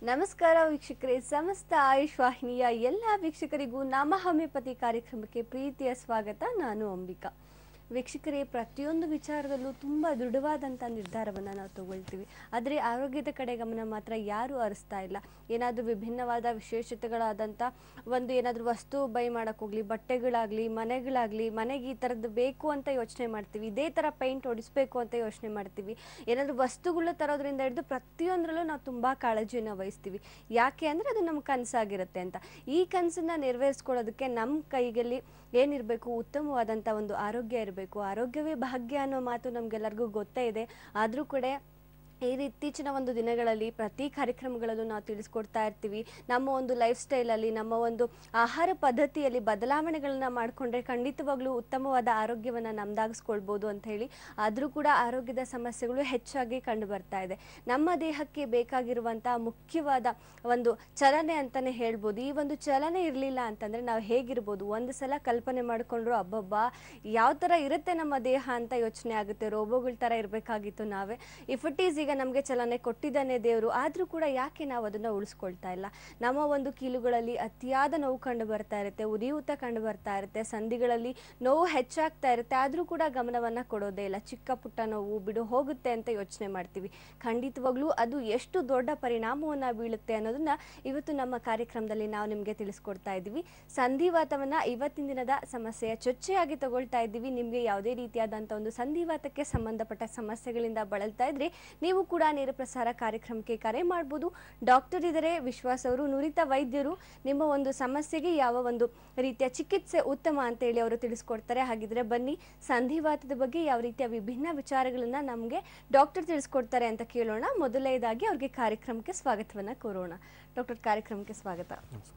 ನಮಸ್ಕಾರ ವೀಕ್ಷಕರೇ ಸಮಸ್ತ ಆಯುಷ್ ವಾಹಿನಿಯ ಎಲ್ಲ ವೀಕ್ಷಕರಿಗೂ ನಮ್ಮ ಹೋಮಿಯೋಪತಿ ಕಾರ್ಯಕ್ರಮಕ್ಕೆ ಪ್ರೀತಿಯ ಸ್ವಾಗತ ನಾನು ಅಂಬಿಕಾ ವೀಕ್ಷಕರೇ ಪ್ರತಿಯೊಂದು ವಿಚಾರದಲ್ಲೂ ತುಂಬ ದೃಢವಾದಂಥ ನಿರ್ಧಾರವನ್ನು ನಾವು ತಗೊಳ್ತೀವಿ ಆದರೆ ಆರೋಗ್ಯದ ಕಡೆ ಗಮನ ಮಾತ್ರ ಯಾರೂ ಹರಿಸ್ತಾ ಇಲ್ಲ ಏನಾದರೂ ವಿಭಿನ್ನವಾದ ವಿಶೇಷತೆಗಳಾದಂಥ ಒಂದು ಏನಾದರೂ ವಸ್ತು ಬೈ ಮಾಡೋಕ್ಕೆ ಹೋಗಲಿ ಬಟ್ಟೆಗಳಾಗಲಿ ಮನೆಗಳಾಗಲಿ ಮನೆಗೆ ಈ ಥರದ್ದು ಬೇಕು ಅಂತ ಯೋಚನೆ ಮಾಡ್ತೀವಿ ಇದೇ ಥರ ಪೈಂಟ್ ಹೊಡಿಸ್ಬೇಕು ಅಂತ ಯೋಚನೆ ಮಾಡ್ತೀವಿ ಏನಾದರೂ ವಸ್ತುಗಳು ತರೋದ್ರಿಂದ ಹಿಡಿದು ಪ್ರತಿಯೊಂದರಲ್ಲೂ ನಾವು ತುಂಬ ಕಾಳಜಿಯನ್ನು ವಹಿಸ್ತೀವಿ ಯಾಕೆ ಅಂದರೆ ಅದು ನಮ್ಮ ಕನಸಾಗಿರುತ್ತೆ ಅಂತ ಈ ಕನಸನ್ನ ನೆರವೇರಿಸ್ಕೊಳ್ಳೋದಕ್ಕೆ ನಮ್ಮ ಕೈಯಲ್ಲಿ ಏನಿರಬೇಕು ಉತ್ತಮವಾದಂಥ ಒಂದು ಆರೋಗ್ಯ ಇರಬೇಕು ಆರೋಗ್ಯವೇ ಭಾಗ್ಯ ಅನ್ನೋ ಮಾತು ನಮಗೆಲ್ಲರಿಗೂ ಗೊತ್ತೇ ಇದೆ ಆದರೂ ಕೂಡ ಈ ಇತ್ತೀಚಿನ ಒಂದು ದಿನಗಳಲ್ಲಿ ಪ್ರತಿ ಕಾರ್ಯಕ್ರಮಗಳಲ್ಲೂ ನಾವು ತಿಳಿಸ್ಕೊಡ್ತಾ ಇರ್ತೀವಿ ನಮ್ಮ ಒಂದು ಲೈಫ್ ಸ್ಟೈಲಲ್ಲಿ ನಮ್ಮ ಒಂದು ಆಹಾರ ಪದ್ಧತಿಯಲ್ಲಿ ಬದಲಾವಣೆಗಳನ್ನ ಮಾಡಿಕೊಂಡ್ರೆ ಖಂಡಿತವಾಗ್ಲೂ ಉತ್ತಮವಾದ ಆರೋಗ್ಯವನ್ನು ನಮ್ದಾಗಿಸ್ಕೊಳ್ಬೋದು ಅಂತ ಹೇಳಿ ಆದರೂ ಕೂಡ ಆರೋಗ್ಯದ ಸಮಸ್ಯೆಗಳು ಹೆಚ್ಚಾಗಿ ಕಂಡು ಬರ್ತಾ ಇದೆ ನಮ್ಮ ದೇಹಕ್ಕೆ ಬೇಕಾಗಿರುವಂಥ ಮುಖ್ಯವಾದ ಒಂದು ಚಲನೆ ಅಂತಲೇ ಹೇಳ್ಬೋದು ಈ ಒಂದು ಚಲನೆ ಇರಲಿಲ್ಲ ಅಂತಂದರೆ ನಾವು ಹೇಗಿರ್ಬೋದು ಒಂದು ಸಲ ಕಲ್ಪನೆ ಮಾಡಿಕೊಂಡ್ರು ಅಬ್ಬಬ್ಬ ಯಾವ ಥರ ಇರುತ್ತೆ ನಮ್ಮ ದೇಹ ಅಂತ ಯೋಚನೆ ಆಗುತ್ತೆ ರೋಬೋಗಳ ಥರ ಇರಬೇಕಾಗಿತ್ತು ನಾವೇ ಇಫ್ ಇಟ್ ಈಸ್ ಈಗ ನಮಗೆ ಚಲನೆ ಕೊಟ್ಟಿದ್ದಾನೆ ದೇವರು ಆದರೂ ಕೂಡ ಯಾಕೆ ನಾವು ಅದನ್ನು ಉಳಿಸ್ಕೊಳ್ತಾ ಇಲ್ಲ ನಮ್ಮ ಒಂದು ಕೀಲುಗಳಲ್ಲಿ ಅತಿಯಾದ ನೋವು ಕಂಡು ಬರ್ತಾ ಇರುತ್ತೆ ಉರಿಯೂತ ಕಂಡು ಬರ್ತಾ ಇರುತ್ತೆ ಸಂಧಿಗಳಲ್ಲಿ ನೋವು ಹೆಚ್ಚಾಗ್ತಾ ಇರುತ್ತೆ ಆದರೂ ಕೂಡ ಗಮನವನ್ನು ಕೊಡೋದೇ ಇಲ್ಲ ಚಿಕ್ಕ ಪುಟ್ಟ ನೋವು ಬಿಡು ಹೋಗುತ್ತೆ ಅಂತ ಯೋಚನೆ ಮಾಡ್ತೀವಿ ಖಂಡಿತವಾಗ್ಲೂ ಅದು ಎಷ್ಟು ದೊಡ್ಡ ಪರಿಣಾಮವನ್ನು ಬೀಳುತ್ತೆ ಅನ್ನೋದನ್ನ ಇವತ್ತು ನಮ್ಮ ಕಾರ್ಯಕ್ರಮದಲ್ಲಿ ನಾವು ನಿಮಗೆ ತಿಳಿಸ್ಕೊಡ್ತಾ ಇದ್ದೀವಿ ಸಂಧಿವಾತವನ್ನು ಇವತ್ತಿನ ದಿನದ ಸಮಸ್ಯೆಯ ಚೊಚ್ಚೆಯಾಗಿ ತಗೊಳ್ತಾ ಇದ್ದೀವಿ ನಿಮಗೆ ಯಾವುದೇ ರೀತಿಯಾದಂಥ ಒಂದು ಸಂಧಿವಾತಕ್ಕೆ ಸಂಬಂಧಪಟ್ಟ ಸಮಸ್ಯೆಗಳಿಂದ ಬಳಲ್ತಾ ಇದ್ರೆ ನೀವು ಕೂಡ ನೇರ ಪ್ರಸಾರ ಕಾರ್ಯಕ್ರಮಕ್ಕೆ ಕರೆ ಮಾಡ್ಬೋದು ಡಾಕ್ಟರ್ ಇದ್ದಾರೆ ವಿಶ್ವಾಸ್ ಅವರು ನುರಿತ ವೈದ್ಯರು ನಿಮ್ಮ ಒಂದು ಸಮಸ್ಯೆಗೆ ಯಾವ ಒಂದು ರೀತಿಯ ಚಿಕಿತ್ಸೆ ಉತ್ತಮ ಅಂತ ಹೇಳಿ ಅವರು ತಿಳಿಸ್ಕೊಡ್ತಾರೆ ಹಾಗಿದ್ರೆ ಬನ್ನಿ ಸಂಧಿವಾತದ ಬಗ್ಗೆ ಯಾವ ರೀತಿಯ ವಿಭಿನ್ನ ವಿಚಾರಗಳನ್ನ ನಮಗೆ ಡಾಕ್ಟರ್ ತಿಳಿಸ್ಕೊಡ್ತಾರೆ ಅಂತ ಕೇಳೋಣ ಮೊದಲನೇದಾಗಿ ಅವ್ರಿಗೆ ಕಾರ್ಯಕ್ರಮಕ್ಕೆ ಸ್ವಾಗತವನ್ನ ಕೋರೋಣ ಡಾಕ್ಟರ್ ಕಾರ್ಯಕ್ರಮಕ್ಕೆ ಸ್ವಾಗತ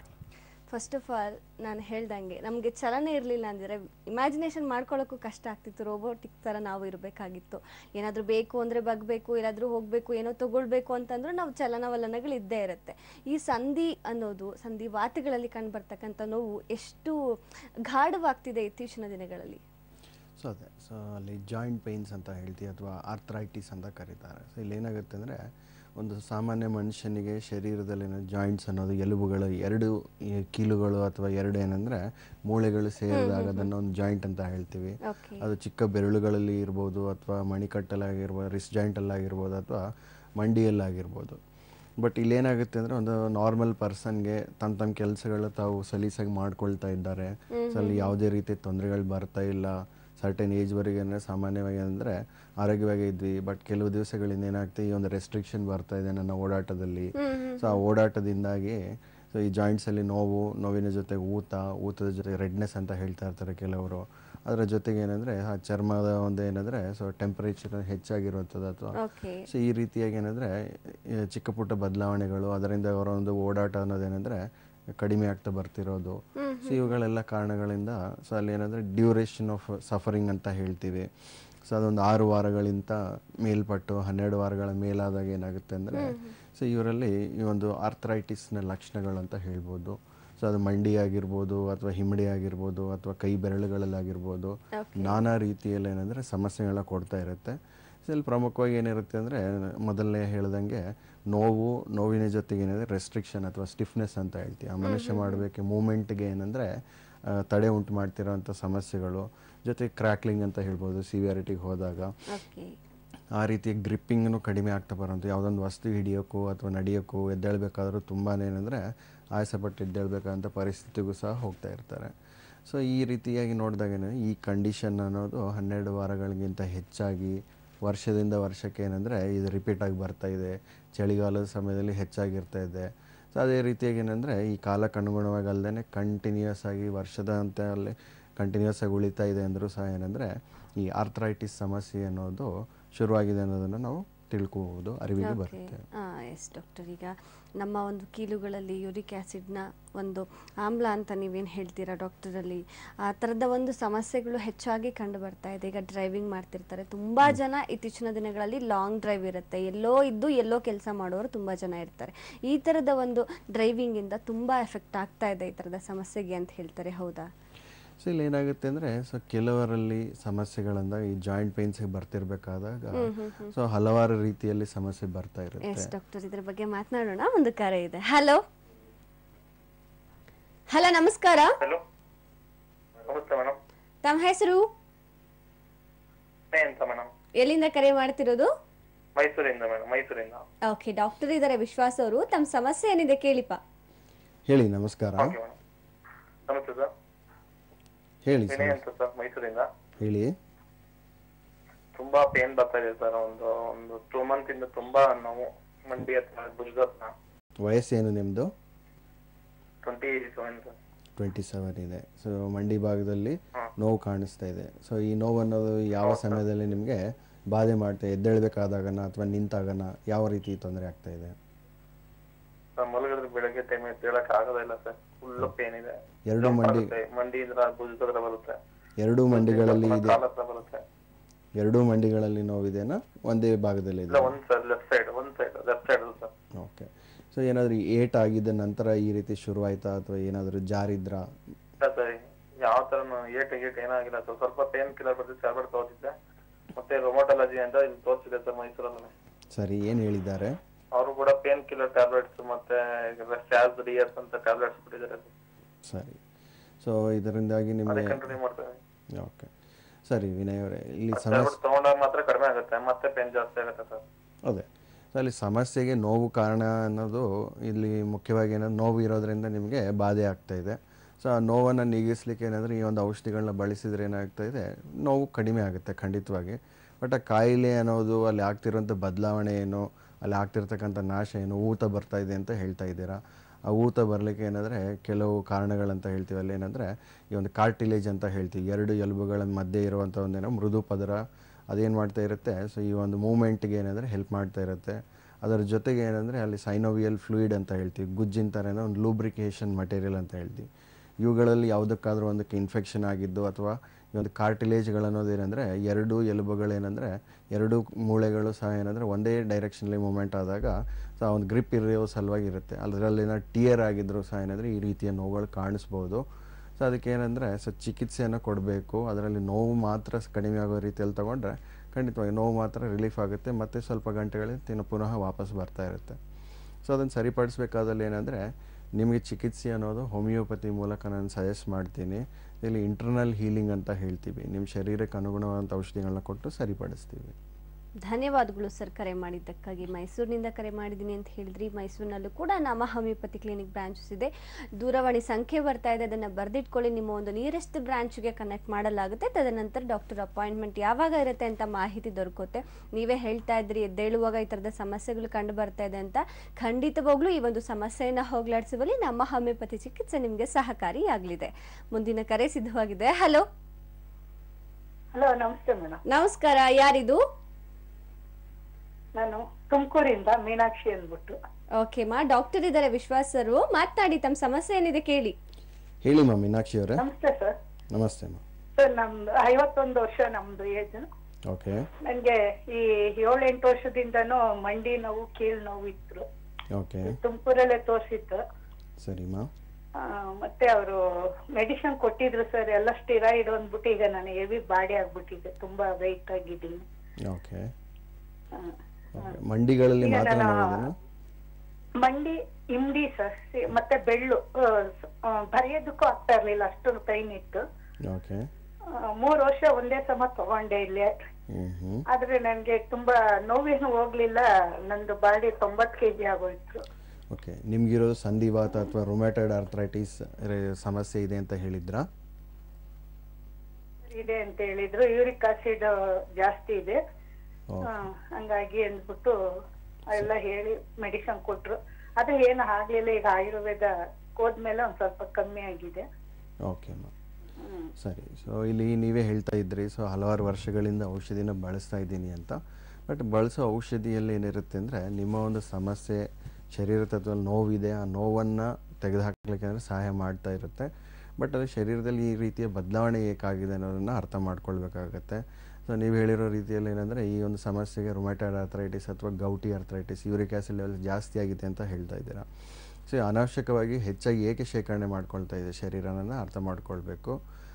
ಫಸ್ಟ್ ಆಫ್ ಆಲ್ ನಾನು ಹೇಳ್ದಂಗೆ ನಮಗೆ ಚಲನೆ ಇರಲಿಲ್ಲ ಅಂದರೆ ಇಮ್ಯಾಜಿನೇಷನ್ ಮಾಡ್ಕೊಳ್ಳೋಕ್ಕೂ ಕಷ್ಟ ಆಗ್ತಿತ್ತು ರೋಬೋಟಿಕ್ ಥರ ನಾವು ಇರಬೇಕಾಗಿತ್ತು ಏನಾದರೂ ಬೇಕು ಅಂದರೆ ಬಗ್ಬೇಕು ಎಲ್ಲಾದರೂ ಹೋಗಬೇಕು ಏನೋ ತಗೊಳ್ಬೇಕು ಅಂತಂದ್ರೂ ನಾವು ಚಲನವಲನಗಳು ಇದ್ದೇ ಇರುತ್ತೆ ಈ ಸಂಧಿ ಅನ್ನೋದು ಸಂಧಿ ವಾತಗಳಲ್ಲಿ ಕಂಡುಬರ್ತಕ್ಕಂಥ ನೋವು ಎಷ್ಟು ಗಾಢವಾಗ್ತಿದೆ ಇತ್ತೀಚಿನ ದಿನಗಳಲ್ಲಿ ಸೊ ಅದೇ ಸೊ ಅಲ್ಲಿ ಜಾಯಿಂಟ್ ಪೇಯ್ನ್ಸ್ ಅಂತ ಹೇಳ್ತೀವಿ ಅಥವಾ ಆರ್ಥ್ರೈಟಿಸ್ ಅಂತ ಕರೀತಾರೆ ಸೊ ಇಲ್ಲಿ ಏನಾಗುತ್ತೆ ಅಂದರೆ ಒಂದು ಸಾಮಾನ್ಯ ಮನುಷ್ಯನಿಗೆ ಶರೀರದಲ್ಲಿ ಜಾಯಿಂಟ್ಸ್ ಅನ್ನೋದು ಎಲುಬುಗಳು ಎರಡು ಈ ಕೀಲುಗಳು ಅಥವಾ ಎರಡು ಏನಂದರೆ ಮೂಳೆಗಳು ಸೇರಿದಾಗ ಅದನ್ನು ಒಂದು ಜಾಯಿಂಟ್ ಅಂತ ಹೇಳ್ತೀವಿ ಓಕೆ ಅದು ಚಿಕ್ಕ ಬೆರಳುಗಳಲ್ಲಿ ಇರ್ಬೋದು ಅಥವಾ ಮಣಿಕಟ್ಟಲಾಗಿರ್ಬೋದು ರಿಸ್ ಜಾಯಿಂಟಲ್ಲಾಗಿರ್ಬೋದು ಅಥವಾ ಮಂಡಿಯಲ್ಲಾಗಿರ್ಬೋದು ಬಟ್ ಇಲ್ಲೇನಾಗುತ್ತೆ ಅಂದರೆ ಒಂದು ನಾರ್ಮಲ್ ಪರ್ಸನ್ಗೆ ತಮ್ಮ ತಮ್ಮ ಕೆಲಸಗಳು ತಾವು ಸಲೀಸಾಗಿ ಮಾಡ್ಕೊಳ್ತಾ ಇದ್ದಾರೆ ಸೊ ಅಲ್ಲಿ ಯಾವುದೇ ರೀತಿ ತೊಂದರೆಗಳು ಬರ್ತಾ ಇಲ್ಲ ಸರ್ಟೆನ್ ಏಜ್ವರೆಗೆ ಅಂದರೆ ಸಾಮಾನ್ಯವಾಗಿ ಅಂದರೆ ಆರೋಗ್ಯವಾಗಿ ಇದ್ವಿ ಬಟ್ ಕೆಲವು ದಿವಸಗಳಿಂದ ಏನಾಗ್ತದೆ ಈ ಒಂದು ರೆಸ್ಟ್ರಿಕ್ಷನ್ ಬರ್ತಾ ಇದೆ ನನ್ನ ಓಡಾಟದಲ್ಲಿ ಸೊ ಆ ಓಡಾಟದಿಂದಾಗಿ ಸೊ ಈ ಜಾಯಿಂಟ್ಸಲ್ಲಿ ನೋವು ನೋವಿನ ಜೊತೆಗೆ ಊತ ಊತದ ಜೊತೆ ರೆಡ್ನೆಸ್ ಅಂತ ಹೇಳ್ತಾ ಇರ್ತಾರೆ ಕೆಲವರು ಅದರ ಜೊತೆಗೆ ಏನಂದರೆ ಆ ಚರ್ಮದ ಒಂದು ಏನಂದರೆ ಸೊ ಟೆಂಪರೇಚರ್ ಹೆಚ್ಚಾಗಿರುವಂಥದ್ದು ಅಥವಾ ಓಕೆ ಸೊ ಈ ರೀತಿಯಾಗಿ ಏನಂದರೆ ಚಿಕ್ಕ ಪುಟ್ಟ ಬದಲಾವಣೆಗಳು ಅದರಿಂದ ಅವರ ಒಂದು ಓಡಾಟ ಅನ್ನೋದೇನೆಂದರೆ ಕಡಿಮೆ ಆಗ್ತಾ ಬರ್ತಿರೋದು ಸೊ ಇವುಗಳೆಲ್ಲ ಕಾರಣಗಳಿಂದ ಸೊ ಅಲ್ಲಿ ಏನಂದರೆ ಡ್ಯೂರೇಷನ್ ಆಫ್ ಸಫರಿಂಗ್ ಅಂತ ಹೇಳ್ತೀವಿ ಸೊ ಅದೊಂದು ಆರು ವಾರಗಳಿಂದ ಮೇಲ್ಪಟ್ಟು ಹನ್ನೆರಡು ವಾರಗಳ ಮೇಲಾದಾಗ ಏನಾಗುತ್ತೆ ಅಂದರೆ ಸೊ ಇವರಲ್ಲಿ ಈ ಒಂದು ಆರ್ಥ್ರೈಟಿಸ್ನ ಲಕ್ಷಣಗಳು ಅಂತ ಹೇಳ್ಬೋದು ಸೊ ಅದು ಮಂಡಿ ಆಗಿರ್ಬೋದು ಅಥವಾ ಹಿಮ್ಮಡಿ ಆಗಿರ್ಬೋದು ಅಥವಾ ಕೈ ಬೆರಳುಗಳಲ್ಲಾಗಿರ್ಬೋದು ನಾನಾ ರೀತಿಯಲ್ಲಿ ಏನಂದರೆ ಸಮಸ್ಯೆಗಳನ್ನ ಕೊಡ್ತಾ ಇರುತ್ತೆ ಸೊ ಇಲ್ಲಿ ಪ್ರಮುಖವಾಗಿ ಏನಿರುತ್ತೆ ಅಂದರೆ ಮೊದಲನೇ ಹೇಳ್ದಂಗೆ ನೋವು ನೋವಿನ ಜೊತೆಗೆ ಏನಂದರೆ ರೆಸ್ಟ್ರಿಕ್ಷನ್ ಅಥವಾ ಸ್ಟಿಫ್ನೆಸ್ ಅಂತ ಹೇಳ್ತೀವಿ ಆ ಮನುಷ್ಯ ಮಾಡಬೇಕು ಮೂಮೆಂಟ್ಗೆ ಏನಂದರೆ ತಡೆ ಉಂಟು ಮಾಡ್ತಿರೋಂಥ ಸಮಸ್ಯೆಗಳು ಜೊತೆಗೆ ಕ್ರ್ಯಾಕ್ಲಿಂಗ್ ಅಂತ ಹೇಳ್ಬೋದು ಸಿವಿಯಾರಿಟಿಗೆ ಹೋದಾಗ ಓಕೆ ಆ ರೀತಿ ಗ್ರಿಪ್ಪಿಂಗ್ನು ಕಡಿಮೆ ಆಗ್ತಾ ಬರೋಂಥ ಯಾವುದೊಂದು ವಸ್ತು ಹಿಡಿಯೋಕ್ಕೂ ಅಥವಾ ನಡೆಯೋಕ್ಕೂ ಎದ್ದೇಳಬೇಕಾದ್ರೂ ತುಂಬಾ ಏನಂದರೆ ಆಯಾಸಪಟ್ಟು ಎದ್ದೇಳಬೇಕಂತ ಪರಿಸ್ಥಿತಿಗೂ ಸಹ ಹೋಗ್ತಾ ಇರ್ತಾರೆ ಸೊ ಈ ರೀತಿಯಾಗಿ ನೋಡಿದಾಗೇನೆ ಈ ಕಂಡೀಷನ್ ಅನ್ನೋದು ಹನ್ನೆರಡು ವಾರಗಳಿಗಿಂತ ಹೆಚ್ಚಾಗಿ ವರ್ಷದಿಂದ ವರ್ಷಕ್ಕೆ ಏನಂದರೆ ಇದು ರಿಪೀಟ್ ಆಗಿ ಬರ್ತಾ ಇದೆ ಚಳಿಗಾಲದ ಸಮಯದಲ್ಲಿ ಹೆಚ್ಚಾಗಿರ್ತಾ ಇದೆ ಸೊ ಅದೇ ರೀತಿಯಾಗಿ ಏನಂದರೆ ಈ ಕಾಲಕ್ಕೆ ಅನುಗುಣವಾಗಿ ಅಲ್ಲದೆ ಕಂಟಿನ್ಯೂಸ್ ಆಗಿ ವರ್ಷದ ಅಂತ ಅಲ್ಲಿ ಕಂಟಿನ್ಯೂಸ್ ಆಗಿ ಉಳಿತಾ ಇದೆ ಅಂದರೂ ಸಹ ಏನಂದರೆ ಈ ಆರ್ಥ್ರೈಟಿಸ್ ಸಮಸ್ಯೆ ಅನ್ನೋದು ಶುರುವಾಗಿದೆ ಅನ್ನೋದನ್ನು ನಾವು ತಿಳ್ಕೋಬಹುದು ಅರಿವಿಗೆ ಬರುತ್ತೆ ಎಸ್ ಡಾಕ್ಟರ್ ಈಗ ನಮ್ಮ ಒಂದು ಕೀಲುಗಳಲ್ಲಿ ಯೂರಿಕ್ ಆ್ಯಸಿಡ್ನ ಒಂದು ಆಮ್ಲ ಅಂತ ನೀವೇನು ಹೇಳ್ತೀರಾ ಡಾಕ್ಟರಲ್ಲಿ ಆ ಥರದ ಒಂದು ಸಮಸ್ಯೆಗಳು ಹೆಚ್ಚಾಗಿ ಕಂಡು ಬರ್ತಾ ಇದೆ ಈಗ ಡ್ರೈವಿಂಗ್ ಮಾಡ್ತಿರ್ತಾರೆ ತುಂಬ ಜನ ಇತ್ತೀಚಿನ ದಿನಗಳಲ್ಲಿ ಲಾಂಗ್ ಡ್ರೈವ್ ಇರುತ್ತೆ ಎಲ್ಲೋ ಇದ್ದು ಎಲ್ಲೋ ಕೆಲಸ ಮಾಡೋರು ತುಂಬ ಜನ ಇರ್ತಾರೆ ಈ ಥರದ ಒಂದು ಡ್ರೈವಿಂಗಿಂದ ತುಂಬ ಎಫೆಕ್ಟ್ ಆಗ್ತಾ ಇದೆ ಈ ಥರದ ಸಮಸ್ಯೆಗೆ ಅಂತ ಹೇಳ್ತಾರೆ ಹೌದಾ ಸೊ ಇಲ್ಲಿ ಏನಾಗುತ್ತೆ ಅಂದರೆ ಸೊ ಕೆಲವರಲ್ಲಿ ಸಮಸ್ಯೆಗಳಿಂದ ಈ ಜಾಯಿಂಟ್ ಪೇನ್ಸ್ಗೆ ಬರ್ತಿರ್ಬೇಕಾದಾಗ ಸೊ ಹಲವಾರು ರೀತಿಯಲ್ಲಿ ಸಮಸ್ಯೆ ಬರ್ತಾ ಇರುತ್ತೆ ಎಸ್ ಡಾಕ್ಟರ್ ಇದ್ರ ಬಗ್ಗೆ ಮಾತನಾಡೋಣ ಒಂದು ಕರೆ ಇದೆ ಹಲೋ ಹಲೋ ನಮಸ್ಕಾರ ಹಲೋ ನಮಸ್ತೆ ಮೇಡಮ್ ತಮ್ಮ ಹೆಸರು ಅಂತ ಮೇಡಮ್ ಎಲ್ಲಿಂದ ಕರೆ ಮಾಡ್ತಿರೋದು ಮೈಸೂರಿಂದ ಮೇಡಮ್ ಮೈಸೂರಿಂದ ಓಕೆ ಡಾಕ್ಟರ್ ಇದ್ದಾರೆ ವಿಶ್ವಾಸ್ ಅವರು ತಮ್ಮ ಸಮಸ್ಯೆ ಏನಿದೆ ಕೇಳಿಪ ಹೇಳಿ ನಮಸ್ಕಾರ ಓಕೆ ಮೇಡಮ್ ನಮಸ್ತೆ ಸರ್ ಹೇಳಿ ವಿನಯ್ ಸರ್ ಅಂತ ಸರ್ ಮೈಸೂರಿಂದ ಹೇಳಿ ತುಂಬಾ ಪೇನ್ ಬರ್ತಾ ಇದೆ ಸರ್ ಒಂದು ಒಂದು ಟೂ ಮಂತ್ ಇಂದ ತುಂಬಾ ನೋವು ಮಂಡಿ ಹತ್ರ ಭುಜದ ಹತ್ರ ವಯಸ್ಸೇನು ನಿಮ್ಮದು twenty seven sir twenty seven ಇದೆ ಸೊ ಮಂಡಿ ಭಾಗದಲ್ಲಿ ಹಾ. ನೋವು ಕಾಣಿಸ್ತಾ ಇದೆ ಸೊ ಈ ನೋವು ಅನ್ನೋದು ಯಾವ ಸಮಯದಲ್ಲಿ ನಿಮಗೆ ಬಾಧೆ ಮಾಡ್ತಾ ಎದ್ದೇಳಬೇಕಾದಾಗನ ಅಥವಾ ನಿಂತಾಗನ ಯಾವ ರೀತಿ ತೊಂದರೆ ಆಗ್ತಾ ಇದೆ ಸರ್ ಮಲಗಿದ್ರೆ ಬೆಳಗ್ಗೆ ಟೈಮ್ ಹೇಳಕ್ ಆಗೋದಿಲ್ಲ ಸರ್ ಫುಲ್ ಪೇನ್ ಇದೆ ಎರಡು Jump ಮಂಡಿ ಆಗುತ್ತೆ. ಮಂಡಿ ಇದ್ರ ಭುಜದ ಹತ್ರ ಬರುತ್ತೆ ಎರಡೂ ಮಂಡಿಗಳಲ್ಲಿ ಇದೆ ಕಾಲ ಹತ್ರ ಬರುತ್ತೆ ಎರಡೂ ಮಂಡಿಗಳಲ್ಲಿ ನೋವಿದೆನಾ ಒಂದೇ ಭಾಗದಲ್ಲಿ ಇಲ್ಲ ಇದೆ ಒಂದ್ ಸರ್ ಲೆಫ್ಟ್ ಸೈಡ್ ಒಂದ್ side left side sir okay so ಏನಾದರೂ ಏಟ್ ಆಗಿದ್ದ ನಂತರ ಈ ರೀತಿ ಶುರುವಾಯ್ತಾ ಅಥವಾ ಏನಾದರೂ ಜಾರಿದ್ರಾ ಇಲ್ಲ ಸರ್ ಯಾವ ತರನು ಏಟ್ ಏಟ್ ಏನಾಗಿಲ್ಲ ಸರ್ ಸ್ವಲ್ಪ ಪೇನ್ ಕಿಲ್ಲರ್ ಬರ್ತಿತ್ತು ಟ್ಯಾಬ್ಲೆಟ್ ತಗೋತಿದ್ದೆ ಮತ್ತೆ ರೊಮೊಟಾಲಜಿ ಅಂತ ಇಲ್ಲಿ ತೋರಿಸಿದೆ ಸರ್ ಮೈಸೂರಲ್ಲಿ ಸರಿ ಏನು ಹೇಳಿದ್ದಾರೆ ಅವರು ಕೂಡ ಪೇನ್ ಕಿಲ್ಲರ್ ಟ್ಯಾಬ್ಲೆಟ್ಸ್ ಮತ್ತೆ ಸ್ಯಾಸ್ ಡಿಎಸ್ ಅಂತ ಟ್ಯಾಬ್ಲೆಟ್ಸ್ ಕೊಟ್ಟಿದ್ದಾರೆ ಸರಿ ಸೊ ಇದರಿಂದಾಗಿ ಅದೇ ನಿಮಗೆ ಕಂಟಿನ್ಯೂ ಮಾಡ್ತೇವೆ ಓಕೆ ಸರಿ ವಿನಯ್ ಅವರೇ ಇಲ್ಲಿ ಸಮಸ್ಯೆ ಟ್ಯಾಬ್ಲೆಟ್ ತಗೊಂಡಾಗ ಮಾತ್ರ ಕಡಿಮೆ ಆಗುತ್ತೆ ಮತ್ತೆ ಪೇನ್ ಜಾಸ್ತಿ ಆಗುತ್ತೆ ಸರ್ ಅದೇ ಸೊ ಅಲ್ಲಿ ಸಮಸ್ಯೆಗೆ ನೋವು ಕಾರಣ ಅನ್ನೋದು ಇಲ್ಲಿ ಮುಖ್ಯವಾಗಿ ಏನಂದ್ರೆ ನೋವು ಇರೋದ್ರಿಂದ ನಿಮಗೆ ಬಾಧೆ ಆಗ್ತಾ ಇದೆ ಸೊ ಆ ನೋವನ್ನು ನೀಗಿಸ್ಲಿಕ್ಕೆ ಏನಾದರೂ ಈ ಒಂದು ಔಷಧಿಗಳನ್ನ ಬಳಸಿದ್ರೆ ಏನಾಗ್ತಾ ಇದೆ ನೋವು ಕಡಿಮೆ ಆಗುತ್ತೆ ಖಂಡಿತವಾಗಿ ಬಟ್ ಆ ಕಾಯಿಲೆ ಅನ್ನೋದು ಅಲ್ಲಿ ಆಗ್ತಿರೋಂಥ ಬದಲಾವಣೆ ಏನು ಅಲ್ಲಿ ಆಗ್ತಿರ್ತಕ್ಕಂಥ ನಾಶ ಏನು ಊತ ಬರ್ತಾ ಇದೆ ಅಂತ ಹೇಳ್ತಾ ಇದ್ದೀರಾ ಆ ಊತ ಬರಲಿಕ್ಕೆ ಏನಂದರೆ ಕೆಲವು ಕಾರಣಗಳಂತ ಹೇಳ್ತೀವಿ ಅಲ್ಲಿ ಏನಂದರೆ ಈ ಒಂದು ಕಾರ್ಟಿಲೇಜ್ ಅಂತ ಹೇಳ್ತೀವಿ ಎರಡು ಎಲುಬುಗಳ ಮಧ್ಯೆ ಇರುವಂಥ ಒಂದೇನೋ ಮೃದು ಪದರ ಅದೇನು ಮಾಡ್ತಾ ಇರುತ್ತೆ ಸೊ ಈ ಒಂದು ಮೂಮೆಂಟ್ಗೆ ಏನಂದರೆ ಹೆಲ್ಪ್ ಮಾಡ್ತಾ ಇರುತ್ತೆ ಅದರ ಜೊತೆಗೆ ಏನಂದರೆ ಅಲ್ಲಿ ಸೈನೋವಿಯಲ್ ಫ್ಲೂಯಿಡ್ ಅಂತ ಹೇಳ್ತೀವಿ ಗುಜ್ಜಿನ ಥರನೇ ಒಂದು ಲೂಬ್ರಿಕೇಷನ್ ಮಟೀರಿಯಲ್ ಅಂತ ಹೇಳ್ತೀವಿ ಇವುಗಳಲ್ಲಿ ಯಾವುದಕ್ಕಾದ್ರೂ ಒಂದಕ್ಕೆ ಇನ್ಫೆಕ್ಷನ್ ಆಗಿದ್ದು ಅಥವಾ ಈ ಒಂದು ಕಾರ್ಟಿಲೇಜ್ಗಳು ಅನ್ನೋದು ಏನಂದರೆ ಎರಡು ಎಲುಬುಗಳೇನೆಂದರೆ ಎರಡು ಮೂಳೆಗಳು ಸಹ ಏನಂದರೆ ಒಂದೇ ಡೈರೆಕ್ಷನಲ್ಲಿ ಮೂಮೆಂಟ್ ಆದಾಗ ಸೊ ಆ ಒಂದು ಗ್ರಿಪ್ ಇರೋ ಸಲುವಾಗಿ ಇರುತ್ತೆ ಅದರಲ್ಲಿನ ಟಿಯರ್ ಆಗಿದ್ದರೂ ಸಹ ಏನಂದರೆ ಈ ರೀತಿಯ ನೋವುಗಳು ಕಾಣಿಸ್ಬೋದು ಸೊ ಅದಕ್ಕೆ ಏನಂದರೆ ಸೊ ಚಿಕಿತ್ಸೆಯನ್ನು ಕೊಡಬೇಕು ಅದರಲ್ಲಿ ನೋವು ಮಾತ್ರ ಸ್- ಕಡಿಮೆ ಆಗೋ ರೀತಿಯಲ್ಲಿ ತೊಗೊಂಡ್ರೆ ಖಂಡಿತವಾಗಿ ನೋವು ಮಾತ್ರ ರಿಲೀಫ್ ಆಗುತ್ತೆ ಮತ್ತು ಸ್ವಲ್ಪ ಗಂಟೆಗಳಲ್ಲಿ ತಿನ್ನು ಪುನಃ ವಾಪಸ್ ಬರ್ತಾ ಇರುತ್ತೆ ಸೊ ಅದನ್ನು ಸರಿಪಡಿಸ್ಬೇಕಾದಲ್ಲಿ ಏನಂದರೆ ನಿಮಗೆ ಚಿಕಿತ್ಸೆ ಅನ್ನೋದು ಹೋಮಿಯೋಪತಿ ಮೂಲಕ ನಾನು ಸಜೆಸ್ಟ್ ಮಾಡ್ತೀನಿ ಇಲ್ಲಿ ಇಂಟರ್ನಲ್ ಹೀಲಿಂಗ್ ಅಂತ ಹೇಳ್ತೀವಿ ನಿಮ್ಮ ಶರೀರಕ್ಕೆ ಅನುಗುಣವಾದಂಥ ಔಷಧಿಗಳನ್ನ ಕೊಟ್ಟು ಸರಿಪಡಿಸ್ತೀವಿ ಧನ್ಯವಾದಗಳು ಸರ್ ಕರೆ ಮಾಡಿದ್ದಕ್ಕಾಗಿ ಮೈಸೂರಿನಿಂದ ಕರೆ ಮಾಡಿದ್ದೀನಿ ಅಂತ ಹೇಳಿದ್ರಿ ಮೈಸೂರಿನಲ್ಲೂ ಕೂಡ ನಮ್ಮ ಹೋಮಿಯೋಪತಿ ಕ್ಲಿನಿಕ್ ಬ್ರಾಂಚಸ್ ಇದೆ ದೂರವಾಣಿ ಸಂಖ್ಯೆ ಬರ್ತಾ ಇದೆ ಅದನ್ನು ಬರೆದಿಟ್ಕೊಳ್ಳಿ ನಿಮ್ಮ ಒಂದು ನಿಯರೆಸ್ಟ್ ಬ್ರಾಂಚ್ಗೆ ಕನೆಕ್ಟ್ ಮಾಡಲಾಗುತ್ತೆ ತದನಂತರ ಡಾಕ್ಟರ್ ಅಪಾಯಿಂಟ್ಮೆಂಟ್ ಯಾವಾಗ ಇರುತ್ತೆ ಅಂತ ಮಾಹಿತಿ ದೊರಕುತ್ತೆ ನೀವೇ ಹೇಳ್ತಾ ಇದ್ರಿ ಎದ್ದೇಳುವಾಗ ಈ ಥರದ ಸಮಸ್ಯೆಗಳು ಕಂಡು ಬರ್ತಾ ಇದೆ ಅಂತ ಖಂಡಿತವಾಗ್ಲೂ ಈ ಒಂದು ಸಮಸ್ಯೆಯನ್ನು ಹೋಗಲಾಡಿಸುವಲ್ಲಿ ನಮ್ಮ ಹೋಮಿಯೋಪತಿ ಚಿಕಿತ್ಸೆ ನಿಮಗೆ ಸಹಕಾರಿಯಾಗಲಿದೆ ಮುಂದಿನ ಕರೆ ಸಿದ್ಧವಾಗಿದೆ ಹಲೋ ಹಲೋ ನಮಸ್ತೆ ಮೇಡಮ್ ನಮಸ್ಕಾರ ಯಾರಿದು ನಾನು ತುಮಕೂರಿಂದ ಮೀನಾಕ್ಷಿ ಅಂದ್ಬಿಟ್ಟು ಓಕೆ ಮಾ ಡಾಕ್ಟರ್ ಇದ್ದಾರೆ ವಿಶ್ವಾಸರು ಮಾತನಾಡಿ ತಮ್ಮ ಸಮಸ್ಯೆ ಏನಿದೆ ಕೇಳಿ ಹೇಳಿ ಮಾ ಮೀನಾಕ್ಷಿ ಅವರೇ ನಮಸ್ತೆ ಸರ್ ನಮಸ್ತೆ ಮಾ ಸರ್ ನಮ್ದು ಐವತ್ತೊಂದು ವರ್ಷ ನಮ್ದು ಏಜ್ ಓಕೆ ನನಗೆ ಈ ಏಳೆಂಟು ವರ್ಷದಿಂದನೂ ಮಂಡಿ ನೋವು ಕೀಲ್ ನೋವು ಇತ್ತು ಓಕೆ ತುಮಕೂರಲ್ಲೇ ತೋರಿಸಿತ್ತು ಸರಿ ಮಾ ಆ, ಮತ್ತೆ ಅವರು ಮೆಡಿಸಿನ್ ಕೊಟ್ಟಿದ್ರು ಸರ್ ಎಲ್ಲ ಸ್ಟಿರಾಯ್ಡ್ ಅಂದ್ಬಿಟ್ಟು ಈಗ ನಾನು ಹೆವಿ ಬಾಡಿ ಆಗ್ಬಿಟ್ಟಿದೆ ತುಂಬಾ ವೆಯ್ಟ್ ಆಗಿದ್ದೀನಿ ಓಕೆ ಆ, ಓಕೆ ಮಂಡಿಗಳಲ್ಲಿ ಈಗ ಮಾತ್ರ ನಾನು- ನೋವಿದೆನಾ ಮಂಡಿ ಇಂಡಿ ಸರ್ ಸಿ- ಮತ್ತೆ ಬೆಳ್ಳು ಆ, ಸ- ಆ, ಬರೆಯೋದಕ್ಕೂ ಆಗ್ತಾ ಇರ್ಲಿಲ್ಲ ಅಷ್ಟು ಪೈನ್ ಇತ್ತು ಓಕೆ ಆ, ಮೂರ್ ವರ್ಷ ಒಂದೇ ಸಮ ತಗೊಂಡೆ ಇಲ್ಲಿ ಹ್ಞೂ ಹ್ಞೂ ಆದ್ರೆ ನನ್ಗೆ ತುಂಬಾ ನೋವೇನು ಹೋಗ್ಲಿಲ್ಲ ನಂದು ಬಾಡಿ ತೊಂಬತ್ ಕೆಜಿ ಆಗೋಯ್ತು ಓಕೆ ನಿಮಗಿರೋದು ಸಂಧಿವಾತ ಅಥವಾ ರೊಮ್ಯಾಟೈಡ್ ಆರ್ಥ್ರೈಟಿಸ್ ಸಮಸ್ಯೆ ಇದೆ ಅಂತ ಹೇಳಿದ್ರಾ ಇದೆ ಅಂತ ಹೇಳಿದ್ರು ಯೂರಿಕ್ ಆಸಿಡ್ ಜಾಸ್ತಿ ಇದೆ ಓಕೆ ಆ, ಹಂಗಾಗಿ ಅಂದ್ಬಿಟ್ಟು ಎಲ್ಲ ಹೇಳಿ ಮೆಡಿಸಿನ್ ಕೊಟ್ರು ಅದು ಏನು ಆಗ್ಲಿಲ್ಲ ಈಗ ಆಯುರ್ವೇದ ಹೋದ್ಮೇಲೆ ಒಂದ್ ಸ್ವಲ್ಪ ಕಮ್ಮಿ ಆಗಿದೆ ಓಕೆ ಅಮ್ಮ ಹ್ಮ್ ಸರಿ ಸೊ ಇಲ್ಲಿ ನೀವೇ ಹೇಳ್ತಾ ಇದ್ರಿ ಸೊ ಹಲವಾರು ವರ್ಷಗಳಿಂದ ಔಷಧಿನ ಬಳಸ್ತಾ ಇದ್ದೀನಿ ಅಂತ ಬಟ್ ಬಳಸೋ ಔಷಧಿಯಲ್ಲಿ ಏನಿರುತ್ತೆ ಅಂದರೆ ನಿಮ್ಮ ಒಂದು ಸಮಸ್ಯೆ ಶರೀರ ತತ್ವದಲ್ಲಿ ನೋವಿದೆ ಆ ನೋವನ್ನು ತೆಗೆದುಹಾಕ್ಲಿಕ್ಕೆ ಅಂದರೆ ಸಹಾಯ ಮಾಡ್ತಾ ಇರುತ್ತೆ ಬಟ್ ಅದು ಶರೀರದಲ್ಲಿ ಈ ರೀತಿಯ ಬದಲಾವಣೆ ಏಕಾಗಿದೆ ಅನ್ನೋದನ್ನು ಅರ್ಥ ಮಾಡ್ಕೊಳ್ಬೇಕಾಗತ್ತೆ ಸೊ ನೀವು ಹೇಳಿರೋ ರೀತಿಯಲ್ಲಿ ಏನಂದರೆ ಈ ಒಂದು ಸಮಸ್ಯೆಗೆ ರೊಮ್ಯಾಟೈಡ್ ಆರ್ಥರೈಟಿಸ್ ಅಥವಾ gouty arthritis uric acid level ಜಾಸ್ತಿ ಆಗಿದೆ ಅಂತ ಹೇಳ್ತಾ ಇದ್ದೀರಾ ಸೊ ಅನಾವಶ್ಯಕವಾಗಿ ಹೆಚ್ಚಾಗಿ ಏಕೆ ಶೇಖರಣೆ ಮಾಡ್ಕೊಳ್ತಾ ಇದೆ ಶರೀರನ ಅರ್ಥ ಮಾಡ್ಕೊಳ್ಬೇಕು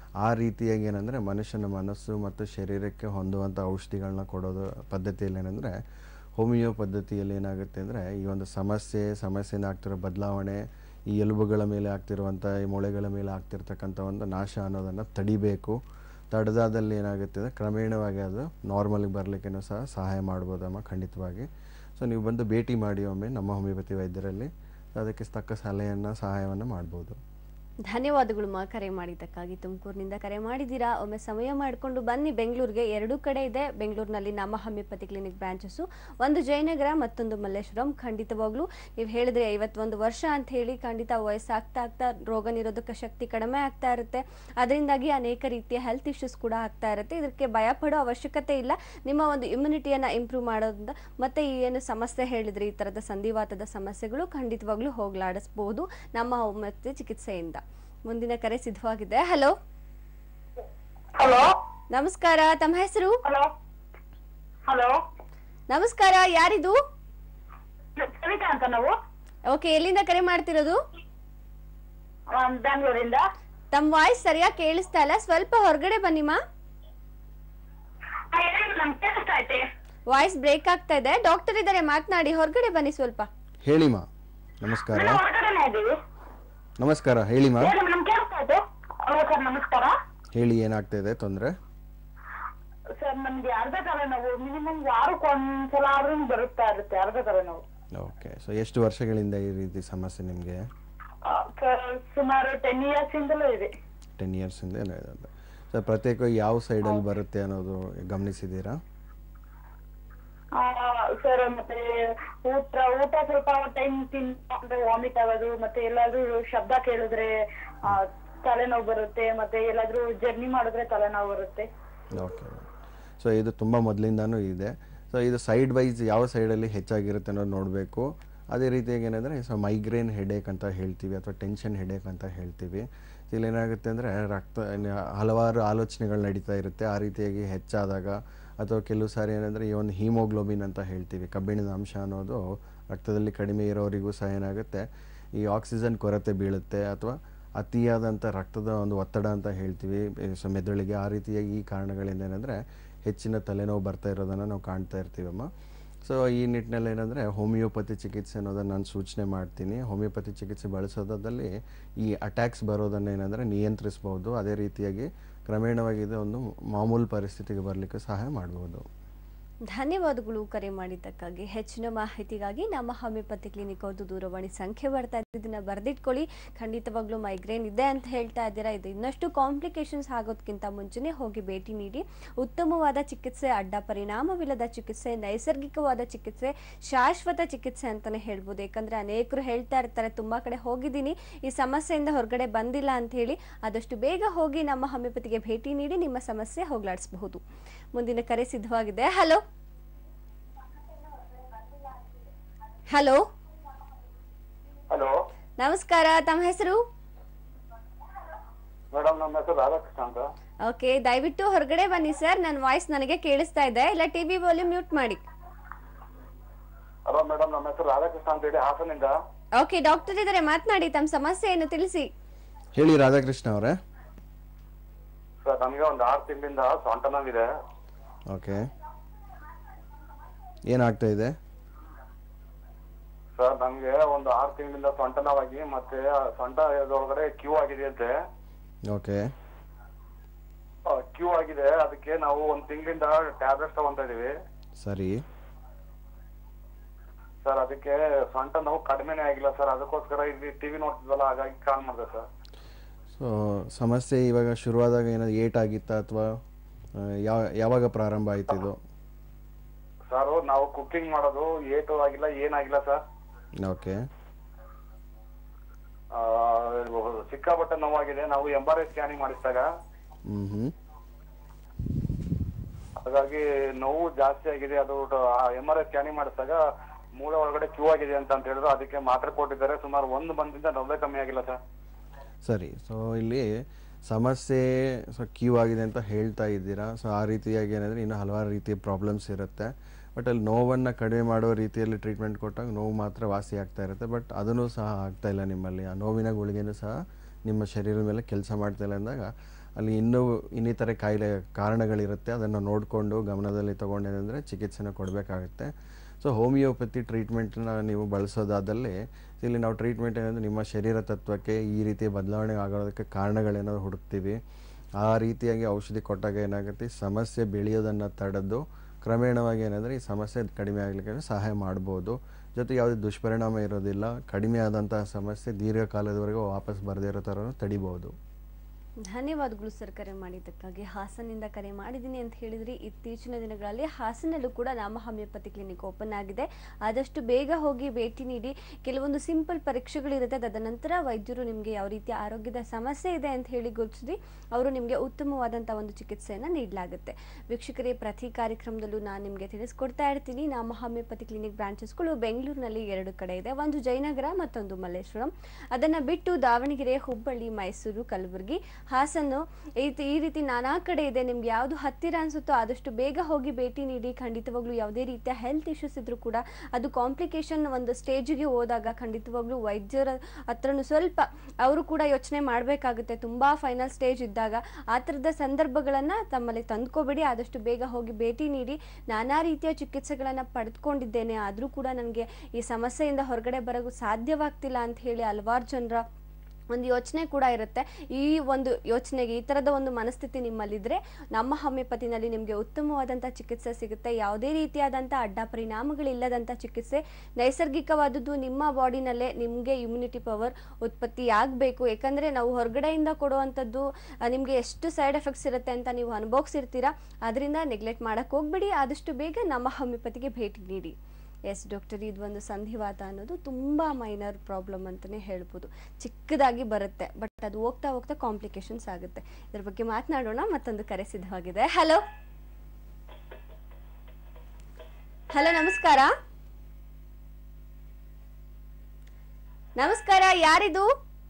ಆ ರೀತಿಯಾಗಿ ಏನಂದರೆ ಮನುಷ್ಯನ ಮನಸ್ಸು ಮತ್ತು ಶರೀರಕ್ಕೆ ಹೊಂದುವಂಥ ಔಷಧಿಗಳನ್ನ ಕೊಡೋದು ಪದ್ಧತಿಯಲ್ಲಿ ಏನಂದರೆ ಹೋಮಿಯೋ ಪದ್ಧತಿಯಲ್ಲಿ ಏನಾಗುತ್ತೆ ಅಂದರೆ ಈ ಒಂದು ಸಮಸ್ಯೆ ಸಮಸ್ಯೆಯಿಂದ ಆಗ್ತಿರೋ ಬದಲಾವಣೆ ಈ ಎಲುಬುಗಳ ಮೇಲೆ ಆಗ್ತಿರುವಂಥ ಈ ಮೊಳೆಗಳ ಮೇಲೆ ಆಗ್ತಿರ್ತಕ್ಕಂಥ ಒಂದು ನಾಶ ಅನ್ನೋದನ್ನು ತಡಿಬೇಕು ತಡೆದಾದಲ್ಲಿ ಏನಾಗುತ್ತೆ ಅಂದರೆ ಕ್ರಮೇಣವಾಗಿ ಅದು ನಾರ್ಮಲ್ಗೆ ಬರಲಿಕ್ಕೇನೂ ಸಹ ಸಹಾಯ ಮಾಡ್ಬೋದಮ್ಮ ಖಂಡಿತವಾಗಿ ಸೊ ನೀವು ಬಂದು ಭೇಟಿ ಮಾಡಿ ಒಮ್ಮೆ ನಮ್ಮ ಹೋಮಿಯೋಪತಿ ವೈದ್ಯರಲ್ಲಿ ಅದಕ್ಕೆ ತಕ್ಕ ಸಲಹೆಯನ್ನು ಸಹಾಯವನ್ನು ಮಾಡ್ಬೋದು ಧನ್ಯವಾದಗಳು ಮಾ ಕರೆ ಮಾಡಿದ್ದಕ್ಕಾಗಿ ತುಮಕೂರಿನಿಂದ ಕರೆ ಮಾಡಿದ್ದೀರಾ ಒಮ್ಮೆ ಸಮಯ ಮಾಡಿಕೊಂಡು ಬನ್ನಿ ಬೆಂಗಳೂರಿಗೆ ಎರಡೂ ಕಡೆ ಇದೆ ಬೆಂಗಳೂರಿನಲ್ಲಿ ನಮ್ಮ ಹೋಮಿಯೋಪತಿ ಕ್ಲಿನಿಕ್ ಬ್ರಾಂಚಸ್ಸು ಒಂದು ಜಯನಗರ ಮತ್ತೊಂದು ಮಲ್ಲೇಶ್ವರಂ ಖಂಡಿತವಾಗ್ಲೂ ನೀವು ಹೇಳಿದ್ರೆ ಐವತ್ತೊಂದು ವರ್ಷ ಅಂತ ಹೇಳಿ ಖಂಡಿತ ವಯಸ್ಸಾಗ್ತಾ ಆಗ್ತಾ ರೋಗ ನಿರೋಧಕ ಶಕ್ತಿ ಕಡಿಮೆ ಆಗ್ತಾ ಇರುತ್ತೆ ಅದರಿಂದಾಗಿ ಅನೇಕ ರೀತಿಯ ಹೆಲ್ತ್ ಇಶ್ಯೂಸ್ ಕೂಡ ಆಗ್ತಾ ಇರುತ್ತೆ ಇದಕ್ಕೆ ಭಯ ಪಡೋ ಅವಶ್ಯಕತೆ ಇಲ್ಲ ನಿಮ್ಮ ಒಂದು ಇಮ್ಯುನಿಟಿಯನ್ನು ಇಂಪ್ರೂವ್ ಮಾಡೋದ್ರಿಂದ ಮತ್ತೆ ಈ ಏನು ಸಮಸ್ಯೆ ಹೇಳಿದ್ರಿ ಈ ಥರದ ಸಂಧಿವಾತದ ಸಮಸ್ಯೆಗಳು ಖಂಡಿತವಾಗ್ಲೂ ಹೋಗ್ಲಾಡಿಸ್ಬೋದು ನಮ್ಮ ಹೋಮಿಯೋಪತಿ ಚಿಕಿತ್ಸೆಯಿಂದ ಮುಂದಿನ ಕರೆ ಸಿದ್ಧವಾಗಿದೆ ಹಲೋ ಹಲೋ ನಮಸ್ಕಾರ ತಮ್ಮ ಹೆಸರು ಹಲೋ ಹಲೋ ನಮಸ್ಕಾರ ಯಾರಿದು ಸವಿತಾ ಅಂತ ನಾವು ಓಕೆ ಎಲ್ಲಿಂದ ಕರೆ ಮಾಡ್ತಿರೋದು ಬ್ಯಾಂಗ್ಳೂರಿಂದ ತಮ್ಮ ವಾಯ್ಸ್ ಸರಿಯಾಗಿ ಕೇಳಿಸ್ತಾ ಇಲ್ಲ ಸ್ವಲ್ಪ ಹೊರಗಡೆ ಬನ್ನಿಮಾ ನಮ್ಗೆ ಕೇಳಿಸ್ತಾ ಐತೆ ವಾಯ್ಸ್ ಬ್ರೇಕ್ ಆಗ್ತಾ ಇದೆ ಡಾಕ್ಟರ್ ಇದ್ದಾರೆ ಮಾತನಾಡಿ ಹೊರಗಡೆ ಬನ್ನಿ ಸ್ವಲ್ಪ ಹೇಳಿಮ್ಮ ನಮಸ್ಕಾರ ನಾವು ಹೊರಗಡೆನೆ ಇದ್ದೀವಿ ನಮಸ್ಕಾರ ಹೇಳಿಮ್ಮ ಹೇಳಿ ನಮ್ಗೆ ಕೇಳಿಸ್ತಾ ಐತೆ ಹಲೋ ಸರ್ ನಮಸ್ಕಾರ ಹೇಳಿ ಏನಾಗ್ತಾ ಇದೆ ತೊಂದರೆ ಸರ್ ನಮ್ಗೆ ಅರ್ಧ ತಲೆನೋವು ಮಿನಿಮಮ್ ವಾರಕ್ಕೆ ಒಂದ್ಸಲ ಆದ್ರೂ ಬರುತ್ತಾ ಇರುತ್ತೆ ಅರ್ಧ ತಲೆನೋವು ಓಕೆ ಸೊ ಎಷ್ಟು ವರ್ಷಗಳಿಂದ ಈ ರೀತಿ ಸಮಸ್ಯೆ ನಿಮಗೆ ಆ, ಸರ್ ಸುಮಾರು ಟೆನ್ ಇಯರ್ಸ್ ಇಂದಲೂ ಇದೆ ಟೆನ್ ಇಯರ್ಸಿಂದ ಏನೋ ಇದೆ ಅಂತ ಸೊ ಪ್ರತ್ಯೇಕವಾಗಿ ಯಾವ ಸೈಡಲ್ಲಿ ಬರುತ್ತೆ ಅನ್ನೋದು ಗಮನಿಸಿದ್ದೀರಾ ಆ, ಸರ್ ಮತ್ತೆ ಊಟ ಊಟ ಸ್ವಲ್ಪ ಟೈಮ್ ತಿಂದ್ರೆ ವಾಮಿಟ್ ಆಗೋದು ಮತ್ತೆ ಎಲ್ಲಾದ್ರೂ ಶಬ್ದ ಕೇಳಿದ್ರೆ ಆ, ತಲೆನೋವು ಬರುತ್ತೆ ಮತ್ತೆ ಎಲ್ಲಾದ್ರೂ ಜರ್ನಿ ಮಾಡಿದ್ರೆ ತಲೆನೋವು ಬರುತ್ತೆ ಓಕೆ ಸೊ ಇದು ತುಂಬ ಮೊದಲಿಂದನೂ ಇದೆ ಸೊ ಇದು ಸೈಡ್ ವೈಸ್ ಯಾವ ಸೈಡಲ್ಲಿ ಹೆಚ್ಚಾಗಿರುತ್ತೆ ಅನ್ನೋದು ನೋಡಬೇಕು ಅದೇ ರೀತಿಯಾಗಿ ಏನಂದರೆ ಸೊ ಮೈಗ್ರೇನ್ ಹೆಡೇಕ್ ಅಂತ ಹೇಳ್ತೀವಿ ಅಥವಾ ಟೆನ್ಷನ್ ಹೆಡೇಕ್ ಅಂತ ಹೇಳ್ತೀವಿ ಇಲ್ಲಿ ಏನಾಗುತ್ತೆ ಅಂದರೆ ರಕ್ತ ನ- ಹಲವಾರು ಆಲೋಚನೆಗಳು ನಡೀತಾ ಇರುತ್ತೆ ಆ ರೀತಿಯಾಗಿ ಹೆಚ್ಚಾದಾಗ ಅಥವಾ ಕೆಲವು ಸಾರಿ ಏನಂದರೆ ಈ ಒಂದು ಹೀಮೋಗ್ಲೋಬಿನ್ ಅಂತ ಹೇಳ್ತೀವಿ ಕಬ್ಬಿಣದ ಅಂಶ ಅನ್ನೋದು ರಕ್ತದಲ್ಲಿ ಕಡಿಮೆ ಇರೋರಿಗೂ ಸಹ ಏನಾಗುತ್ತೆ ಈ ಆಕ್ಸಿಜನ್ ಕೊರತೆ ಬೀಳುತ್ತೆ ಅಥವಾ ಅತಿಯಾದಂಥ ರಕ್ತದ ಒಂದು ಒತ್ತಡ ಅಂತ ಹೇಳ್ತೀವಿ ಸೊ ಮೆದುಳಿಗೆ ಆ ರೀತಿಯಾಗಿ ಈ ಕಾರಣಗಳಿಂದ ಏನಂದರೆ ಹೆಚ್ಚಿನ ತಲೆನೋವು ಬರ್ತಾ ಇರೋದನ್ನು ನಾವು ಕಾಣ್ತಾ ಇರ್ತೀವಮ್ಮ ಸೊ ಈ ನಿಟ್ಟಿನಲ್ಲಿ ಏನಂದರೆ ಹೋಮಿಯೋಪತಿ ಚಿಕಿತ್ಸೆ ಅನ್ನೋದನ್ನು ನಾನು ಸೂಚನೆ ಮಾಡ್ತೀನಿ ಹೋಮಿಯೋಪತಿ ಚಿಕಿತ್ಸೆ ಬಳಸೋದ್ರಲ್ಲಿ ಈ ಅಟ್ಯಾಕ್ಸ್ ಬರೋದನ್ನು ಏನಂದರೆ ನಿಯಂತ್ರಿಸ್ಬೋದು ಅದೇ ರೀತಿಯಾಗಿ ಕ್ರಮೇಣವಾಗಿ ಇದು ಒಂದು ಮಾಮೂಲು ಪರಿಸ್ಥಿತಿಗೆ ಬರಲಿಕ್ಕೆ ಸಹಾಯ ಮಾಡ್ಬೋದು ಧನ್ಯವಾದಗಳು ಕರೆ ಮಾಡಿದ್ದಕ್ಕಾಗಿ ಹೆಚ್ಚಿನ ಮಾಹಿತಿಗಾಗಿ ನಮ್ಮ ಹೋಮಿಯೋಪತಿ ಕ್ಲಿನಿಕ್ ಅವ್ರದ್ದು ದೂರವಾಣಿ ಸಂಖ್ಯೆ ಬರ್ತಾ ಇದೆ ಇದನ್ನ ಬರೆದಿಟ್ಕೊಳ್ಳಿ ಖಂಡಿತವಾಗ್ಲೂ ಮೈಗ್ರೇನ್ ಇದೆ ಅಂತ ಹೇಳ್ತಾ ಇದ್ದೀರಾ ಇದು ಇನ್ನಷ್ಟು ಕಾಂಪ್ಲಿಕೇಶನ್ಸ್ ಆಗೋದಕ್ಕಿಂತ ಮುಂಚೆನೇ ಹೋಗಿ ಭೇಟಿ ನೀಡಿ ಉತ್ತಮವಾದ ಚಿಕಿತ್ಸೆ ಅಡ್ಡ ಪರಿಣಾಮವಿಲ್ಲದ ಚಿಕಿತ್ಸೆ ನೈಸರ್ಗಿಕವಾದ ಚಿಕಿತ್ಸೆ ಶಾಶ್ವತ ಚಿಕಿತ್ಸೆ ಅಂತಾನೆ ಹೇಳ್ಬೋದು ಯಾಕಂದ್ರೆ ಅನೇಕರು ಹೇಳ್ತಾ ಇರ್ತಾರೆ ತುಂಬಾ ಕಡೆ ಹೋಗಿದ್ದೀನಿ ಈ ಸಮಸ್ಯೆಯಿಂದ ಹೊರಗಡೆ ಬಂದಿಲ್ಲ ಅಂತ ಹೇಳಿ ಆದಷ್ಟು ಬೇಗ ಹೋಗಿ ನಮ್ಮ ಹೋಮಿಯೋಪತಿಗೆ ಭೇಟಿ ನೀಡಿ ನಿಮ್ಮ ಸಮಸ್ಯೆ ಹೋಗ್ಲಾಡಿಸಬಹುದು ಮುಂದಿನ ಕರೆ ಸಿದ್ಧವಾಗಿದೆ ಹಲೋ ಹಲೋ ಹಲೋ ನಮಸ್ಕಾರ ತಮ್ಮ ಹೆಸರು ಮೇಡಮ್ ನಮ್ಮ ಹೆಸರು ರಾಧಾಕೃಷ್ಣ ಅಂತ ಓಕೆ ದಯವಿಟ್ಟು ಹೊರಗಡೆ ಬನ್ನಿ ಸರ್ ನನ್ನ ವಾಯ್ಸ್ ನನಗೆ ಕೇಳಿಸ್ತಾ ಇದೆ ಇಲ್ಲ ಟಿವಿ ವಾಲ್ಯೂಮ್ ಮ್ಯೂಟ್ ಮಾಡಿ ಹಲೋ ಮೇಡಮ್ ನಮ್ಮ ಹೆಸರು ರಾಧಾಕೃಷ್ಣ ಅಂತ ಹೇಳಿ ಹಾಸನಿಂದ ಓಕೆ ಡಾಕ್ಟರ್ ಇದ್ದಾರೆ ಮಾತನಾಡಿ ತಮ್ಮ ಸಮಸ್ಯೆ ಏನು ತಿಳಿಸಿ ಹೇಳಿ ರಾಧಾಕೃಷ್ಣ ಅವರೇ ಸರ್ ನಮಗೆ ಒಂದು ಆರು ತಿಂಗಳಿಂದ ಸೊಂಟ ನೋವಿದೆ ಓಕೆ ಏನಾಗ್ತಾ ಇದೆ ಸರ್ ನಮ್ಗೆ ಒಂದು ಆರು ತಿಂಗಳಿಂದ ಸೊಂಟ ನೋವಾಗಿ ಮತ್ತೆ ಆ ಸೊಂಟ ಒಳಗಡೆ ಕ್ಯೂ ಆಗಿದೆ ಅಂತೆ ಓಕೆ ಕ್ಯೂ ಆಗಿದೆ ಅದಕ್ಕೆ ನಾವು ಒಂದ್ ತಿಂಗಳಿಂದ ಟ್ಯಾಬ್ಲೆಟ್ಸ್ ತಗೊಂತ ಇದೀವಿ ಸರಿ ಸರ್ ಅದಕ್ಕೆ ಸೊಂಟ ನೋವು ಕಡಿಮೆನೇ ಆಗಿಲ್ಲ ಸರ್ ಅದಕ್ಕೋಸ್ಕರ ಇಲ್ಲಿ ಟಿವಿ ನೋಡ್ತಿದ್ವಲ್ಲ ಹಾಗಾಗಿ ಕಾಲ್ ಮಾಡಿದೆ ಸರ್ ಸೊ ಸಮಸ್ಯೆ ಇವಾಗ ಶುರುವಾದಾಗ ಏನಾದ್ರು ಏಟ್ ಆಗಿತ್ತಾ ಅಥವಾ ಯಾವ ಯಾವಾಗ ಪ್ರಾರಂಭ ಆಯ್ತು ಇದು ಸರ್ ನಾವು ಕುಕಿಂಗ್ ಮಾಡೋದು ಏಟು ಆಗಿಲ್ಲ ಏನಾಗಿಲ್ಲ ಸರ್ ಓಕೆ ಆ, ಸಿಕ್ಕಾಪಟ್ಟೆ ನೋವಾಗಿದೆ ನಾವು ಎಂ ಆರ್ ಐ ಸ್ಕ್ಯಾನಿಂಗ್ ಮಾಡಿಸಿದಾಗ ಹ್ಞೂ ಹ್ಞೂ ಹಾಗಾಗಿ ನೋವು ಜಾಸ್ತಿ ಆಗಿದೆ ಅದು ಎಂ ಆರ್ ಐ ಸ್ಕ್ಯಾನಿಂಗ್ ಮಾಡಿಸಿದಾಗ ಮೂಳೆ ಒಳಗಡೆ ಕ್ಯೂ ಆಗಿದೆ ಅಂತ ಅಂತ ಹೇಳಿದ್ರು ಅದಕ್ಕೆ ಮಾತ್ರೆ ಕೊಟ್ಟಿದ್ದಾರೆ ಸುಮಾರು ಒಂದು ಬಂದಿಂದ ನೋವೇ ಕಮ್ಮಿ ಆಗಿಲ್ಲ ಸರ್ ಸರಿ ಸೊ ಇಲ್ಲಿ ಸಮಸ್ಯೆ ಸೊ ಕ್ಯೂ ಆಗಿದೆ ಅಂತ ಹೇಳ್ತಾ ಇದ್ದೀರಾ ಸೊ ಆ ರೀತಿಯಾಗಿ ಏನಂದರೆ ಇನ್ನೂ ಹಲವಾರು ರೀತಿಯ ಪ್ರಾಬ್ಲಮ್ಸ್ ಇರುತ್ತೆ ಬಟ್ ಅಲ್ಲಿ ನೋವನ್ನು ಕಡಿಮೆ ಮಾಡೋ ರೀತಿಯಲ್ಲಿ ಟ್ರೀಟ್ಮೆಂಟ್ ಕೊಟ್ಟಾಗ ನೋವು ಮಾತ್ರ ವಾಸಿ ಆಗ್ತಾ ಇರುತ್ತೆ ಬಟ್ ಅದನ್ನು ಸಹ ಆಗ್ತಾ ಇಲ್ಲ ನಿಮ್ಮಲ್ಲಿ ಆ ನೋವಿನ ಗುಳಿಗೆನೂ ಸಹ ನಿಮ್ಮ ಶರೀರದ ಮೇಲೆ ಕೆಲಸ ಮಾಡ್ತಾ ಇಲ್ಲ ಅಂದಾಗ ಅಲ್ಲಿ ಇನ್ನೂ ಇನ್ನಿತರೆ ಕಾಯಿಲೆ ಕಾರಣಗಳಿರುತ್ತೆ ಅದನ್ನು ನೋಡಿಕೊಂಡು ಗಮನದಲ್ಲಿ ತೊಗೊಂಡೇನೆಂದರೆ ಚಿಕಿತ್ಸೆನ ಕೊಡಬೇಕಾಗುತ್ತೆ ಸೊ ಹೋಮಿಯೋಪತಿ ಟ್ರೀಟ್ಮೆಂಟ್ನ ನೀವು ಬಳಸೋದಾದಲ್ಲಿ ಇಲ್ಲಿ ನಾವು ಟ್ರೀಟ್ಮೆಂಟ್ ಏನಂದರೆ ನಿಮ್ಮ ಶರೀರ ತತ್ವಕ್ಕೆ ಈ ರೀತಿ ಬದಲಾವಣೆ ಆಗೋದಕ್ಕೆ ಕಾರಣಗಳೇನಾದ್ರು ಹುಡುಕ್ತೀವಿ ಆ ರೀತಿಯಾಗಿ ಔಷಧಿ ಕೊಟ್ಟಾಗ ಏನಾಗುತ್ತೆ ಈ ಸಮಸ್ಯೆ ಬೆಳೆಯೋದನ್ನು ತಡೆದು ಕ್ರಮೇಣವಾಗಿ ಏನಂದರೆ ಈ ಸಮಸ್ಯೆ ಕಡಿಮೆ ಆಗಲಿಕ್ಕೆ ಸಹಾಯ ಮಾಡ್ಬೋದು ಜೊತೆಗೆ ಯಾವುದೇ ದುಷ್ಪರಿಣಾಮ ಇರೋದಿಲ್ಲ ಕಡಿಮೆ ಆದಂತಹ ಸಮಸ್ಯೆ ದೀರ್ಘಕಾಲದವರೆಗೂ ವಾಪಸ್ ಬರದೇ ಇರೋ ಥರ ತಡಿಬೋದು ಧನ್ಯವಾದಗಳು ಸರ್ ಕರೆ ಮಾಡಿದ್ದಕ್ಕಾಗಿ ಹಾಸನಿಂದ ಕರೆ ಮಾಡಿದ್ದೀನಿ ಅಂತ ಹೇಳಿದ್ರಿ ಇತ್ತೀಚಿನ ದಿನಗಳಲ್ಲಿ ಹಾಸನಲ್ಲೂ ಕೂಡ ನಾಮ ಹೋಮಿಯೋಪತಿ ಕ್ಲಿನಿಕ್ ಓಪನ್ ಆಗಿದೆ ಆದಷ್ಟು ಬೇಗ ಹೋಗಿ ಭೇಟಿ ನೀಡಿ ಕೆಲವೊಂದು ಸಿಂಪಲ್ ಪರೀಕ್ಷೆಗಳಿರುತ್ತೆ ತದನಂತರ ವೈದ್ಯರು ನಿಮಗೆ ಯಾವ ರೀತಿಯ ಆರೋಗ್ಯದ ಸಮಸ್ಯೆ ಇದೆ ಅಂತ ಹೇಳಿ ಗುರುತಿಸಿ ಅವರು ನಿಮಗೆ ಉತ್ತಮವಾದಂಥ ಒಂದು ಚಿಕಿತ್ಸೆಯನ್ನು ನೀಡಲಾಗುತ್ತೆ ವೀಕ್ಷಕರೇ ಪ್ರತಿ ಕಾರ್ಯಕ್ರಮದಲ್ಲೂ ನಾನು ನಿಮಗೆ ತಿಳಿಸ್ಕೊಡ್ತಾ ಇರ್ತೀನಿ ನಾಮ ಹೋಮಿಯೋಪತಿ ಕ್ಲಿನಿಕ್ ಬ್ರಾಂಚಸ್ಗಳು ಬೆಂಗಳೂರಿನಲ್ಲಿ ಎರಡು ಕಡೆ ಇದೆ ಒಂದು ಜಯನಗರ ಮತ್ತೊಂದು ಮಲ್ಲೇಶ್ವರಂ ಅದನ್ನು ಬಿಟ್ಟು ದಾವಣಗೆರೆ ಹುಬ್ಬಳ್ಳಿ ಮೈಸೂರು ಕಲಬುರಗಿ ಹಾಸನ್ನು ಈ ರೀತಿ- ಈ ರೀತಿ ನಾನಾ ಕಡೆ ಇದೆ ನಿಮ್ಗೆ ಯಾವುದು ಹತ್ತಿರ ಅನ್ಸುತ್ತೋ ಆದಷ್ಟು ಬೇಗ ಹೋಗಿ ಭೇಟಿ ನೀಡಿ ಖಂಡಿತವಾಗ್ಲೂ ಯಾವುದೇ ರೀತಿಯ ಹೆಲ್ತ್ ಇಶ್ಯೂಸ್ ಇದ್ರೂ ಕೂಡ ಅದು ಕಾಂಪ್ಲಿಕೇಶನ್ ಒಂದು ಸ್ಟೇಜಿಗೆ ಹೋದಾಗ ಖಂಡಿತವಾಗ್ಲೂ ವೈದ್ಯರ ಹತ್ರನೂ ಸ್ವಲ್ಪ ಅವರು ಕೂಡ ಯೋಚನೆ ಮಾಡಬೇಕಾಗುತ್ತೆ ತುಂಬ ಫೈನಲ್ ಸ್ಟೇಜ್ ಇದ್ದಾಗ ಆ ಥರದ ಸಂದರ್ಭಗಳನ್ನು ತಮ್ಮಲ್ಲಿ ತಂದ್ಕೋಬೇಡಿ ಆದಷ್ಟು ಬೇಗ ಹೋಗಿ ಭೇಟಿ ನೀಡಿ ನಾನಾ ರೀತಿಯ ಚಿಕಿತ್ಸೆಗಳನ್ನು ಪಡೆದುಕೊಂಡಿದ್ದೇನೆ ಆದರೂ ಕೂಡ ನನಗೆ ಈ ಸಮಸ್ಯೆಯಿಂದ ಹೊರಗಡೆ ಬರೋದು ಸಾಧ್ಯವಾಗ್ತಿಲ್ಲ ಅಂತ ಹೇಳಿ ಹಲವಾರು ಜನರ ಒಂದು ಯೋಚನೆ ಕೂಡ ಇರುತ್ತೆ ಈ ಒಂದು ಯೋಚನೆಗೆ ಈ ಥರದ ಒಂದು ಮನಸ್ಥಿತಿ ನಿಮ್ಮಲ್ಲಿದ್ದರೆ ನಮ್ಮ ಹೋಮಿಯೋಪತಿನಲ್ಲಿ ನಿಮಗೆ ಉತ್ತಮವಾದಂಥ ಚಿಕಿತ್ಸೆ ಸಿಗುತ್ತೆ ಯಾವುದೇ ರೀತಿಯಾದಂಥ ಅಡ್ಡ ಪರಿಣಾಮಗಳಿಲ್ಲದಂಥ ಚಿಕಿತ್ಸೆ ನೈಸರ್ಗಿಕವಾದದ್ದು ನಿಮ್ಮ ಬಾಡಿನಲ್ಲೇ ನಿಮಗೆ ಇಮ್ಯುನಿಟಿ ಪವರ್ ಉತ್ಪತ್ತಿ ಆಗಬೇಕು ಯಾಕಂದರೆ ನಾವು ಹೊರಗಡೆಯಿಂದ ಕೊಡುವಂಥದ್ದು ನಿಮಗೆ ಎಷ್ಟು ಸೈಡ್ ಎಫೆಕ್ಟ್ಸ್ ಇರುತ್ತೆ ಅಂತ ನೀವು ಅನುಭವಿಸಿರ್ತೀರಾ ಅದರಿಂದ ನೆಗ್ಲೆಕ್ಟ್ ಮಾಡೋಕ್ಕೆ ಹೋಗ್ಬೇಡಿ ಆದಷ್ಟು ಬೇಗ ನಮ್ಮ ಹೋಮಿಯೋಪತಿಗೆ ಭೇಟಿ ನೀಡಿ ಎಸ್ ಡಾಕ್ಟರ್ ಇದು ಒಂದು ಸಂಧಿವಾತ ಅನ್ನೋದು ತುಂಬ ಮೈನರ್ ಪ್ರಾಬ್ಲಮ್ ಅಂತಲೇ ಹೇಳ್ಬೋದು ಚಿಕ್ಕದಾಗಿ ಬರುತ್ತೆ ಬಟ್ ಅದು ಹೋಗ್ತಾ ಹೋಗ್ತಾ ಕಾಂಪ್ಲಿಕೇಶನ್ಸ್ ಆಗುತ್ತೆ ಇದ್ರ ಬಗ್ಗೆ ಮಾತನಾಡೋಣ ಮತ್ತೊಂದು ಕರೆ ಸಿದ್ಧವಾಗಿದೆ ಹಲೋ ಹಲೋ ನಮಸ್ಕಾರ ನಮಸ್ಕಾರ ಯಾರಿದು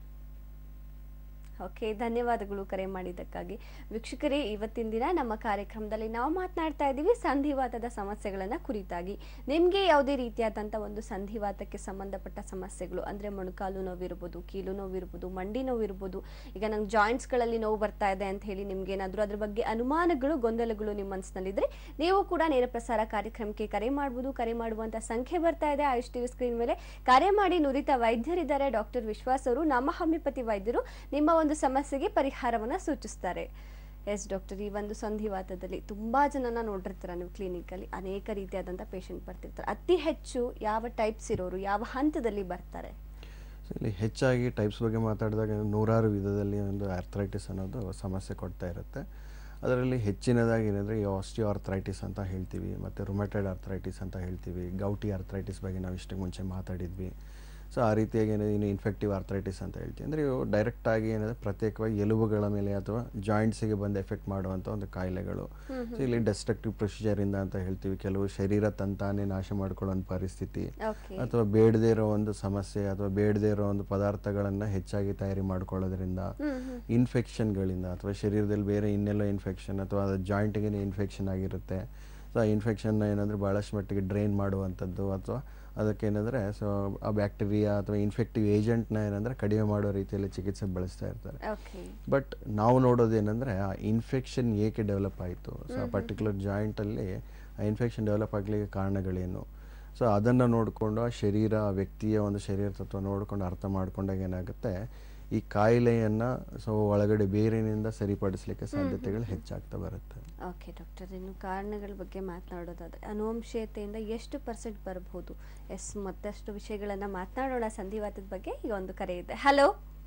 ಓಕೆ ಧನ್ಯವಾದಗಳು ಕರೆ ಮಾಡಿದ್ದಕ್ಕಾಗಿ ವೀಕ್ಷಕರೇ ಇವತ್ತಿನ ದಿನ ನಮ್ಮ ಕಾರ್ಯಕ್ರಮದಲ್ಲಿ ನಾವು ಮಾತನಾಡ್ತಾ ಇದ್ದೀವಿ ಸಂಧಿವಾತದ ಸಮಸ್ಯೆಗಳನ್ನು ಕುರಿತಾಗಿ ನಿಮಗೆ ಯಾವುದೇ ರೀತಿಯಾದಂಥ ಒಂದು ಸಂಧಿವಾತಕ್ಕೆ ಸಂಬಂಧಪಟ್ಟ ಸಮಸ್ಯೆಗಳು ಅಂದರೆ ಮೊಣಕಾಲು ನೋವಿರ್ಬೋದು ಕೀಲು ನೋವಿರ್ಬೋದು ಮಂಡಿ ನೋವಿರ್ಬೋದು ಈಗ ನಂಗೆ ಜಾಯಿಂಟ್ಸ್ಗಳಲ್ಲಿ ನೋವು ಬರ್ತಾ ಇದೆ ಅಂತ ಹೇಳಿ ನಿಮ್ಗೆ ಏನಾದರೂ ಅದ್ರ ಬಗ್ಗೆ ಅನುಮಾನಗಳು ಗೊಂದಲಗಳು ನಿಮ್ಮ ಮನಸ್ಸಿನಲ್ಲಿದ್ದರೆ ನೀವು ಕೂಡ ನೇರ ಪ್ರಸಾರ ಕಾರ್ಯಕ್ರಮಕ್ಕೆ ಕರೆ ಮಾಡ್ಬೋದು ಕರೆ ಮಾಡುವಂಥ ಸಂಖ್ಯೆ ಬರ್ತಾ ಇದೆ ಆಯುಷ್ ಟಿವಿ ಸ್ಕ್ರೀನ್ ಮೇಲೆ ಕರೆ ಮಾಡಿ ನುರಿತ ವೈದ್ಯರಿದ್ದಾರೆ ಡಾಕ್ಟರ್ ವಿಶ್ವಾಸ್ ಅವರು ನಮ್ಮ ಹೋಮಿಯೋಪತಿ ವೈದ್ಯರು ನಿಮ್ಮ ಒಂದು ಸಮಸ್ಯೆಗೆ ಪರಿಹಾರವನ್ನು ಸೂಚಿಸ್ತಾರೆ ಎಸ್ ಡಾಕ್ಟರ್ ಈ ಒಂದು ಸಂಧಿವಾತದಲ್ಲಿ ತುಂಬಾ ಜನನ ನೋಡಿರ್ತೀರ ನೀವು ಕ್ಲಿನಿಕಲ್ಲಿ ಅನೇಕ ರೀತಿಯಾದಂಥ ಪೇಷಂಟ್ ಬರ್ತಿರ್ತಾರೆ ಅತಿ ಹೆಚ್ಚು ಯಾವ ಟೈಪ್ಸ್ ಇರೋರು ಯಾವ ಹಂತದಲ್ಲಿ ಬರ್ತಾರೆ ಸೊ ಇಲ್ಲಿ ಹೆಚ್ಚಾಗಿ ಟೈಪ್ಸ್ ಬಗ್ಗೆ ಮಾತಾಡಿದಾಗ ನೂರಾರು ವಿಧದಲ್ಲಿ ಒಂದು ಆರ್ಥ್ರೈಟಿಸ್ ಅನ್ನೋದು ಸಮಸ್ಯೆ ಕೊಡ್ತಾ ಇರುತ್ತೆ ಅದರಲ್ಲಿ ಹೆಚ್ಚಿನದಾಗಿ ಏನಂದರೆ ಈ ಆಸ್ಟಿಯೋ ಆರ್ಥ್ರೈಟಿಸ್ ಅಂತ ಹೇಳ್ತೀವಿ ಮತ್ತು ರೊಮೆಟೆಡ್ ಆರ್ಥ್ರೈಟಿಸ್ ಅಂತ ಹೇಳ್ತೀವಿ ಗೌಟಿ ಆರ್ಥ್ರೈಟಿಸ್ ಬಗ್ಗೆ ನಾವು ಇಷ್ಟಕ್ಕೆ ಮುಂಚೆ ಮಾತಾಡಿದ್ವಿ ಸೊ ಆ ರೀತಿಯಾಗಿ ಏನಿದೆ ಇನ್ನು ಇನ್ಫೆಕ್ಟಿವ್ ಆರ್ಥ್ರೈಟಿಸ್ ಅಂತ ಹೇಳ್ತೀವಿ ಅಂದರೆ ಇವು ಡೈರೆಕ್ಟಾಗಿ ಏನಿದೆ ಪ್ರತ್ಯೇಕವಾಗಿ ಎಲುಬುಗಳ ಮೇಲೆ ಅಥವಾ ಜಾಯಿಂಟ್ಸಿಗೆ ಬಂದು ಎಫೆಕ್ಟ್ ಮಾಡುವಂಥ ಒಂದು ಕಾಯಿಲೆಗಳು ಸೊ ಇಲ್ಲಿ ಡೆಸ್ಟ್ರಕ್ಟಿವ್ ಪ್ರೊಸೀಜರಿಂದ ಅಂತ ಹೇಳ್ತೀವಿ ಕೆಲವು ಶರೀರ ತಂತಾನೇ ನಾಶ ಮಾಡ್ಕೊಳ್ಳೋ ಒಂದು ಪರಿಸ್ಥಿತಿ ಓಕೆ ಅಥವಾ ಬೇಡದೇ ಇರೋ ಒಂದು ಸಮಸ್ಯೆ ಅಥವಾ ಬೇಡದೇ ಇರೋ ಒಂದು ಪದಾರ್ಥಗಳನ್ನು ಹೆಚ್ಚಾಗಿ ತಯಾರಿ ಮಾಡ್ಕೊಳ್ಳೋದ್ರಿಂದ ಇನ್ಫೆಕ್ಷನ್ಗಳಿಂದ ಅಥವಾ ಶರೀರದಲ್ಲಿ ಬೇರೆ ಇನ್ನೆಲ್ಲೋ ಇನ್ಫೆಕ್ಷನ್ ಅಥವಾ ಅದು ಜಾಯಿಂಟಿಗೆ ಇನ್ಫೆಕ್ಷನ್ ಆಗಿರುತ್ತೆ ಸೊ ಆ ಇನ್ಫೆಕ್ಷನ್ನ ಏನಂದರೆ ಭಾಳಷ್ಟು ಮಟ್ಟಿಗೆ ಡ್ರೈನ್ ಮಾಡುವಂಥದ್ದು ಅಥವಾ ಅದಕ್ಕೆ ಏನಂದರೆ ಸೊ ಆ ಬ್ಯಾಕ್ಟೀರಿಯಾ ಅಥವಾ ಇನ್ಫೆಕ್ಟಿವ್ ಏಜೆಂಟ್ನ ಏನಂದರೆ ಕಡಿಮೆ ಮಾಡೋ ರೀತಿಯಲ್ಲಿ ಚಿಕಿತ್ಸೆ ಬಳಸ್ತಾ ಇರ್ತಾರೆ ಓಕೆ ಬಟ್ ನಾವು ನೋಡೋದೇನೆಂದರೆ ಆ ಇನ್ಫೆಕ್ಷನ್ ಏಕೆ ಡೆವಲಪ್ ಆಯಿತು ಸೊ ಆ ಪರ್ಟಿಕ್ಯುಲರ್ ಜಾಯಿಂಟಲ್ಲಿ ಆ ಇನ್ಫೆಕ್ಷನ್ ಡೆವಲಪ್ ಆಗಲಿಕ್ಕೆ ಕಾರಣಗಳೇನು ಸೊ ಅದನ್ನು ನೋಡಿಕೊಂಡು ಆ ಶರೀರ ಆ ವ್ಯಕ್ತಿಯ ಒಂದು ಶರೀರ ತತ್ವ ನೋಡಿಕೊಂಡು ಅರ್ಥ ಮಾಡ್ಕೊಂಡಾಗ ಏನಾಗುತ್ತೆ ಈ ಕಾಯಿಲೆಯನ್ನು ಸೊ ಒಳಗಡೆ ಬೇರೆನಿಂದ ಸರಿಪಡಿಸಲಿಕ್ಕೆ ಸಾಧ್ಯತೆಗಳು ಹೆಚ್ಚಾಗ್ತಾ ಬರುತ್ತೆ ಓಕೆ ಡಾಕ್ಟರ್ ಇನ್ನು ಕಾರಣಗಳ ಬಗ್ಗೆ ಮಾತನಾಡೋದಾದ್ರೆ ಅನುವಂಶೀಯತೆಯಿಂದ ಎಷ್ಟು ಪರ್ಸೆಂಟ್ ಬರಬಹುದು ಎಸ್ ಮತ್ತಷ್ಟು ವಿಷಯಗಳನ್ನು ಮಾತನಾಡೋಣ ಸಂಧಿವಾತದ ಬಗ್ಗೆ ಈಗ ಒಂದು ಕರೆ ಇದೆ ಹಲೋ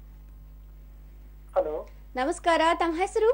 ಹಲೋ ನಮಸ್ಕಾರ ತಮ್ಮ ಹೆಸರು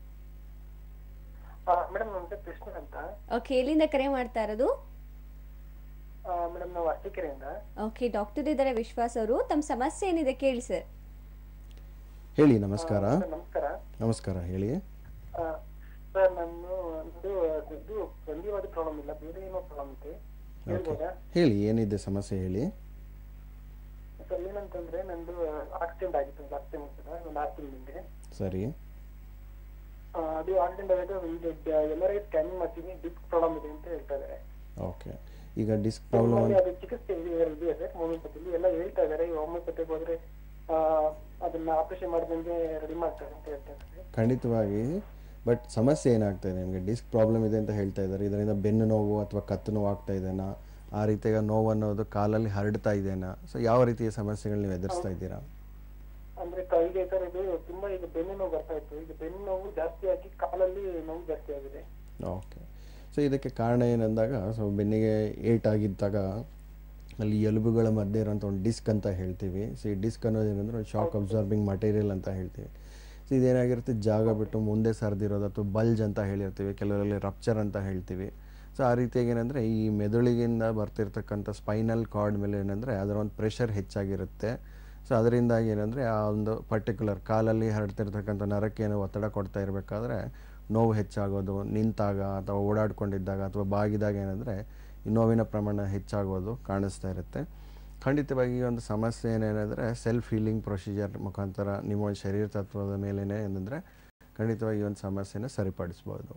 ಮೇಡಮ್ ನಮ್ದು ಕೃಷ್ಣ ಅಂತ ಓಕೆ ಎಲ್ಲಿಂದ ಕರೆ ಮಾಡ್ತಾ ಇರೋದು ಮೇಡಮ್ ನಾವು ಅರಸೀಕೆರೆಯಿಂದ ಓಕೆ ಡಾಕ್ಟರ್ ಇದ್ದಾರೆ ವಿಶ್ವಾಸ್ ಅವರು ತಮ್ಮ ಸಮಸ್ಯೆ ಏನಿದೆ ಕೇಳಿ ಸರ್ ಹೇಳಿ ನಮಸ್ಕಾರ ಸರ್, ನಮಸ್ಕಾರ ನಮಸ್ಕಾರ ಹೇಳಿ ಸರ್ ನಾನು ಇದು ಇದು ಸಂಧಿವಾದ ಪ್ರಾಬ್ಲಮ್ ಇಲ್ಲ ಬೇರೆ ಏನೋ ಪ್ರಾಬ್ಲಮ್ ಇದೆ ಹೇಳ್ಬೋದಾ ಹೇಳಿ ಏನಿದೆ ಸಮಸ್ಯೆ ಹೇಳಿ ಸರ್ ಏನಂತಂದ್ರೆ ನಂದು ಆಕ್ಸಿಡೆಂಟ್ ಆಗಿತ್ತು ಲಾಸ್ಟ್ ಟೈಮ್ ಒಂದು ಆರು ತಿಂಗಳ ಹಿಂದೆ ಸರಿ ಆ, ಅದು ಆಕ್ಸಿಡೆಂಟ್ ಆದಾಗ ಇದು ಎಮ್ ಆರ್ ಐ ಸ್ಕ್ಯಾನಿಂಗ್ ಮಾಡ್ತೀನಿ ಡಿಸ್ಕ್ ಪ್ರಾಬ್ಲಮ್ ಇದೆ ಅಂತ ಹೇಳ್ತಾ ಇದ್ದಾರೆ ಓಕೆ ಈಗ ಡಿಸ್ಕ್ ಪ್ರಾಬ್ಲಮ್ ನಮ್ಮಲ್ಲಿ ಅದು ಚಿಕಿತ್ಸೆ ಇದೆ ಇದೆಯಾ ಸರ್ ಹೋಮಿಯೋಪತಿಲಿ ಎಲ್ಲ ಹೇಳ್ತಾ ಇದ್ದಾರೆ ಈ ಹೋಮಿಯೋಪತಿಗೆ ಹೋದ್ರೆ ಆ, ಅದನ್ನ ಆಪರೇಷನ್ ಮಾಡಿದಂಗೆ ರೆಡಿ ಮಾಡ್ತಾರೆ ಅಂತ ಹೇಳ್ತಾ ಇದ್ದಾರೆ ಖಂಡಿತವಾಗಿ ಬಟ್ ಸಮಸ್ಯೆ ಏನಾಗ್ತಾ ಇದೆ ನಿಮಗೆ ಡಿಸ್ಕ್ ಪ್ರಾಬ್ಲಮ್ ಇದೆ ಅಂತ ಹೇಳ್ತಾ ಇದ್ದಾರೆ ಇದರಿಂದ ಬೆನ್ನು ನೋವು ಅಥವಾ ಕತ್ತು ನೋವು ಆಗ್ತಾ ಇದೆನಾ ಆ ರೀತಿಯ ನೋವು ಅನ್ನೋದು ಕಾಲಲ್ಲಿ ಹರಡ್ತಾ ಇದೆನಾ ಸೊ ಯಾವ ರೀತಿಯ ಸಮಸ್ಯೆಗಳು ನೀವು ಎದುರಿಸ್ತಾ ಇದ್ದೀರಾ ಅಂದ್ರೆ ಕೈಗೆ ಸರ್ ಇದು ತುಂಬಾ ಈಗ ಬೆನ್ನು ನೋವು ಬರ್ತಾ ಇತ್ತು ಈಗ ಬೆನ್ನು ನೋವು ಜಾಸ್ತಿ ಆಗಿ ಕಾಲಲ್ಲಿ ನೋವು ಜಾಸ್ತಿ ಆಗಿದೆ ಓಕೆ ಸೊ ಇದಕ್ಕೆ ಕಾರಣ ಏನಂದಾಗ ಸೊ ಬೆನ್ನಿಗೆ ಏಟ್ ಆಗಿದ್ದಾಗ ಅಲ್ಲಿ ಎಲುಬುಗಳ ಮಧ್ಯೆ ಇರೋಂಥ ಒಂದು ಡಿಸ್ಕ್ ಅಂತ ಹೇಳ್ತೀವಿ ಸೊ ಈ ಡಿಸ್ಕ್ ಅನ್ನೋದೇನೆಂದ್ರೆ ಒಂದು ಶಾಕ್ ಅಬ್ಸಾರ್ಬಿಂಗ್ ಮಟೀರಿಯಲ್ ಅಂತ ಹೇಳ್ತೀವಿ ಸೊ ಇದೇನಾಗಿರುತ್ತೆ ಜಾಗ ಬಿಟ್ಟು ಮುಂದೆ ಸರಿದಿರೋದು ಅಥವಾ ಬಲ್ಜ್ ಅಂತ ಹೇಳಿರ್ತೀವಿ ಕೆಲವರಲ್ಲಿ ರಪ್ಚರ್ ಅಂತ ಹೇಳ್ತೀವಿ ಸೊ ಆ ರೀತಿಯಾಗಿ ಏನಂದರೆ ಈ ಮೆದುಳಿಗಿಂದ ಬರ್ತಿರ್ತಕ್ಕಂಥ ಸ್ಪೈನಲ್ ಕಾರ್ಡ್ ಮೇಲೆ ಏನಂದರೆ ಅದರ ಒಂದು ಪ್ರೆಷರ್ ಹೆಚ್ಚಾಗಿರುತ್ತೆ ಸೊ ಅದರಿಂದಾಗಿ ಏನಂದರೆ ಆ ಒಂದು ಪರ್ಟಿಕ್ಯುಲರ್ ಕಾಲಲ್ಲಿ ಹರಡ್ತಿರ್ತಕ್ಕಂಥ ನರಕ್ಕೆ ಏನೋ ಒತ್ತಡ ಕೊಡ್ತಾ ಇರಬೇಕಾದ್ರೆ ನೋವು ಹೆಚ್ಚಾಗೋದು ನಿಂತಾಗ ಅಥವಾ ಓಡಾಡ್ಕೊಂಡಿದ್ದಾಗ ಅಥವಾ ಬಾಗಿದಾಗ ಏನಂದರೆ ಈ ನೋವಿನ ಪ್ರಮಾಣ ಹೆಚ್ಚಾಗೋದು ಕಾಣಿಸ್ತಾ ಇರುತ್ತೆ ಖಂಡಿತವಾಗಿ ಈ ಒಂದು ಸಮಸ್ಯೆ ಏನೇನೆಂದರೆ ಸೆಲ್ಫ್ ಹೀಲಿಂಗ್ ಪ್ರೊಸೀಜರ್ ಮುಖಾಂತರ ನಿಮ್ಮ ಒಂದು ಶರೀರ ತತ್ವದ ಮೇಲೇ ಏನಂದರೆ ಖಂಡಿತವಾಗಿ ಈ ಒಂದು ಸಮಸ್ಯೆನ ಸರಿಪಡಿಸ್ಬೋದು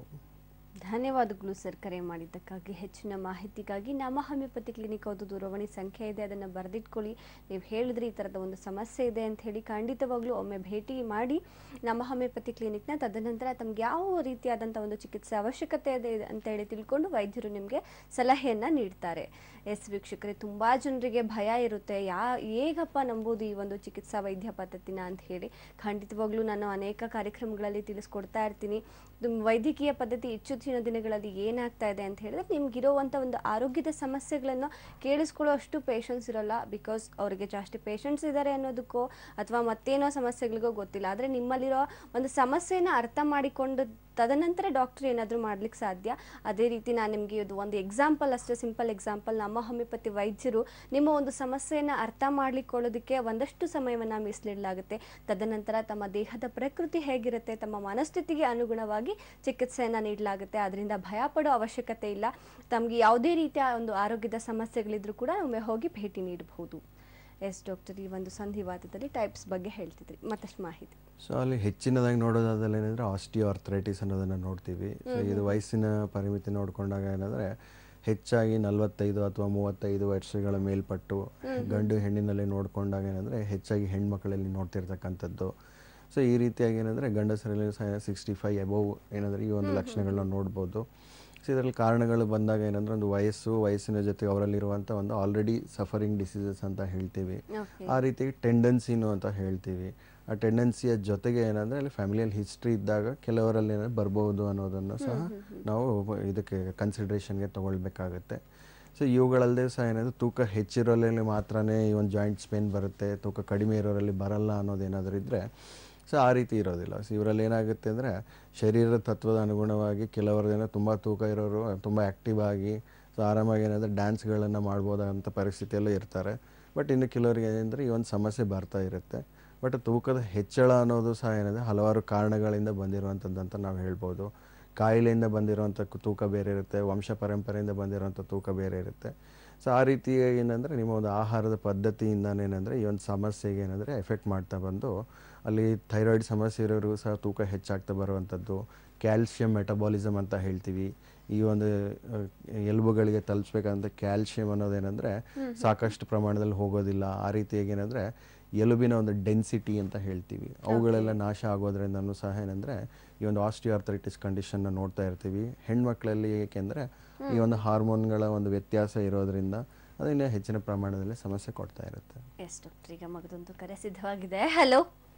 ಧನ್ಯವಾದಗಳು ಸರ್ ಕರೆ ಮಾಡಿದ್ದಕ್ಕಾಗಿ ಹೆಚ್ಚಿನ ಮಾಹಿತಿಗಾಗಿ ನಮ್ಮ ಹೋಮಿಯೋಪತಿ ಕ್ಲಿನಿಕ್ ಅದು ದೂರವಾಣಿ ಸಂಖ್ಯೆ ಇದೆ ಅದನ್ನು ಬರೆದಿಟ್ಕೊಳ್ಳಿ ನೀವು ಹೇಳಿದ್ರಿ ಈ ಥರದ ಒಂದು ಸಮಸ್ಯೆ ಇದೆ ಅಂತ ಹೇಳಿ ಖಂಡಿತವಾಗ್ಲೂ ಒಮ್ಮೆ ಭೇಟಿ ಮಾಡಿ ನಮ್ಮ ಹೋಮಿಯೋಪತಿ ಕ್ಲಿನಿಕ್ನ ತದನಂತರ ತಮ್ಗೆ ಯಾವ ರೀತಿಯಾದಂಥ ಒಂದು ಚಿಕಿತ್ಸೆ ಅವಶ್ಯಕತೆ ಇದೆ ಅಂತ ಹೇಳಿ ತಿಳ್ಕೊಂಡು ವೈದ್ಯರು ನಿಮಗೆ ಸಲಹೆಯನ್ನು ನೀಡ್ತಾರೆ ಎಸ್ ವೀಕ್ಷಕರೇ ತುಂಬ ಜನರಿಗೆ ಭಯ ಇರುತ್ತೆ ಯಾ ಹೇಗಪ್ಪ ನಂಬೋದು ಈ ಒಂದು ಚಿಕಿತ್ಸಾ ವೈದ್ಯ ಪದ್ಧತಿನ ಅಂತ ಹೇಳಿ ಖಂಡಿತವಾಗ್ಲೂ ನಾನು ಅನೇಕ ಕಾರ್ಯಕ್ರಮಗಳಲ್ಲಿ ತಿಳಿಸ್ಕೊಡ್ತಾ ಇರ್ತೀನಿ ಇದು ವೈದ್ಯಕೀಯ ಪದ್ಧತಿ ಇತ್ತೀಚಿನ ದಿನಗಳಲ್ಲಿ ಏನಾಗ್ತಾ ಇದೆ ಅಂತ ಹೇಳಿದ್ರೆ ನಿಮ್ಗಿರೋವಂಥ ಒಂದು ಆರೋಗ್ಯದ ಸಮಸ್ಯೆಗಳನ್ನು ಕೇಳಿಸ್ಕೊಳ್ಳೋ ಅಷ್ಟು ಪೇಷನ್ಸ್ ಇರಲ್ಲ ಬಿಕಾಸ್ ಅವರಿಗೆ ಜಾಸ್ತಿ ಪೇಷನ್ಸ್ ಇದ್ದಾರೆ ಅನ್ನೋದಕ್ಕೋ ಅಥವಾ ಮತ್ತೇನೋ ಸಮಸ್ಯೆಗಳಿಗೋ ಗೊತ್ತಿಲ್ಲ ಆದರೆ ನಿಮ್ಮಲ್ಲಿರೋ ಒಂದು ಸಮಸ್ಯೆನ ಅರ್ಥ ಮಾಡಿಕೊಂಡು ತದನಂತರ ಡಾಕ್ಟರ್ ಏನಾದರೂ ಮಾಡ್ಲಿಕ್ಕೆ ಸಾಧ್ಯ ಅದೇ ರೀತಿ ನಾನು ನಿಮಗೆ ಇದು ಒಂದು ಎಕ್ಸಾಂಪಲ್ ಅಷ್ಟೇ ಸಿಂಪಲ್ ಎಕ್ಸಾಂಪಲ್ ನಮ್ಮ ಹೋಮಿಯೋಪತಿ ವೈದ್ಯರು ನಿಮ್ಮ ಒಂದು ಸಮಸ್ಯೆಯನ್ನು ಅರ್ಥ ಮಾಡ್ಲಿಕ್ಕೊಳ್ಳೋದಕ್ಕೆ ಒಂದಷ್ಟು ಸಮಯವನ್ನು ಮೀಸಲಿಡಲಾಗುತ್ತೆ ತದನಂತರ ತಮ್ಮ ದೇಹದ ಪ್ರಕೃತಿ ಹೇಗಿರುತ್ತೆ ತಮ್ಮ ಮನಸ್ಥಿತಿಗೆ ಅನುಗುಣವಾಗಿ ಚಿಕಿತ್ಸೆಯನ್ನು ನೀಡಲಾಗುತ್ತೆ ಅದರಿಂದ ಭಯ ಪಡೋ ಅವಶ್ಯಕತೆ ಇಲ್ಲ ತಮಗೆ ಯಾವುದೇ ರೀತಿಯ ಒಂದು ಆರೋಗ್ಯದ ಸಮಸ್ಯೆಗಳಿದ್ರೂ ಕೂಡ ಒಮ್ಮೆ ಹೋಗಿ ಭೇಟಿ ನೀಡಬಹುದು ಎಸ್ ಡಾಕ್ಟರ್ ಈ ಒಂದು ಸಂಧಿವಾತದಲ್ಲಿ ಟೈಪ್ಸ್ ಬಗ್ಗೆ ಹೇಳ್ತಿದ್ರಿ ಮತ್ತಷ್ಟು ಮಾಹಿತಿ ಸೊ ಅಲ್ಲಿ ಹೆಚ್ಚಿನದಾಗಿ ನೋಡೋದಾದಲ್ಲಿ ಏನಂದರೆ ಆಸ್ಟಿಯೋ ಅರ್ಥರೈಟಿಸ್ ಅನ್ನೋದನ್ನು ನೋಡ್ತೀವಿ ಸೊ ಇದು ವಯಸ್ಸಿನ ಪರಿಮಿತಿ ನೋಡಿಕೊಂಡಾಗ ಏನಂದರೆ ಹೆಚ್ಚಾಗಿ ನಲವತ್ತೈದು ಅಥವಾ ಮೂವತ್ತೈದು ವರ್ಷಗಳ ಮೇಲ್ಪಟ್ಟು ಗಂಡು ಹೆಣ್ಣಿನಲ್ಲಿ ನೋಡಿಕೊಂಡಾಗ ಏನಂದರೆ ಹೆಚ್ಚಾಗಿ ಹೆಣ್ಮಕ್ಳಲ್ಲಿ ನೋಡ್ತಿರ್ತಕ್ಕಂಥದ್ದು ಸೊ ಈ ರೀತಿಯಾಗಿ ಏನಂದರೆ ಗಂಡಸರಲ್ಲಿ ಸಹ ಸಿಕ್ಸ್ಟಿ ಫೈವ್ ಎಬೋವ್ ಏನಂದರೆ ಈ ಒಂದು ಲಕ್ಷಣಗಳನ್ನ ನೋಡ್ಬೋದು ಸೊ ಇದರಲ್ಲಿ ಕಾರಣಗಳು ಬಂದಾಗ ಏನಂದ್ರೆ ಒಂದು ವಯಸ್ಸು ವಯಸ್ಸಿನ ಜೊತೆ ಅವರಲ್ಲಿರುವಂಥ ಒಂದು ಆಲ್ರೆಡಿ ಸಫರಿಂಗ್ ಡಿಸೀಸಸ್ ಅಂತ ಹೇಳ್ತೀವಿ ಓಕೆ ಆ ರೀತಿ ಟೆಂಡೆನ್ಸಿನು ಅಂತ ಹೇಳ್ತೀವಿ ಆ ಟೆಂಡೆನ್ಸಿಯ ಜೊತೆಗೆ ಏನಂದರೆ ಅಲ್ಲಿ ಫ್ಯಾಮಿಲಿಯಲ್ಲಿ ಹಿಸ್ಟ್ರಿ ಇದ್ದಾಗ ಕೆಲವರಲ್ಲಿ ಏನಾದ್ರು ಬರ್ಬೋದು ಅನ್ನೋದನ್ನು ಸಹ ನಾವು ಇದಕ್ಕೆ ಕನ್ಸಿಡ್ರೇಷನ್ಗೆ ತಗೊಳ್ಬೇಕಾಗತ್ತೆ ಸೊ ಇವುಗಳಲ್ಲದೆ ಸಹ ಏನಾದರೂ ತೂಕ ಹೆಚ್ಚಿರೋರಲ್ಲಿ ಮಾತ್ರನೇ ಈ ಒಂದು ಜಾಯಿಂಟ್ಸ್ ಪೇನ್ ಬರುತ್ತೆ ತೂಕ ಕಡಿಮೆ ಇರೋರಲ್ಲಿ ಬರಲ್ಲ ಅನ್ನೋದೇನಾದರೂ ಇದ್ದರೆ ಸೊ ಆ ರೀತಿ ಇರೋದಿಲ್ಲ ಸೊ ಇವರಲ್ಲಿ ಏನಾಗುತ್ತೆ ಅಂದರೆ ಶರೀರ ತತ್ವದ ಅನುಗುಣವಾಗಿ ಕೆಲವರು ಏನೋ ತುಂಬ ತೂಕ ಇರೋರು ತುಂಬ ಆ್ಯಕ್ಟಿವ್ ಆಗಿ ಸೊ ಆರಾಮಾಗಿ ಏನಾದರೂ ಡ್ಯಾನ್ಸ್ಗಳನ್ನು ಮಾಡ್ಬೋದಂಥ ಪರಿಸ್ಥಿತಿಯಲ್ಲೂ ಇರ್ತಾರೆ ಬಟ್ ಇನ್ನು ಕೆಲವರಿಗೆ ಏನಂದರೆ ಈ ಒಂದು ಸಮಸ್ಯೆ ಬರ್ತಾ ಇರುತ್ತೆ ಬಟ್ ತೂಕದ ಹೆಚ್ಚಳ ಅನ್ನೋದು ಸಹ ಏನಿದೆ ಹಲವಾರು ಕಾರಣಗಳಿಂದ ಬಂದಿರುವಂಥದ್ದು ಅಂತ ನಾವು ಹೇಳ್ಬೋದು ಕಾಯಿಲೆಯಿಂದ ಬಂದಿರುವಂಥ ಕು- ತೂಕ ಬೇರೆ ಇರುತ್ತೆ ವಂಶ ಪರಂಪರೆಯಿಂದ ಬಂದಿರುವಂಥ ತೂಕ ಬೇರೆ ಇರುತ್ತೆ ಸೊ ಆ ರೀತಿ ಏನಂದರೆ ನಿಮ್ಮ ಒಂದು ಆಹಾರದ ಪದ್ಧತಿಯಿಂದನೇನೆಂದರೆ ಈ ಒಂದು ಸಮಸ್ಯೆಗೆ ಏನಂದರೆ ಎಫೆಕ್ಟ್ ಮಾಡ್ತಾ ಬಂದು ಅಲ್ಲಿ ಥೈರಾಯ್ಡ್ ಸಮಸ್ಯೆ ಇರೋರಿಗೂ ಸಹ ತೂಕ ಹೆಚ್ಚಾಗ್ತಾ ಬರುವಂಥದ್ದು ಕ್ಯಾಲ್ಶಿಯಂ ಮೆಟಬಾಲಿಸಮ್ ಅಂತ ಹೇಳ್ತೀವಿ ಈ ಒಂದು ಅಹ್, ಎಲುಬುಗಳಿಗೆ ತಲುಪಿಸ್ಬೇಕಂತ ಕ್ಯಾಲ್ಶಿಯಂ ಅನ್ನೋದೇನೆಂದರೆ ಸಾಕಷ್ಟು ಪ್ರಮಾಣದಲ್ಲಿ ಹೋಗೋದಿಲ್ಲ ಆ ರೀತಿಯಾಗಿ ಏನಂದರೆ ಎಲುಬಿನ ಒಂದು ಡೆನ್ಸಿಟಿ ಅಂತ ಹೇಳ್ತೀವಿ ಅವುಗಳೆಲ್ಲ ನಾಶ ಆಗೋದ್ರಿಂದನೂ ಸಹ ಏನಂದರೆ ಈ ಒಂದು ಆಸ್ಟಿಯೋಆರ್ಥರೈಟಿಸ್ ಕಂಡೀಷನ್ನ ನೋಡ್ತಾ ಇರ್ತೀವಿ ಹೆಣ್ಮಕ್ಳಲ್ಲಿ ಏಕೆಂದರೆ ಈ ಒಂದು ಹಾರ್ಮೋನ್ಗಳ ಒಂದು ವ್ಯತ್ಯಾಸ ಇರೋದ್ರಿಂದ ಅದರಿಂದ ಹೆಚ್ಚಿನ ಪ್ರಮಾಣದಲ್ಲಿ ಸಮಸ್ಯೆ ಕೊಡ್ತಾ ಇರುತ್ತೆ ಎಸ್ ಡಾಕ್ಟರ್ ಈಗ ಮಗದೊಂದು ಕರೆ ಸಿದ್ಧವಾಗಿದೆ ಹಲೋ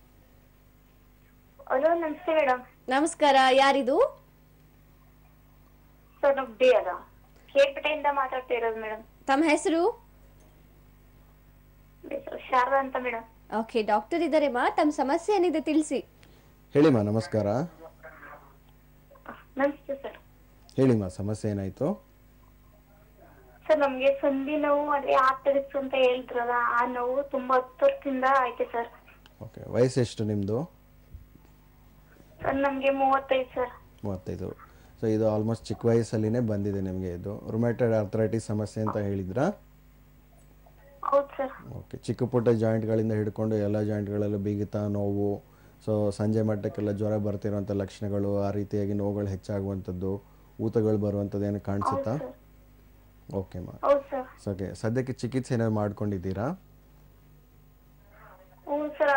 ಹಲೋ ನಮಸ್ತೆ ಮೇಡಮ್ ನಮಸ್ಕಾರ ಯಾರಿದು ಸರ್ ನಾವು ಡಿ ಅಲ್ಲ ಕೇರ್ಪೇಟೆಯಿಂದ ಮಾತಾಡ್ತಾ ಇರೋದು ಮೇಡಮ್ ತಮ್ಮ ಹೆಸರು ಶಾರದಾ ಅಂತ ಮೇಡಮ್ ಓಕೆ ಡಾಕ್ಟರ್ ಇದ್ದಾರೆ ಮಾ ತಮ್ಮ ಸಮಸ್ಯೆ ಏನಿದೆ ತಿಳಿಸಿ ಹೇಳಿಮ್ಮ ನಮಸ್ಕಾರ ನಮಸ್ತೆ ಸರ್ ಹೇಳಿಮ್ಮ ಸಮಸ್ಯೆ ಏನಾಯಿತು ಸರ್ ನಮ್ಗೆ ಸಂಧಿ ನೋವು ಅದೇ ಆರ್ಥರಿಕ್ಸ್ ಅಂತ ಹೇಳಿದ್ರಲ್ಲ ಆ ನೋವು ತುಂಬಾ ಹತ್ತು ವರ್ಷದಿಂದ ಐತೆ ಸರ್ ಓಕೆ ವಯಸ್ಸೆಷ್ಟು ನಿಮ್ಮದು ಸರ್ ನಮ್ಗೆ ಮೂವತ್ತೈದು ಸರ್ ಮೂವತ್ತೈದು ಸೊ ಇದು ಆಲ್ಮೋಸ್ಟ್ ಚಿಕ್ಕ ವಯಸ್ಸಲ್ಲಿನೇ ಬಂದಿದೆ ನಿಮಗೆ ಇದು ರುಮ್ಯಾಟೆಡ್ ಆರ್ಥರೈಟಿಸ್ ಸಮಸ್ಯೆ ಅಂತ ಹೇಳಿದ್ರಾ ಹೌದು ಸರ್ ಓಕೆ ಚಿಕ್ಕ ಪುಟ್ಟ ಜಾಯಿಂಟ್ಗಳಿಂದ ಹಿಡ್ಕೊಂಡು ಎಲ್ಲ ಜಾಯಿಂಟ್ಗಳಲ್ಲೂ ಬಿಗಿತ ನೋವು ಸೊ ಸಂಜೆ ಮಟ್ಟಕ್ಕೆಲ್ಲ ಜ್ವರ ಬರ್ತಿರೋಂಥ ಲಕ್ಷಣಗಳು ಆ ರೀತಿಯಾಗಿ ನೋವುಗಳು ಹೆಚ್ಚಾಗುವಂಥದ್ದು ಊತಗಳು ಬರುವಂಥದ್ದು ಏನು ಕಾಣಿಸುತ್ತಾ ಓಕೆ ಮಾ ಹೌದು ಸರ್ ಸೊ ಓಕೆ ಸದ್ಯಕ್ಕೆ ಚಿಕಿತ್ಸೆ ಏನಾದ್ರು ಮಾಡ್ಕೊಂಡಿದ್ದೀರಾ ಹ್ಞೂ ಸರ್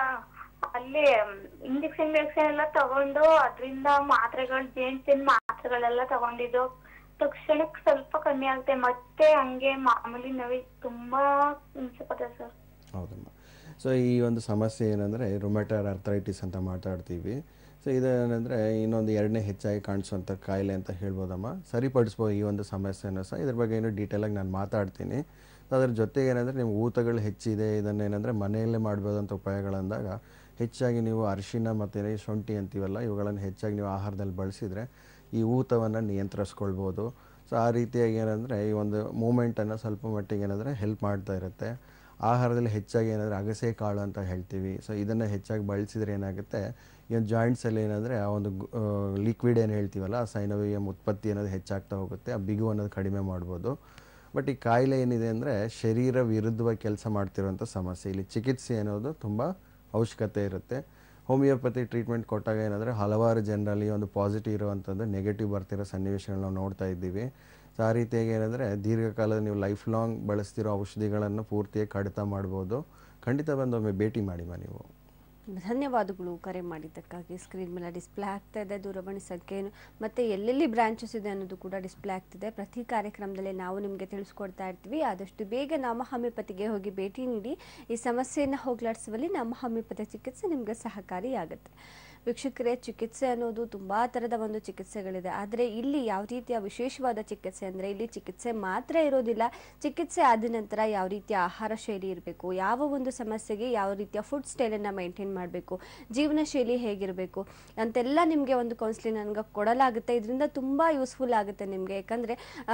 ಇಲ್ಲಿ ಇಂಜೆಕ್ಷನ್ ಗಿಕ್ಷನ್ ಎಲ್ಲ ತಗೊಂಡು ಅದರಿಂದ ಮಾತ್ರೆಗಳು ಜೇನ್ಸಿನ ಮಾತ್ರೆಗಳೆಲ್ಲ ತಗೊಂಡಿದ್ದು ತಕ್ಷಣಕ್ಕೆ ಸ್ವಲ್ಪ ಕಮ್ಮಿ ಆಗುತ್ತೆ ಮತ್ತೆ ಹಂಗೆ ಮಾಮೂಲಿ ನೋವಿ ತುಂಬಾ ಹಿಂಸೆ ಪಡ್ತದೆ ಸರ್ ಹೌದಮ್ಮ ಸೊ ಈ ಒಂದು ಸಮಸ್ಯೆ ಏನಂದರೆ ರೊಮ್ಯಾಟರ್ ಅರ್ಥರೈಟಿಸ್ ಅಂತ ಮಾತಾಡ್ತೀವಿ ಸೊ ಇದೇನೆಂದರೆ ಇನ್ನೊಂದು ಎರಡನೇ ಹೆಚ್ಚಾಗಿ ಕಾಣಿಸುವಂಥ ಕಾಯಿಲೆ ಅಂತ ಹೇಳ್ಬೋದಮ್ಮ ಸರಿಪಡಿಸ್ಬೋದು ಈ ಒಂದು ಸಮಸ್ಯೆನ ಸಹ ಇದ್ರ ಬಗ್ಗೆ ಏನು ಡೀಟೇಲಾಗಿ ನಾನು ಮಾತಾಡ್ತೀನಿ ಸೊ ಅದ್ರ ಜೊತೆಗೆ ಏನಂದರೆ ನಿಮ್ಗೆ ಊತಗಳು ಹೆಚ್ಚಿದೆ ಇದನ್ನೇನೆಂದರೆ ಮನೆಯಲ್ಲೇ ಮಾಡ್ಬೋದಂಥ ಉಪಾಯಗಳಂದಾಗ ಹೆಚ್ಚಾಗಿ ನೀವು ಅರಿಶಿನ ಮತ್ತು ಶುಂಠಿ ಅಂತೀವಲ್ಲ ಇವುಗಳನ್ನು ಹೆಚ್ಚಾಗಿ ನೀವು ಆಹಾರದಲ್ಲಿ ಬಳಸಿದರೆ ಈ ಊತವನ್ನು ನಿಯಂತ್ರಿಸ್ಕೊಳ್ಬೋದು ಸೊ ಆ ರೀತಿಯಾಗಿ ಏನಂದರೆ ಈ ಒಂದು ಮೂಮೆಂಟನ್ನು ಸ್ವಲ್ಪ ಮಟ್ಟಿಗೆ ಏನಂದರೆ ಹೆಲ್ಪ್ ಮಾಡ್ತಾ ಇರುತ್ತೆ ಆಹಾರದಲ್ಲಿ ಹೆಚ್ಚಾಗಿ ಏನಂದರೆ ಅಗಸೆ ಕಾಳು ಅಂತ ಹೇಳ್ತೀವಿ ಸೊ ಇದನ್ನು ಹೆಚ್ಚಾಗಿ ಬಳಸಿದ್ರೆ ಏನಾಗುತ್ತೆ ಈ ಜಾಯಿಂಟ್ಸಲ್ಲಿ ಏನಂದರೆ ಆ ಒಂದು ಲಿಕ್ವಿಡ್ ಏನು ಹೇಳ್ತೀವಲ್ಲ ಆ ಸೈನವಿಯಂ ಉತ್ಪತ್ತಿ ಅನ್ನೋದು ಹೆಚ್ಚಾಗ್ತಾ ಹೋಗುತ್ತೆ ಆ ಬಿಗು ಅನ್ನೋದು ಕಡಿಮೆ ಮಾಡ್ಬೋದು ಬಟ್ ಈ ಕಾಯಿಲೆ ಏನಿದೆ ಅಂದರೆ ಶರೀರ ವಿರುದ್ಧವಾಗಿ ಕೆಲಸ ಮಾಡ್ತಿರೋಂಥ ಸಮಸ್ಯೆ ಇಲ್ಲಿ ಚಿಕಿತ್ಸೆ ಅನ್ನೋದು ತುಂಬ ಅವಶ್ಯಕತೆ ಇರುತ್ತೆ ಹೋಮಿಯೋಪತಿ ಟ್ರೀಟ್ಮೆಂಟ್ ಕೊಟ್ಟಾಗ ಏನಂದರೆ ಹಲವಾರು ಜನರಲ್ಲಿ ಒಂದು ಪಾಸಿಟಿವ್ ಇರುವಂಥದ್ದು ನೆಗೆಟಿವ್ ಬರ್ತಿರೋ ಸನ್ನಿವೇಶಗಳನ್ನ ನಾವು ನೋಡ್ತಾ ಇದ್ದೀವಿ ಸೊ ಆ ರೀತಿಯಾಗಿ ಏನಂದರೆ ದೀರ್ಘಕಾಲದ ನೀವು ಲೈಫ್ ಲಾಂಗ್ ಬಳಸ್ತಿರೋ ಔಷಧಿಗಳನ್ನು ಪೂರ್ತಿಯಾಗಿ ಕಡಿತ ಮಾಡ್ಬೋದು ಖಂಡಿತ ಬಂದೊಮ್ಮೆ ಭೇಟಿ ಮಾಡಿಮ್ಮ ನೀವು ಧನ್ಯವಾದಗಳು ಕರೆ ಮಾಡಿದ್ದಕ್ಕಾಗಿ ಸ್ಕ್ರೀನ್ ಮೇಲೆ ಡಿಸ್ಪ್ಲೇ ಆಗ್ತಾ ಇದೆ ದೂರವಾಣಿ ಸಂಖ್ಯೆಯನ್ನು ಮತ್ತು ಎಲ್ಲೆಲ್ಲಿ ಬ್ರಾಂಚಸ್ ಇದೆ ಅನ್ನೋದು ಕೂಡ ಡಿಸ್ಪ್ಲೇ ಆಗ್ತಿದೆ ಪ್ರತಿ ಕಾರ್ಯಕ್ರಮದಲ್ಲಿ ನಾವು ನಿಮಗೆ ತಿಳಿಸ್ಕೊಡ್ತಾ ಇರ್ತೀವಿ ಆದಷ್ಟು ಬೇಗ ನಮ್ಮ ಹೋಮಿಯೋಪತಿಗೆ ಹೋಗಿ ಭೇಟಿ ನೀಡಿ ಈ ಸಮಸ್ಯೆಯನ್ನು ಹೋಗಲಾಡಿಸುವಲ್ಲಿ ನಮ್ಮ ಹೋಮಿಯೋಪತಿ ಚಿಕಿತ್ಸೆ ನಿಮಗೆ ಸಹಕಾರಿಯಾಗುತ್ತೆ ವೀಕ್ಷಕರೇ ಚಿಕಿತ್ಸೆ ಅನ್ನೋದು ತುಂಬ ಥರದ ಒಂದು ಚಿಕಿತ್ಸೆಗಳಿದೆ ಆದರೆ ಇಲ್ಲಿ ಯಾವ ರೀತಿಯ ವಿಶೇಷವಾದ ಚಿಕಿತ್ಸೆ ಅಂದರೆ ಇಲ್ಲಿ ಚಿಕಿತ್ಸೆ ಮಾತ್ರ ಇರೋದಿಲ್ಲ ಚಿಕಿತ್ಸೆ ಆದ ನಂತರ ಯಾವ ರೀತಿಯ ಆಹಾರ ಶೈಲಿ ಇರಬೇಕು ಯಾವ ಒಂದು ಸಮಸ್ಯೆಗೆ ಯಾವ ರೀತಿಯ ಫುಡ್ ಸ್ಟೈಲನ್ನು ಮೈಂಟೈನ್ ಮಾಡಬೇಕು ಜೀವನ ಶೈಲಿ ಹೇಗಿರಬೇಕು ಅಂತೆಲ್ಲ ನಿಮಗೆ ಒಂದು ಕೌನ್ಸಿಲಿಂಗ್ ನನಗೆ ಕೊಡಲಾಗುತ್ತೆ ಇದರಿಂದ ತುಂಬ ಯೂಸ್ಫುಲ್ ಆಗುತ್ತೆ ನಿಮಗೆ ಯಾಕಂದರೆ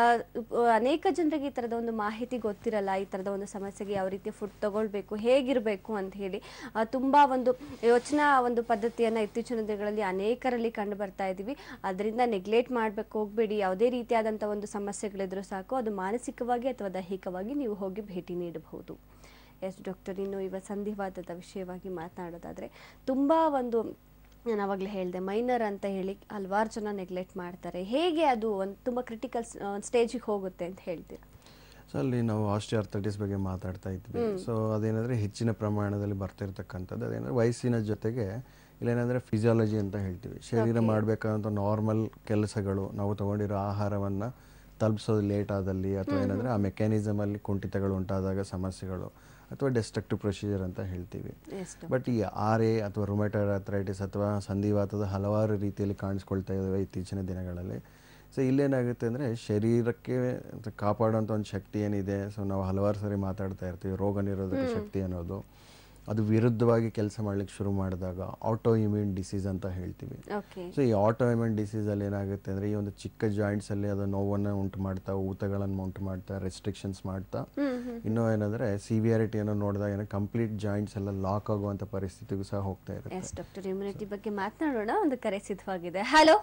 ಅನೇಕ ಜನರಿಗೆ ಈ ಥರದ ಒಂದು ಮಾಹಿತಿ ಗೊತ್ತಿರಲ್ಲ ಈ ಥರದ ಒಂದು ಸಮಸ್ಯೆಗೆ ಯಾವ ರೀತಿ ಫುಡ್ ತಗೊಳ್ಬೇಕು ಹೇಗಿರಬೇಕು ಅಂತ ಹೇಳಿ ಆ, ತುಂಬ ಒಂದು ಯೋಚನಾ ಒಂದು ಪದ್ಧತಿಯನ್ನು ಇತ್ತೀಚಿನ ದಿನಗಳಲ್ಲಿ ಅನೇಕರಲ್ಲಿ ಕಂಡು ಬರ್ತಾ ಇದ್ದೀವಿ ಅದರಿಂದ ನೆಗ್ಲೆಕ್ಟ್ ಮಾಡಬೇಕು ಹೋಗಬೇಡಿ ಯಾವುದೇ ರೀತಿಯಾದಂಥ ಒಂದು ಸಮಸ್ಯೆಗಳಿದ್ರೂ ಸಾಕು ಅದು ಮಾನಸಿಕವಾಗಿ ಅಥವಾ ದೈಹಿಕವಾಗಿ ನೀವು ಹೋಗಿ ಭೇಟಿ ನೀಡಬಹುದು ಎಸ್ ಡಾಕ್ಟರ್ ಇನ್ನು ಇವ ಸಂಧಿವಾದದ ವಿಷಯವಾಗಿ ಮಾತನಾಡೋದಾದರೆ ತುಂಬ ಒಂದು ನಾನು ಆವಾಗಲೇ ಹೇಳಿದೆ ಮೈನರ್ ಅಂತ ಹೇಳಿ ಹಲವಾರು ಜನ ನೆಗ್ಲೆಕ್ಟ್ ಮಾಡ್ತಾರೆ ಹೇಗೆ ಅದು ಒಂದು ತುಂಬ ಕ್ರಿಟಿಕಲ್ ಸ್ಟೇಜಿಗೆ ಹೋಗುತ್ತೆ ಅಂತ ಹೇಳ್ತೀರಾ ಸೊ ಅಲ್ಲಿ ನಾವು ಆಸ್ಟಿಯಾರ್ಥೈಟಿಸ್ ಬಗ್ಗೆ ಮಾತಾಡ್ತಾ ಇದ್ವಿ ಸೊ ಅದೇನಂದರೆ ಹೆಚ್ಚಿನ ಪ್ರಮಾಣದಲ್ಲಿ ಬರ್ತಿರ್ತಕ್ಕಂಥದ್ದು ಅದೇನಂದರೆ ವಯಸ್ಸಿನ ಜೊತೆಗೆ ಇಲ್ಲೇನಂದರೆ ಫಿಸಿಯಾಲಜಿ ಅಂತ ಹೇಳ್ತೀವಿ ಶರೀರ ಮಾಡಬೇಕಾದಂಥ ನಾರ್ಮಲ್ ಕೆಲಸಗಳು ನಾವು ತಗೊಂಡಿರೋ ಆಹಾರವನ್ನು ತಲುಪಿಸೋದು ಲೇಟ್ ಆದಲ್ಲಿ ಅಥವಾ ಏನಂದರೆ ಆ ಮೆಕ್ಯಾನಿಸಮಲ್ಲಿ ಕುಂಠಿತಗಳು ಉಂಟಾದಾಗ ಸಮಸ್ಯೆಗಳು ಅಥವಾ ಡೆಸ್ಟ್ರಕ್ಟಿವ್ ಪ್ರೊಸೀಜರ್ ಅಂತ ಹೇಳ್ತೀವಿ ಎಸ್ ಬಟ್ ಈ ಆರ್ ಎ ಅಥವಾ ರೊಮ್ಯಾಟರ್ ಅಥರೈಟಿಸ್ ಅಥವಾ ಸಂಧಿವಾತದ ಹಲವಾರು ರೀತಿಯಲ್ಲಿ ಕಾಣಿಸ್ಕೊಳ್ತಾ ಇದ್ದಾವೆ ಇತ್ತೀಚಿನ ದಿನಗಳಲ್ಲಿ ಸೊ ಇಲ್ಲೇನಾಗುತ್ತೆ ಅಂದರೆ ಶರೀರಕ್ಕೆ ಕಾಪಾಡುವಂಥ ಒಂದು ಶಕ್ತಿ ಏನಿದೆ ಸೊ ನಾವು ಹಲವಾರು ಸರಿ ಮಾತಾಡ್ತಾ ಇರ್ತೀವಿ ರೋಗ ನಿರೋಧಕ ಶಕ್ತಿ ಅನ್ನೋದು ಅದು ವಿರುದ್ಧವಾಗಿ ಕೆಲಸ ಮಾಡ್ಲಿಕ್ಕೆ ಶುರು ಮಾಡಿದಾಗ ಆಟೋ ಇಮ್ಯೂನ್ ಡಿಸೀಸ್ ಅಂತ ಹೇಳ್ತೀವಿ ಓಕೆ ಸೊ ಈ ಆಟೋ ಇಮ್ಯೂನ್ ಡಿಸೀಸಲ್ಲಿ ಏನಾಗುತ್ತೆ ಅಂದರೆ ಈ ಒಂದು ಚಿಕ್ಕ ಜಾಯಿಂಟ್ಸಲ್ಲಿ ಅದು ನೋವನ್ನು ಉಂಟು ಮಾಡ್ತಾ ಊತಗಳನ್ನು ಉಂಟು ಮಾಡ್ತಾ ರೆಸ್ಟ್ರಿಕ್ಷನ್ಸ್ ಮಾಡ್ತಾ ಇನ್ನೂ ಏನಂದರೆ ಸಿವಿಯಾರಿಟಿಯನ್ನು ನೋಡಿದಾಗ ಏನೋ ಕಂಪ್ಲೀಟ್ ಜಾಯಿಂಟ್ಸ್ ಎಲ್ಲ ಲಾಕ್ ಆಗುವಂಥ ಪರಿಸ್ಥಿತಿಗೂ ಸಹ ಹೋಗ್ತಾ ಇರುತ್ತೆ ಎಸ್ ಡಾಕ್ಟರ್ ಇಮ್ಯುನಿಟಿ ಬಗ್ಗೆ ಮಾತನಾಡೋಣ ಒಂದು ಕರೆ ಸಿದ್ಧವಾಗಿದೆ ಹಲೋ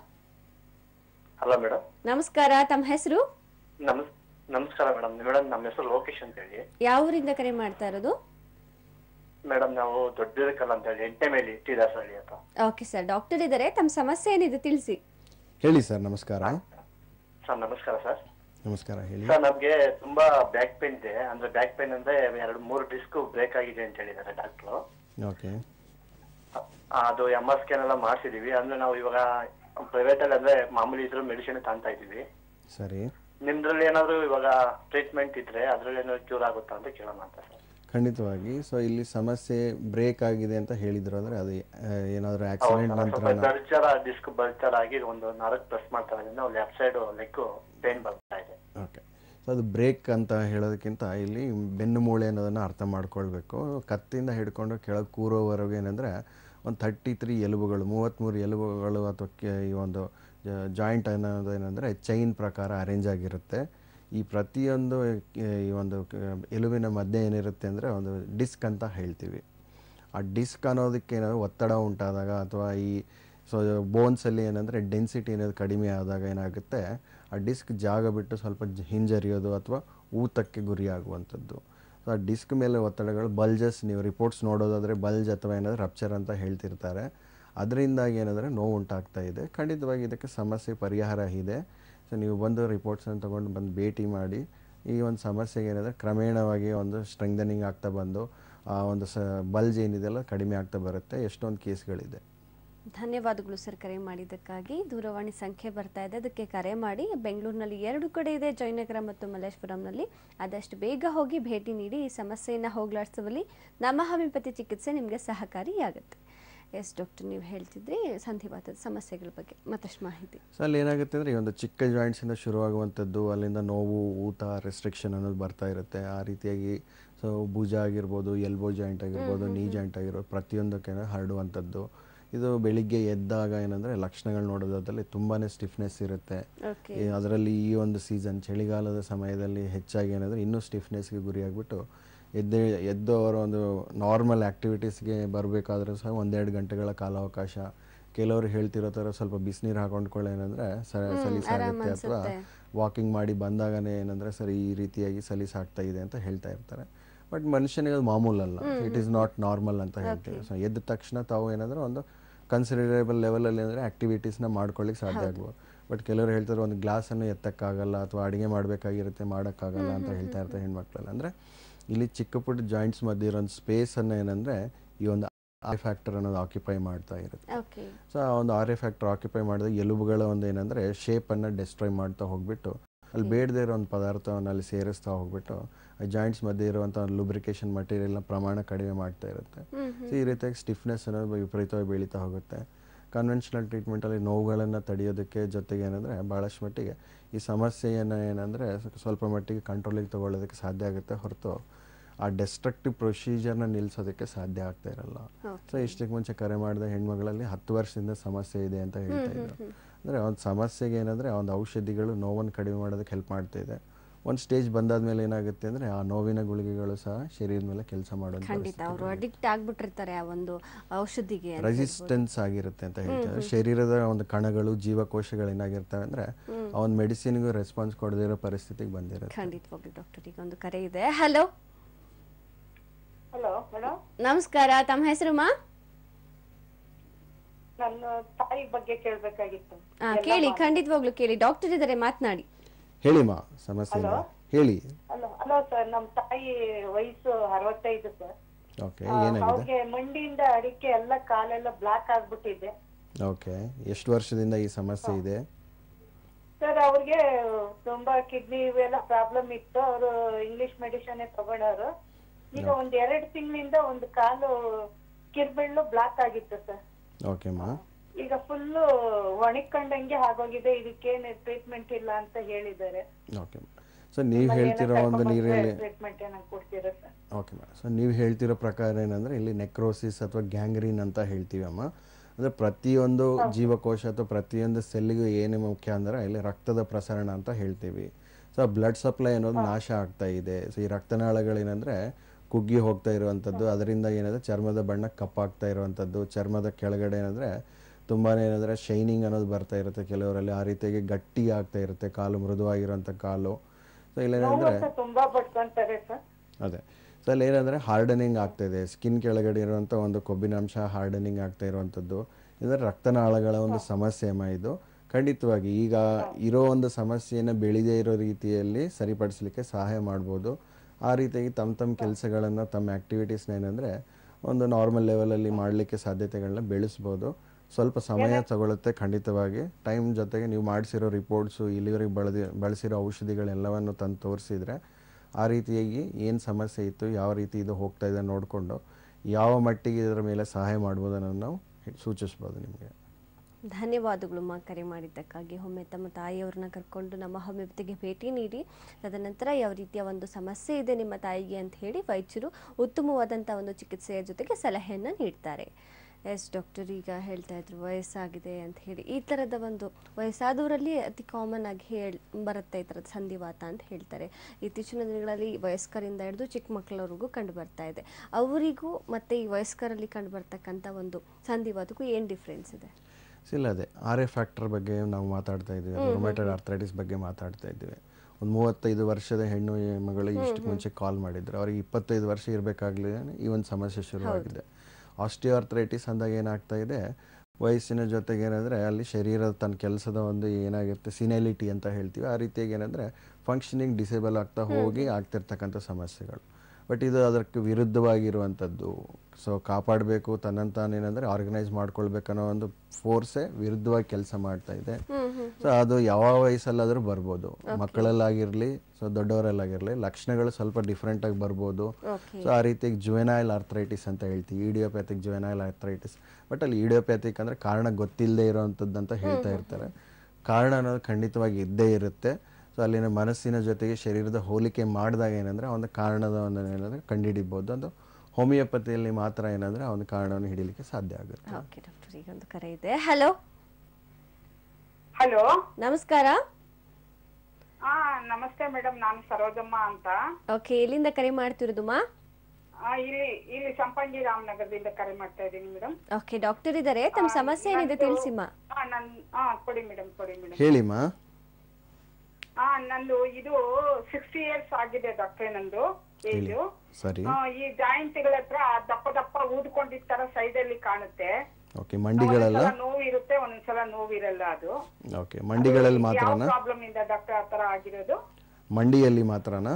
ಹಲೋ ಮೇಡಮ್ ನಮಸ್ಕಾರ ತಮ್ಮ ಹೆಸರು ನಮಸ್ ನಮಸ್ಕಾರ ಮೇಡಮ್ ಮೇಡಮ್ ನಮ್ಮ ಹೆಸರು ಲೋಕೇಶ್ ಅಂತ ಹೇಳಿ ಯಾವ ಊರಿಂದ ಕರೆ ಮಾಡ್ತಾ ಇರೋದು ಮೇಡಮ್ ನಾವು ದೊಡ್ಡದಕ್ಕಲ್ಲ ಅಂತ ಹೇಳಿ ಎಂಟೆ ಮೇಲೆ ಟಿದಾಸಹಳ್ಳಿ ಅಂತ ಓಕೆ ಸರ್ ಡಾಕ್ಟರ್ ಇದ್ದಾರೆ ತಮ್ಮ ಸಮಸ್ಯೆ ಏನಿದೆ ತಿಳಿಸಿ ಹೇಳಿ ಸರ್ ನಮಸ್ಕಾರ ಸರ್ ನಮಸ್ಕಾರ ಸರ್ ನಮಸ್ಕಾರ ಹೇಳಿ ಸರ್ ನಮ್ಗೆ ತುಂಬಾ ಬ್ಯಾಕ್ ಪೇನ್ ಇದೆ ಅಂದ್ರೆ ಬ್ಯಾಕ್ ಪೇನ್ ಅಂದ್ರೆ ಎರಡು ಮೂರು ಡಿಸ್ಕ್ ಬ್ರೇಕ್ ಆಗಿದೆ ಅಂತ ಹೇಳಿದ್ದಾರೆ ಡಾಕ್ಟ್ರು ಓಕೆ ಅದು ಎಂ ಆರ್ ಸ್ಕ್ಯಾನ್ ಎಲ್ಲ ಮಾಡ್ಸಿದೀವಿ ಅಂದ್ರೆ ನಾವು ಇವಾಗ ಪ್ರೈವೇಟ್ ಅಲ್ಲಿ ಅಂದ್ರೆ ಮಾಮೂಲಿ ಇದ್ರ ಮೆಡಿಸಿನ್ ತಾಂತಾ ಇದೀವಿ ಸರಿ ನಿಮ್ದ್ರಲ್ಲಿ ಏನಾದ್ರು ಇವಾಗ ಟ್ರೀಟ್ಮೆಂಟ್ ಇದ್ರೆ ಅದ್ರಲ್ಲಿ ಏನಾದ್ರು ಕ್ಯೂರ್ ಆಗುತ್ತಾ ಅಂತ ಕೇಳೋಣ ಅಂತ ಸರ್ ಖಂಡಿತವಾಗಿ ಸೊ ಇಲ್ಲಿ ಸಮಸ್ಯೆ ಬ್ರೇಕ್ ಆಗಿದೆ ಅಂತ ಹೇಳಿದ್ರು ಅಂದರೆ ಅದು ಏನಾದರೂ ಆಕ್ಸಿಡೆಂಟ್ ನಂತರ ಬಲ್ಚರ್ ಡಿಸ್ಕ್ ಬಲ್ಚರ್ ಆಗಿ ಒಂದು ನಾಲ್ಕು ಪ್ರೆಸ್ ಮಾಡ್ತಾ ಇದ್ದೀನಿ ನಾವು ಲೆಫ್ಟ್ ಸೈಡ್ ಲೆಗ್ ಪೇನ್ ಬರ್ತಾ ಇದೆ ಓಕೆ ಸೊ ಅದು ಬ್ರೇಕ್ ಅಂತ ಹೇಳೋದಕ್ಕಿಂತ ಇಲ್ಲಿ ಬೆನ್ನು ಮೂಳೆ ಅನ್ನೋದನ್ನು ಅರ್ಥ ಮಾಡ್ಕೊಳ್ಬೇಕು ಕತ್ತಿಂದ ಹಿಡ್ಕೊಂಡು ಕೆಳಗೆ ಕೂರೋವರೆಗೂ ಏನಂದರೆ ಒಂದು ಥರ್ಟಿ ತ್ರೀ ಎಲುಬುಗಳು ಮೂವತ್ತ್ಮೂರು ಎಲುಬುಗಳು ಅಥವಾ ಕೆ- ಈ ಒಂದು ಜಾಯಿಂಟ್ ಅನ್ನೋದು ಏನಂದರೆ ಚೈನ್ ಪ್ರಕಾರ ಅರೇಂಜ್ ಆಗಿರುತ್ತೆ ಈ ಪ್ರತಿಯೊಂದು ಕೆ- ಈ ಒಂದು ಕ- ಎಲುಬಿನ ಮಧ್ಯೆ ಏನಿರುತ್ತೆ ಅಂದರೆ ಒಂದು ಡಿಸ್ಕ್ ಅಂತ ಹೇಳ್ತೀವಿ ಆ ಡಿಸ್ಕ್ ಅನ್ನೋದಕ್ಕೆ ಏನಾದ್ರು ಒತ್ತಡ ಉಂಟಾದಾಗ ಅಥವಾ ಈ ಸೊ ಬೋನ್ಸಲ್ಲಿ ಏನಂದರೆ ಡೆನ್ಸಿಟಿ ಏನಾದ್ರು ಕಡಿಮೆ ಆದಾಗ ಏನಾಗುತ್ತೆ ಆ ಡಿಸ್ಕ್ ಜಾಗ ಬಿಟ್ಟು ಸ್ವಲ್ಪ ಜ- ಹಿಂಜರಿಯೋದು ಅಥವಾ ಊತಕ್ಕೆ ಗುರಿಯಾಗುವಂಥದ್ದು ಸೊ ಆ ಡಿಸ್ಕ್ ಮೇಲೆ ಒತ್ತಡಗಳು ಬಲ್ಜಸ್ ನೀವು ರಿಪೋರ್ಟ್ಸ್ ನೋಡೋದಾದರೆ ಬಲ್ಜ್ ಅಥವಾ ಏನಾದರೂ ರಪ್ಚರ್ ಅಂತ ಹೇಳ್ತಿರ್ತಾರೆ ಅದರಿಂದಾಗಿ ಏನಂದರೆ ನೋವು ಉಂಟಾಗ್ತಾ ಇದೆ ಖಂಡಿತವಾಗಿ ಇದಕ್ಕೆ ಸಮಸ್ಯೆ ಪರಿಹಾರ ಇದೆ ಸೊ ನೀವು ಬಂದು ರಿಪೋರ್ಟ್ಸನ್ನು ತೊಗೊಂಡು ಬಂದು ಭೇಟಿ ಮಾಡಿ ಈ ಒಂದು ಸಮಸ್ಯೆಗೆ ಏನಂದರೆ ಕ್ರಮೇಣವಾಗಿ ಒಂದು ಸ್ಟ್ರೆಂಗ್ದನಿಂಗ್ ಆಗ್ತಾ ಬಂದು ಆ ಒಂದು ಸ ಬಲ್ಜ್ ಏನಿದೆಯಲ್ಲ ಕಡಿಮೆ ಆಗ್ತಾ ಬರುತ್ತೆ ಎಷ್ಟೊಂದು ಕೇಸ್ಗಳಿದೆ ಧನ್ಯವಾದಗಳು ಸರ್ ಕರೆ ಮಾಡಿದ್ದಕ್ಕಾಗಿ ದೂರವಾಣಿ ಸಂಖ್ಯೆ ಬರ್ತಾ ಇದೆ ಅದಕ್ಕೆ ಕರೆ ಮಾಡಿ ಬೆಂಗಳೂರಿನಲ್ಲಿ ಎರಡು ಕಡೆ ಇದೆ ಜಯನಗರ ಮತ್ತು ಮಲ್ಲೇಶ್ವರಂನಲ್ಲಿ ಆದಷ್ಟು ಬೇಗ ಹೋಗಿ ಭೇಟಿ ನೀಡಿ ಈ ಸಮಸ್ಯೆಯನ್ನು ಹೋಗಲಾಡಿಸುವಲ್ಲಿ ನಮ್ಮ ಹೋಮಿಯೋಪತಿ ಚಿಕಿತ್ಸೆ ನಿಮಗೆ ಸಹಕಾರಿಯಾಗುತ್ತೆ ಎಸ್ ಡಾಕ್ಟರ್ ನೀವು ಹೇಳ್ತಿದ್ರಿ ಸಂಧಿವಾತದ ಸಮಸ್ಯೆಗಳ ಬಗ್ಗೆ ಮತ್ತಷ್ಟು ಮಾಹಿತಿ ಸೊ ಅಲ್ಲಿ ಏನಾಗುತ್ತೆ ಅಂದರೆ ಈ ಒಂದು ಚಿಕ್ಕ ಜಾಯಿಂಟ್ಸಿಂದ ಶುರುವಾಗುವಂಥದ್ದು ಅಲ್ಲಿಂದ ನೋವು ಊತ ರೆಸ್ಟ್ರಿಕ್ಷನ್ ಅನ್ನೋದು ಬರ್ತಾ ಇರುತ್ತೆ ಆ ರೀತಿಯಾಗಿ ಸೊ ಭುಜ ಆಗಿರ್ಬೋದು ಎಲ್ಬೋ ಜಾಯಿಂಟ್ ಆಗಿರ್ಬೋದು ನೀ ಜಾಯಿಂಟ್ ಆಗಿರ್ಬೋದು ಪ್ರತಿಯೊಂದಕ್ಕೆ ಹರಡುವಂಥದ್ದು ಇದು ಬೆಳಿಗ್ಗೆ ಎದ್ದಾಗ ಏನಂದರೆ ಲಕ್ಷಣಗಳು ನೋಡೋದಾದಲ್ಲಿ ತುಂಬಾ ಸ್ಟಿಫ್ನೆಸ್ ಇರುತ್ತೆ ಓಕೆ ಈ- ಅದರಲ್ಲಿ ಈ ಒಂದು ಸೀಸನ್ ಚಳಿಗಾಲದ ಸಮಯದಲ್ಲಿ ಹೆಚ್ಚಾಗಿ ಏನಂದರೆ ಇನ್ನೂ ಸ್ಟಿಫ್ನೆಸ್ಗೆ ಗುರಿಯಾಗ್ಬಿಟ್ಟು ಎದ್ದೆ ಎದ್ದು ಅವರ ಒಂದು ನಾರ್ಮಲ್ ಆ್ಯಕ್ಟಿವಿಟೀಸ್ಗೆ ಬರಬೇಕಾದ್ರೂ ಸಹ ಒಂದೆರಡು ಗಂಟೆಗಳ ಕಾಲಾವಕಾಶ ಕೆಲವರು ಹೇಳ್ತಿರೋ ಥರ ಸ್ವಲ್ಪ ಬಿಸಿನೀರು ಹಾಕೊಂಡ್ಕೊಳ್ಳೋ ಏನಂದರೆ ಸಲೀಸಾಗುತ್ತೆ ಅಥವಾ ವಾಕಿಂಗ್ ಮಾಡಿ ಬಂದಾಗನೇ ಏನಂದರೆ ಸರಿ ಈ ರೀತಿಯಾಗಿ ಸಲೀಸಾಗ್ತಾ ಇದೆ ಅಂತ ಹೇಳ್ತಾ ಇರ್ತಾರೆ ಬಟ್ ಮನುಷ್ಯನಿಗೆ ಅದು ಮಾಮೂಲಲ್ಲ ಇಟ್ ಈಸ್ ನಾಟ್ ನಾರ್ಮಲ್ ಅಂತ ಹೇಳ್ತೀವಿ ಸೊ ಎದ್ದ ತಕ್ಷಣ ತಾವು ಏನಂದ್ರೆ ಒಂದು ಕನ್ಸಿಡರೇಬಲ್ ಲೆವೆಲಲ್ಲಿ ಅಂದರೆ ಆ್ಯಕ್ಟಿವಿಟೀಸ್ನ ಮಾಡ್ಕೊಳ್ಳಿಕ್ಕೆ ಸಾಧ್ಯ ಆಗ್ಬೋದು ಬಟ್ ಕೆಲವರು ಹೇಳ್ತಾರೆ ಒಂದು ಗ್ಲಾಸನ್ನು ಎತ್ತಕ್ಕಾಗಲ್ಲ ಅಥವಾ ಅಡುಗೆ ಮಾಡಬೇಕಾಗಿರುತ್ತೆ ಮಾಡೋಕ್ಕಾಗಲ್ಲ ಅಂತ ಹೇಳ್ತಾ ಇರ್ತಾರೆ ಹೆಣ್ಮಕ್ಳೆಲ್ಲ ಅಂದರೆ ಇಲ್ಲಿ ಚಿಕ್ಕ ಪುಟ್ಟ ಜಾಯಿಂಟ್ಸ್ ಮಧ್ಯೆ ಇರೋ ಒಂದು ಸ್ಪೇಸನ್ನು ಏನಂದರೆ ಈ ಒಂದು ಆರ್ ಫ್ಯಾಕ್ಟರ್ ಅನ್ನೋದು ಆಕ್ಯುಪೈ ಮಾಡ್ತಾ ಇರುತ್ತೆ ಓಕೆ ಸೊ ಆ ಒಂದು ಆರ್ ಎ ಫ್ಯಾಕ್ಟರ್ ಆಕ್ಯುಪೈ ಮಾಡಿದಾಗ ಎಲುಬುಗಳ ಒಂದು ಏನಂದರೆ ಶೇಪನ್ನು ಡೆಸ್ಟ್ರಾಯ್ ಮಾಡ್ತಾ ಹೋಗ್ಬಿಟ್ಟು ಅಲ್ಲಿ ಬೇಡದೇ ಇರೋ ಒಂದು ಪದಾರ್ಥವನ್ನು ಅಲ್ಲಿ ಸೇರಿಸ್ತಾ ಹೋಗ್ಬಿಟ್ಟು ಆ ಜಾಯಿಂಟ್ಸ್ ಮಧ್ಯೆ ಇರುವಂಥ ಒಂದು ಲುಬ್ರಿಕೇಶನ್ ಮಟೀರಿಯಲ್ನ ಪ್ರಮಾಣ ಕಡಿಮೆ ಮಾಡ್ತಾ ಇರುತ್ತೆ ಸೊ ಈ ರೀತಿಯಾಗಿ ಸ್ಟಿಫ್ನೆಸ್ ಅನ್ನೋದು ವಿಪರೀತವಾಗಿ ಬೆಳೀತಾ ಹೋಗುತ್ತೆ ಕನ್ವೆನ್ಷನಲ್ ಟ್ರೀಟ್ಮೆಂಟಲ್ಲಿ ನೋವುಗಳನ್ನು ತಡೆಯೋದಕ್ಕೆ ಜೊತೆಗೆ ಏನಂದರೆ ಭಾಳಷ್ಟು ಮಟ್ಟಿಗೆ ಈ ಸಮಸ್ಯೆಯನ್ನು ಏನಂದರೆ ಸ್ವಲ್ಪ ಮಟ್ಟಿಗೆ ಕಂಟ್ರೋಲಿಗೆ ತಗೊಳ್ಳೋದಕ್ಕೆ ಸಾಧ್ಯ ಆಗುತ್ತೆ ಹೊರತು ಆ ಡೆಸ್ಟ್ರಕ್ಟಿವ್ ಪ್ರೊಸೀಜರ್ನ ನಿಲ್ಲಿಸೋದಕ್ಕೆ ಸಾಧ್ಯ ಆಗ್ತಾ ಇರಲ್ಲ ಸೊ ಇಷ್ಟಕ್ಕೆ ಮುಂಚೆ ಕರೆ ಮಾಡಿದ ಹೆಣ್ಮಗಳಲ್ಲಿ ಹತ್ತು ವರ್ಷದಿಂದ ಸಮಸ್ಯೆ ಇದೆ ಅಂತ ಹೇಳ್ತಾ ಇದ್ರು ಅಂದರೆ ಒಂದು ಸಮಸ್ಯೆಗೆ ಏನಂದರೆ ಒಂದು ಔಷಧಿಗಳು ನೋವನ್ನು ಕಡಿಮೆ ಮಾಡೋದಕ್ಕೆ ಹೆಲ್ಪ್ ಮಾಡ್ತಾ ಇದೆ ಒಂದು ಸ್ಟೇಜ್ ಬಂದಾದ್ಮೇಲೆ ಏನಾಗುತ್ತೆ ಅಂದರೆ ಆ ನೋವಿನ ಗುಳಿಗೆಗಳು ಸಹ ಶರೀರದ ಮೇಲೆ ಕೆಲಸ ಮಾಡೋದು ಖಂಡಿತ ಅವರು ಅಡಿಕ್ಟ್ ಆಗ್ಬಿಟ್ಟಿರ್ತಾರೆ ಆ ಒಂದು ಔಷಧಿಗೆ ಅಂತ ರೆಸಿಸ್ಟೆನ್ಸ್ ಆಗಿರುತ್ತೆ ಅಂತ ಹೇಳ್ತಾರೆ ಶರೀರದ ಒಂದು ಕಣಗಳು ಜೀವಕೋಶಗಳು ಏನಾಗಿರ್ತವೆ ಅಂದರೆ ಆ ಒಂದು ಮೆಡಿಸಿನ್ಗೂ ರೆಸ್ಪಾನ್ಸ್ ಕೊಡದೇ ಇರೋ ಪರಿಸ್ಥಿತಿಗೆ ಬಂದಿರುತ್ತೆ ಖಂಡಿತವಾಗ್ಲು ಡಾಕ್ಟರ್ ಈಗ ಒಂದು ಕರೆ ಇದೆ ಹಲೋ ಹಲೋ ಮೇಡಮ್ ನಮಸ್ಕಾರ ತಮ್ಮ ಹೆಸರು ಮಾ ನನ್ನ ತಾಯಿ ಬಗ್ಗೆ ಕೇಳ್ಬೇಕಾಗಿತ್ತು ಆ, ಕೇಳಿ ಖಂಡಿತವಾಗ್ಲು ಕೇಳಿ ಡಾಕ್ಟರ್ ಇದ್ದಾರೆ ಮಾತನಾಡಿ ಹೇಳಿಮಾ ಸಮಸ್ಯೆ ಇಲ್ಲ ಹೇಳಿ ಅಲೋ ಅಲೋ ಸರ್ ನಮ್ ತಾಯಿ ವಯಸ್ಸು ಅರವತ್ತೈದು ಸರ್ ಓಕೆ ಏನಾಗಿದೆ ಅವ್ರಿಗೆ ಮಂಡಿಯಿಂದ ಅಡಿಕೆ ಎಲ್ಲ ಕಾಲೆಲ್ಲ ಬ್ಲಾಕ್ ಆಗ್ಬಿಟ್ಟಿದೆ ಓಕೆ ಎಷ್ಟು ವರ್ಷದಿಂದ ಈ ಸಮಸ್ಯೆ ಇದೆ ಸರ್ ಅವ್ರಿಗೆ ತುಂಬಾ ಕಿಡ್ನಿ ಇವೆಲ್ಲ ಪ್ರಾಬ್ಲಮ್ ಇತ್ತು ಅವರು ಇಂಗ್ಲಿಷ್ ಮೆಡಿಸಿನ್ ತಗೊಂಡವ್ರು ಈಗ ಒಂದ್ ಎರಡ್ ತಿಂಗಳಿಂದ ಒಂದು ಕಾಲು ಕಿರ್ಬೆಳ್ಳು ಬ್ಲಾಕ್ ಆಗಿತ್ತು ಸರ್ ಓಕೆಮಾ ಈಗ ಫುಲ್ಲು ಒಣಕೊಂಡಂಗೆ ಆಗೋಗಿದೆ ಇದಕ್ಕೇನು ಟ್ರೀಟ್ಮೆಂಟ್ ಇಲ್ಲ ಅಂತ ಹೇಳಿದ್ದಾರೆ ಓಕೆ ಸೊ ನೀವು ಹೇಳ್ತಿರೋ ಒಂದು ನೀರಲ್ಲಿ ಟ್ರೀಟ್ಮೆಂಟ್ ಏನಾದ್ರು ಕೊಡ್ತೀರಾ ಸರ್ ಓಕೆ ಮೇಡಮ್ ಸೊ ನೀವು ಹೇಳ್ತಿರೋ ಪ್ರಕಾರ ಏನಂದರೆ ಇಲ್ಲಿ ನೆಕ್ರೋಸಿಸ್ ಅಥವಾ ಗ್ಯಾಂಗ್ರೀನ್ ಅಂತ ಹೇಳ್ತೀವಿ ಅಮ್ಮ ಅಂದರೆ ಪ್ರತಿಯೊಂದು ಜೀವಕೋಶ ಅಥವಾ ಪ್ರತಿಯೊಂದು ಸೆಲ್ಲಿಗೂ ಏನು ಮುಖ್ಯ ಅಂದರೆ ಇಲ್ಲಿ ರಕ್ತದ ಪ್ರಸರಣ ಅಂತ ಹೇಳ್ತೀವಿ ಸೊ ಬ್ಲಡ್ ಸಪ್ಲೈ ಅನ್ನೋದು ನಾಶ ಆಗ್ತಾ ಇದೆ ಸೊ ಈ ರಕ್ತನಾಳಗಳೇನೆಂದರೆ ಕುಗ್ಗಿ ಹೋಗ್ತಾ ಇರುವಂಥದ್ದು ಅದರಿಂದ ಏನಂದರೆ ಚರ್ಮದ ಬಣ್ಣ ಕಪ್ಪಾಗ್ತಾ ಇರುವಂಥದ್ದು ಚರ್ಮದ ಕೆಳಗಡೆ ಏನಂದರೆ ತುಂಬಾ ಏನಂದರೆ ಶೈನಿಂಗ್ ಅನ್ನೋದು ಬರ್ತಾ ಇರುತ್ತೆ ಕೆಲವರಲ್ಲಿ ಆ ರೀತಿಯಾಗಿ ಗಟ್ಟಿ ಆಗ್ತಾ ಇರುತ್ತೆ ಕಾಲು ಮೃದುವಾಗಿರುವಂಥ ಕಾಲು ಸೊ ಇಲ್ಲೇನಂದರೆ ನೋವು ತುಂಬಾ ಪಡ್ಕೊಂತಾರೆ ಸರ್ ಅದೇ ಸೊ ಅಲ್ಲಿ ಏನಂದರೆ ಹಾರ್ಡನಿಂಗ್ ಆಗ್ತಾ ಇದೆ ಸ್ಕಿನ್ ಕೆಳಗಡೆ ಇರುವಂಥ ಒಂದು ಕೊಬ್ಬಿನಾಂಶ ಹಾರ್ಡನಿಂಗ್ ಆಗ್ತಾ ಇರುವಂಥದ್ದು ಅಂದರೆ ರಕ್ತನಾಳಗಳ ಒಂದು ಸಮಸ್ಯೆ ಅಮ್ಮ ಇದು ಖಂಡಿತವಾಗಿ ಈಗ ಇರೋ ಒಂದು ಸಮಸ್ಯೆಯನ್ನು ಬೆಳೆದೇ ಇರೋ ರೀತಿಯಲ್ಲಿ ಸರಿಪಡಿಸಲಿಕ್ಕೆ ಸಹಾಯ ಮಾಡ್ಬೋದು ಆ ರೀತಿಯಾಗಿ ತಮ್ಮ ತಮ್ಮ ಕೆಲಸಗಳನ್ನು ತಮ್ಮ ಆ್ಯಕ್ಟಿವಿಟೀಸ್ನ ಏನಂದರೆ ಒಂದು ನಾರ್ಮಲ್ ಲೆವೆಲಲ್ಲಿ ಮಾಡಲಿಕ್ಕೆ ಸಾಧ್ಯತೆಗಳನ್ನ ಬೆಳೆಸ್ಬೋದು ಸ್ವಲ್ಪ ಸಮಯ ತಗೊಳುತ್ತೆ ಖಂಡಿತವಾಗಿ ಟೈಮ್ ಜೊತೆಗೆ ನೀವು ಮಾಡಿಸಿರೋ ರಿಪೋರ್ಟ್ಸು ಇಲ್ಲಿವರೆಗೆ ಬಳದಿ ಬಳಸಿರೋ ಔಷಧಿಗಳೆಲ್ಲವನ್ನು ತಂದು ತೋರಿಸಿದ್ರೆ ಆ ರೀತಿಯಾಗಿ ಏನು ಸಮಸ್ಯೆ ಇತ್ತು ಯಾವ ರೀತಿ ಇದು ಹೋಗ್ತಾ ಇದೆ ನೋಡಿಕೊಂಡು ಯಾವ ಮಟ್ಟಿಗೆ ಇದರ ಮೇಲೆ ಸಹಾಯ ಮಾಡ್ಬೋದು ಅನ್ನೋದು ನಾವು ಸೂಚಿಸ್ಬೋದು ನಿಮಗೆ ಧನ್ಯವಾದಗಳು ಮಾ ಕರೆ ಮಾಡಿದ್ದಕ್ಕಾಗಿ ಒಮ್ಮೆ ತಮ್ಮ ತಾಯಿಯವ್ರನ್ನ ಕರ್ಕೊಂಡು ನಮ್ಮ ಹೋಮಿಯೋಪತಿಗೆ ಭೇಟಿ ನೀಡಿ ತದನಂತರ ಯಾವ ರೀತಿಯ ಒಂದು ಸಮಸ್ಯೆ ಇದೆ ನಿಮ್ಮ ತಾಯಿಗೆ ಅಂತ ಹೇಳಿ ವೈದ್ಯರು ಉತ್ತಮವಾದಂಥ ಒಂದು ಚಿಕಿತ್ಸೆಯ ಜೊತೆಗೆ ಸಲಹೆಯನ್ನು ನೀಡ್ತಾರೆ ಎಸ್ ಡಾಕ್ಟರ್ ಈಗ ಹೇಳ್ತಾ ಇದ್ರು ವಯಸ್ಸಾಗಿದೆ ಅಂತ ಹೇಳಿ ಈ ಥರದ ಒಂದು ವಯಸ್ಸಾದವರಲ್ಲಿ ಅತಿ ಕಾಮನ್ ಆಗಿ ಹೇಳ್ ಬರುತ್ತೆ ಈ ಥರದ ಸಂಧಿವಾತ ಅಂತ ಹೇಳ್ತಾರೆ ಇತ್ತೀಚಿನ ದಿನಗಳಲ್ಲಿ ವಯಸ್ಕರಿಂದ ಹಿಡಿದು ಚಿಕ್ಕ ಮಕ್ಕಳವರೆಗೂ ಕಂಡು ಬರ್ತಾ ಇದೆ ಅವರಿಗೂ ಮತ್ತು ಈ ವಯಸ್ಕರಲ್ಲಿ ಕಂಡು ಬರ್ತಕ್ಕಂಥ ಒಂದು ಸಂಧಿವಾತಕ್ಕೂ ಏನು ಡಿಫ್ರೆನ್ಸ್ ಇದೆ ಸೊ ಇಲ್ಲ ಅದೇ ಆರ್ ಎ ಫ್ಯಾಕ್ಟರ್ ಬಗ್ಗೆ ನಾವು ಮಾತಾಡ್ತಾ ಇದ್ದೀವಿ ರೊಮ್ಯಾಟೆಡ್ ಆರ್ಥ್ರೈಟಿಸ್ ಬಗ್ಗೆ ಮಾತಾಡ್ತಾ ಇದ್ದೀವಿ ಒಂದು ಮೂವತ್ತೈದು ವರ್ಷದ ಹೆಣ್ಣು ಮಗಳು ಇಷ್ಟು ಮುಂಚೆ ಕಾಲ್ ಮಾಡಿದ್ರು ಅವ್ರಿಗೆ ಇಪ್ಪತ್ತೈದು ವರ್ಷ ಇರಬೇಕಾಗ್ಲೇ ಈ ಒಂದು ಸಮಸ್ಯೆ ಶುರುವಾಗಿದೆ ಆಸ್ಟಿಯೋಆರ್ಥ್ರೈಟಿಸ್ ಅಂದಾಗ ಏನಾಗ್ತಾ ಇದೆ ವಯಸ್ಸಿನ ಜೊತೆಗೆ ಏನಂದರೆ ಅಲ್ಲಿ ಶರೀರದ ತನ್ನ ಕೆಲಸದ ಒಂದು ಏನಾಗಿರುತ್ತೆ ಸಿನೆಲಿಟಿ ಅಂತ ಹೇಳ್ತೀವಿ ಆ ರೀತಿಯಾಗಿ ಏನಂದರೆ ಫಂಕ್ಷನಿಂಗ್ ಡಿಸೇಬಲ್ ಆಗ್ತಾ ಹೋಗಿ ಆಗ್ತಿರ್ತಕ್ಕಂಥ ಸಮಸ್ಯೆಗಳು ಬಟ್ ಇದು ಅದಕ್ಕೆ ವಿರುದ್ಧವಾಗಿರುವಂಥದ್ದು ಸೊ ಕಾಪಾಡಬೇಕು ತನ್ನನ್ನು ತಾನೇನಂದರೆ ಆರ್ಗನೈಸ್ ಮಾಡ್ಕೊಳ್ಬೇಕನ್ನೋ ಒಂದು ಫೋರ್ಸೇ ವಿರುದ್ಧವಾಗಿ ಕೆಲಸ ಮಾಡ್ತಾ ಇದೆ ಸೊ ಅದು ಯಾವ ವಯಸ್ಸಲ್ಲಾದರೂ ಬರ್ಬೋದು ಮಕ್ಕಳಲ್ಲಾಗಿರಲಿ ಸೊ ದೊಡ್ಡವರಲ್ಲಾಗಿರಲಿ ಲಕ್ಷಣಗಳು ಸ್ವಲ್ಪ ಡಿಫ್ರೆಂಟಾಗಿ ಬರ್ಬೋದು ಓಕೆ ಸೊ ಆ ರೀತಿ ಜುವೆನೈಲ್ ಆರ್ಥ್ರೈಟಿಸ್ ಅಂತ ಹೇಳ್ತೀವಿ ಇಡಿಯೋಪ್ಯಾಥಿಕ್ ಜುವೆನೈಲ್ ಆರ್ಥ್ರೈಟಿಸ್ ಬಟ್ ಅಲ್ಲಿ ಇಡಿಯೋಪ್ಯಾಥಿಕ್ ಅಂದರೆ ಕಾರಣ ಗೊತ್ತಿಲ್ಲದೆ ಇರೋವಂಥದ್ದು ಅಂತ ಹೇಳ್ತಾ ಇರ್ತಾರೆ ಕಾರಣ ಅನ್ನೋದು ಖಂಡಿತವಾಗಿ ಇದ್ದೇ ಇರುತ್ತೆ ಸೊ ಅಲ್ಲಿನ ಮನಸ್ಸಿನ ಜೊತೆಗೆ ಶರೀರದ ಹೋಲಿಕೆ ಮಾಡಿದಾಗ ಏನಂದರೆ ಆ ಒಂದು ಕಾರಣದ ಒಂದು ಏನಂದರೆ ಕಂಡುಹಿಡಿಬೋದು ಅದು ಹೋಮಿಯೋಪತಿಯಲ್ಲಿ ಮಾತ್ರ ಏನಂದರೆ ಆ ಒಂದು ಕಾರಣವನ್ನು ಹಿಡಿಲಿಕ್ಕೆ ಸಾಧ್ಯ ಆಗುತ್ತೆ ಓಕೆ ಡಾಕ್ಟರ್ ಈಗ ಒಂದು ಕರೆ ಇದೆ ಹಲೋ ಹಲೋ ನಮಸ್ಕಾರ ಹಾ ನಮಸ್ತೆ ಮೇಡಮ್ ನಾನು ಸರೋಜಮ್ಮ ಅಂತ ಓಕೆ ಎಲ್ಲಿಂದ ಕರೆ ಮಾಡ್ತಿರೋದುಮಾ ಆ, ಇಲ್ಲಿ ಇಲ್ಲಿ ಸಂಪಂಗಿ ರಾಮನಗರದಿಂದ ಕರೆ ಮಾಡ್ತಾ ಇದ್ದೀನಿ ಮೇಡಮ್ ಓಕೆ ಡಾಕ್ಟರ್ ಇದ್ದಾರೆ ತಮ್ಮ ಸಮಸ್ಯೆ ಏನಿದೆ ತಿಳಿಸಿಮ್ಮ ಹಾ ನನ್ ಹಾ ಕೊಡಿ ಮೇಡಮ್ ಕೊಡಿ ಮೇಡಮ್ ಹೇಳಿಮ್ಮ ಹಾ ನಂದು ಇದು ಸಿಕ್ಸ್ಟಿ ಇಯರ್ಸ್ ಆಗಿದೆ ಡಾಕ್ಟ್ರೆ ನಂದು ಏಜು ಸರಿ ಈ ಜಾಯಿಂಟ್ ಗಳ ಹತ್ರ ದಪ್ಪ ದಪ್ಪ ಊದ್ಕೊಂಡಿದ್ ತರ ಸೈಡ್ ಅಲ್ಲಿ ಕಾಣುತ್ತೆ ಓಕೆ ಮಂಡಿಗಳೆಲ್ಲ ಒಂದೊಂದ್ಸಲ ನೋವು ಇರುತ್ತೆ ಒಂದೊಂದ್ಸಲ ನೋವಿರಲ್ಲ ಅದು ಓಕೆ ಮಂಡಿಗಳಲ್ಲಿ ಯಾವ ಮಾತ್ರನಾ ಪ್ರಾಬ್ಲಮ್ ಇಂದ ಡಾಕ್ಟರ್ ಆತರ ಆಗಿರೋದು ಮಂಡಿಯಲ್ಲಿ ಮಾತ್ರನಾ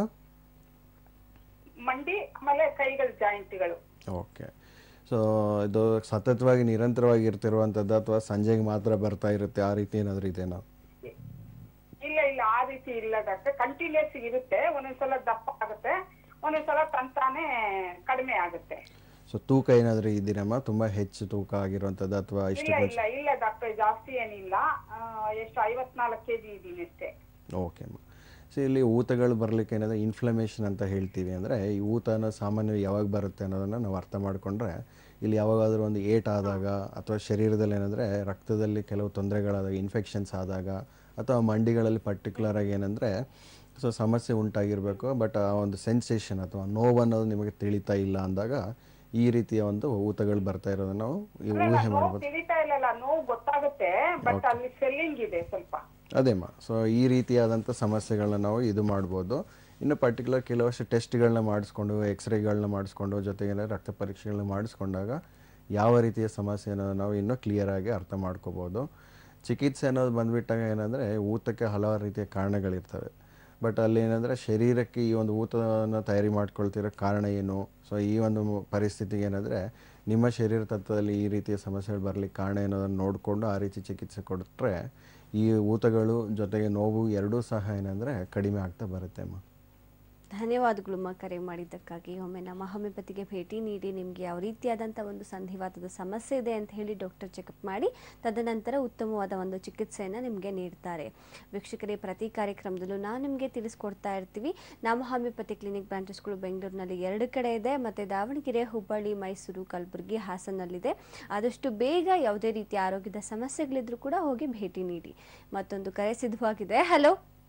ಮಂಡಿ ಆಮೇಲೆ ಕೈಗಳ ಜಾಯಿಂಟ್ಗಳು ಓಕೆ ಸೊ ಇದು ಸತತವಾಗಿ ನಿರಂತರವಾಗಿ ಇರ್ತಿರುವಂಥದ್ದು ಅಥವಾ ಸಂಜೆಗೆ ಮಾತ್ರ ಬರ್ತಾ ಇರುತ್ತೆ ಆ ರೀತಿ ಏನಾದರೂ ಇದೆನಾ ಇಲ್ಲ ಇಲ್ಲ ಆ ರೀತಿ ಇಲ್ಲ ಡಾಕ್ಟರ್ ಕಂಟಿನ್ಯೂಸ್ ಇರುತ್ತೆ ಒಂದೊಂದ್ಸಲ ದಪ್ಪ ಆಗುತ್ತೆ ಒಂದೊಂದ್ಸಲ ತಂತಾನೆ ಕಡಿಮೆ ಆಗುತ್ತೆ ಸೊ ತೂಕ ಏನಾದರೂ ಇದ್ದೀನಮ್ಮ ತುಂಬ ಹೆಚ್ಚು ತೂಕ ಆಗಿರುವಂಥದ್ದು ಅಥವಾ ಇಷ್ಟು ಇಲ್ಲ ಇಲ್ಲ ಇಲ್ಲ ಡಾಕ್ಟರ್ ಜಾಸ್ತಿ ಏನಿಲ್ಲ ಆ, ಎಷ್ಟು ಐವತ್ನಾಲ್ಕು ಕೆಜಿ ಇದೀನಿ ಅಷ್ಟೇ ಓಕೆ ಅಮ್ಮ ಸೊ ಇಲ್ಲಿ ಊತಗಳು ಬರಲಿಕ್ಕೆ ಏನಾದರೂ ಇನ್ಫ್ಲಮೇಷನ್ ಅಂತ ಹೇಳ್ತೀವಿ ಅಂದರೆ ಈ ಊತ ಅನ್ನೋದು ಸಾಮಾನ್ಯವಾಗಿ ಯಾವಾಗ ಬರುತ್ತೆ ಅನ್ನೋದನ್ನು ನಾವು ಅರ್ಥ ಮಾಡಿಕೊಂಡ್ರೆ ಇಲ್ಲಿ ಯಾವಾಗಾದರೂ ಒಂದು ಏಟ್ ಆದಾಗ ಅಥವಾ ಶರೀರದಲ್ಲಿ ಏನಂದರೆ ರಕ್ತದಲ್ಲಿ ಕೆಲವು ತೊಂದರೆಗಳಾದಾಗ ಇನ್ಫೆಕ್ಷನ್ಸ್ ಆದಾಗ ಅಥವಾ ಮಂಡಿಗಳಲ್ಲಿ ಪರ್ಟಿಕ್ಯುಲರ್ ಆಗಿ ಏನಂದರೆ ಸೊ ಸಮಸ್ಯೆ ಉಂಟಾಗಿರಬೇಕು ಬಟ್ ಆ ಒಂದು ಸೆನ್ಸೇಷನ್ ಅಥವಾ ನೋವು ಅನ್ನೋದು ನಿಮಗೆ ತಿಳಿತಾ ಇಲ್ಲ ಅಂದಾಗ ಈ ರೀತಿಯ ಒಂದು ಊತಗಳು ಬರ್ತಾ ಇರೋದನ್ನು ನಾವು ಈ ಊಹೆ ನೋವು ಮಾಡ್ಬೋದು ತಿಳಿತಾ ಇಲ್ಲ ನೋವು ಗೊತ್ತಾಗುತ್ತೆ ಬಟ್ ಅಲ್ಲಿ ಸ್ವೆಲ್ಲಿಂಗ್ ಇದೆ ಸ್ವಲ್ಪ ಅದೇಮ್ಮ ಸೊ ಈ ರೀತಿಯಾದಂಥ ಸಮಸ್ಯೆಗಳನ್ನ ನಾವು ಇದು ಮಾಡ್ಬೋದು ಇನ್ನು ಪರ್ಟಿಕ್ಯುಲರ್ ಕೆಲವಷ್ಟು ಟೆಸ್ಟ್ಗಳನ್ನ ಮಾಡಿಸ್ಕೊಂಡು ಎಕ್ಸ್ರೇಗಳನ್ನ ಮಾಡಿಸ್ಕೊಂಡು ಜೊತೆಗೆ ರಕ್ತ ಪರೀಕ್ಷೆಗಳನ್ನ ಮಾಡಿಸ್ಕೊಂಡಾಗ ಯಾವ ರೀತಿಯ ಸಮಸ್ಯೆ ಅನ್ನೋದು ನಾವು ಇನ್ನೂ ಕ್ಲಿಯರಾಗಿ ಅರ್ಥ ಮಾಡ್ಕೋಬೋದು ಚಿಕಿತ್ಸೆ ಅನ್ನೋದು ಬಂದುಬಿಟ್ಟಾಗ ಏನಂದರೆ ಊತಕ್ಕೆ ಹಲವಾರು ರೀತಿಯ ಕಾರಣಗಳಿರ್ತವೆ ಬಟ್ ಅಲ್ಲಿ ಏನಂದರೆ ಶರೀರಕ್ಕೆ ಈ ಒಂದು ಊತವನ್ನು ತಯಾರಿ ಮಾಡ್ಕೊಳ್ತಿರೋ ಕಾರಣ ಏನು ಸೊ ಈ ಒಂದು ಪರಿಸ್ಥಿತಿಗೆ ಏನಂದರೆ ನಿಮ್ಮ ಶರೀರ ತತ್ವದಲ್ಲಿ ಈ ರೀತಿಯ ಸಮಸ್ಯೆಗಳು ಬರಲಿಕ್ಕೆ ಕಾರಣ ಏನೋದನ್ನು ನೋಡಿಕೊಂಡು ಆ ರೀತಿ ಚಿಕಿತ್ಸೆ ಕೊಟ್ಟರೆ ಈ ಊತಗಳು ಜೊತೆಗೆ ನೋವು ಎರಡೂ ಸಹ ಏನಂದರೆ ಕಡಿಮೆ ಆಗ್ತಾ ಬರುತ್ತೆ ಅಮ್ಮ ಧನ್ಯವಾದಗಳು ಕರೆ ಮಾಡಿದ್ದಕ್ಕಾಗಿ ಒಮ್ಮೆ ನಮ್ಮ ಹೋಮಿಯೋಪತಿಗೆ ಭೇಟಿ ನೀಡಿ ನಿಮಗೆ ಯಾವ ರೀತಿಯಾದಂಥ ಒಂದು ಸಂಧಿವಾತದ ಸಮಸ್ಯೆ ಇದೆ ಅಂತ ಹೇಳಿ ಡಾಕ್ಟರ್ ಚೆಕಪ್ ಮಾಡಿ ತದನಂತರ ಉತ್ತಮವಾದ ಒಂದು ಚಿಕಿತ್ಸೆಯನ್ನು ನಿಮಗೆ ನೀಡ್ತಾರೆ ವೀಕ್ಷಕರೇ ಪ್ರತಿ ಕಾರ್ಯಕ್ರಮದಲ್ಲೂ ನಾವು ನಿಮಗೆ ತಿಳಿಸ್ಕೊಡ್ತಾ ಇರ್ತೀವಿ ನಮ್ಮ ಹೋಮಿಯೋಪತಿ ಕ್ಲಿನಿಕ್ ಬ್ರಾಂಚಸ್ಗಳು ಬೆಂಗಳೂರಿನಲ್ಲಿ ಎರಡು ಕಡೆ ಇದೆ ಮತ್ತು ದಾವಣಗೆರೆ ಹುಬ್ಬಳ್ಳಿ ಮೈಸೂರು ಕಲಬುರಗಿ ಹಾಸನಲ್ಲಿದೆ ಆದಷ್ಟು ಬೇಗ ಯಾವುದೇ ರೀತಿಯ ಆರೋಗ್ಯದ ಸಮಸ್ಯೆಗಳಿದ್ರೂ ಕೂಡ ಹೋಗಿ ಭೇಟಿ ನೀಡಿ ಮತ್ತೊಂದು ಕರೆ ಸಿದ್ಧವಾಗಿದೆ ಹಲೋ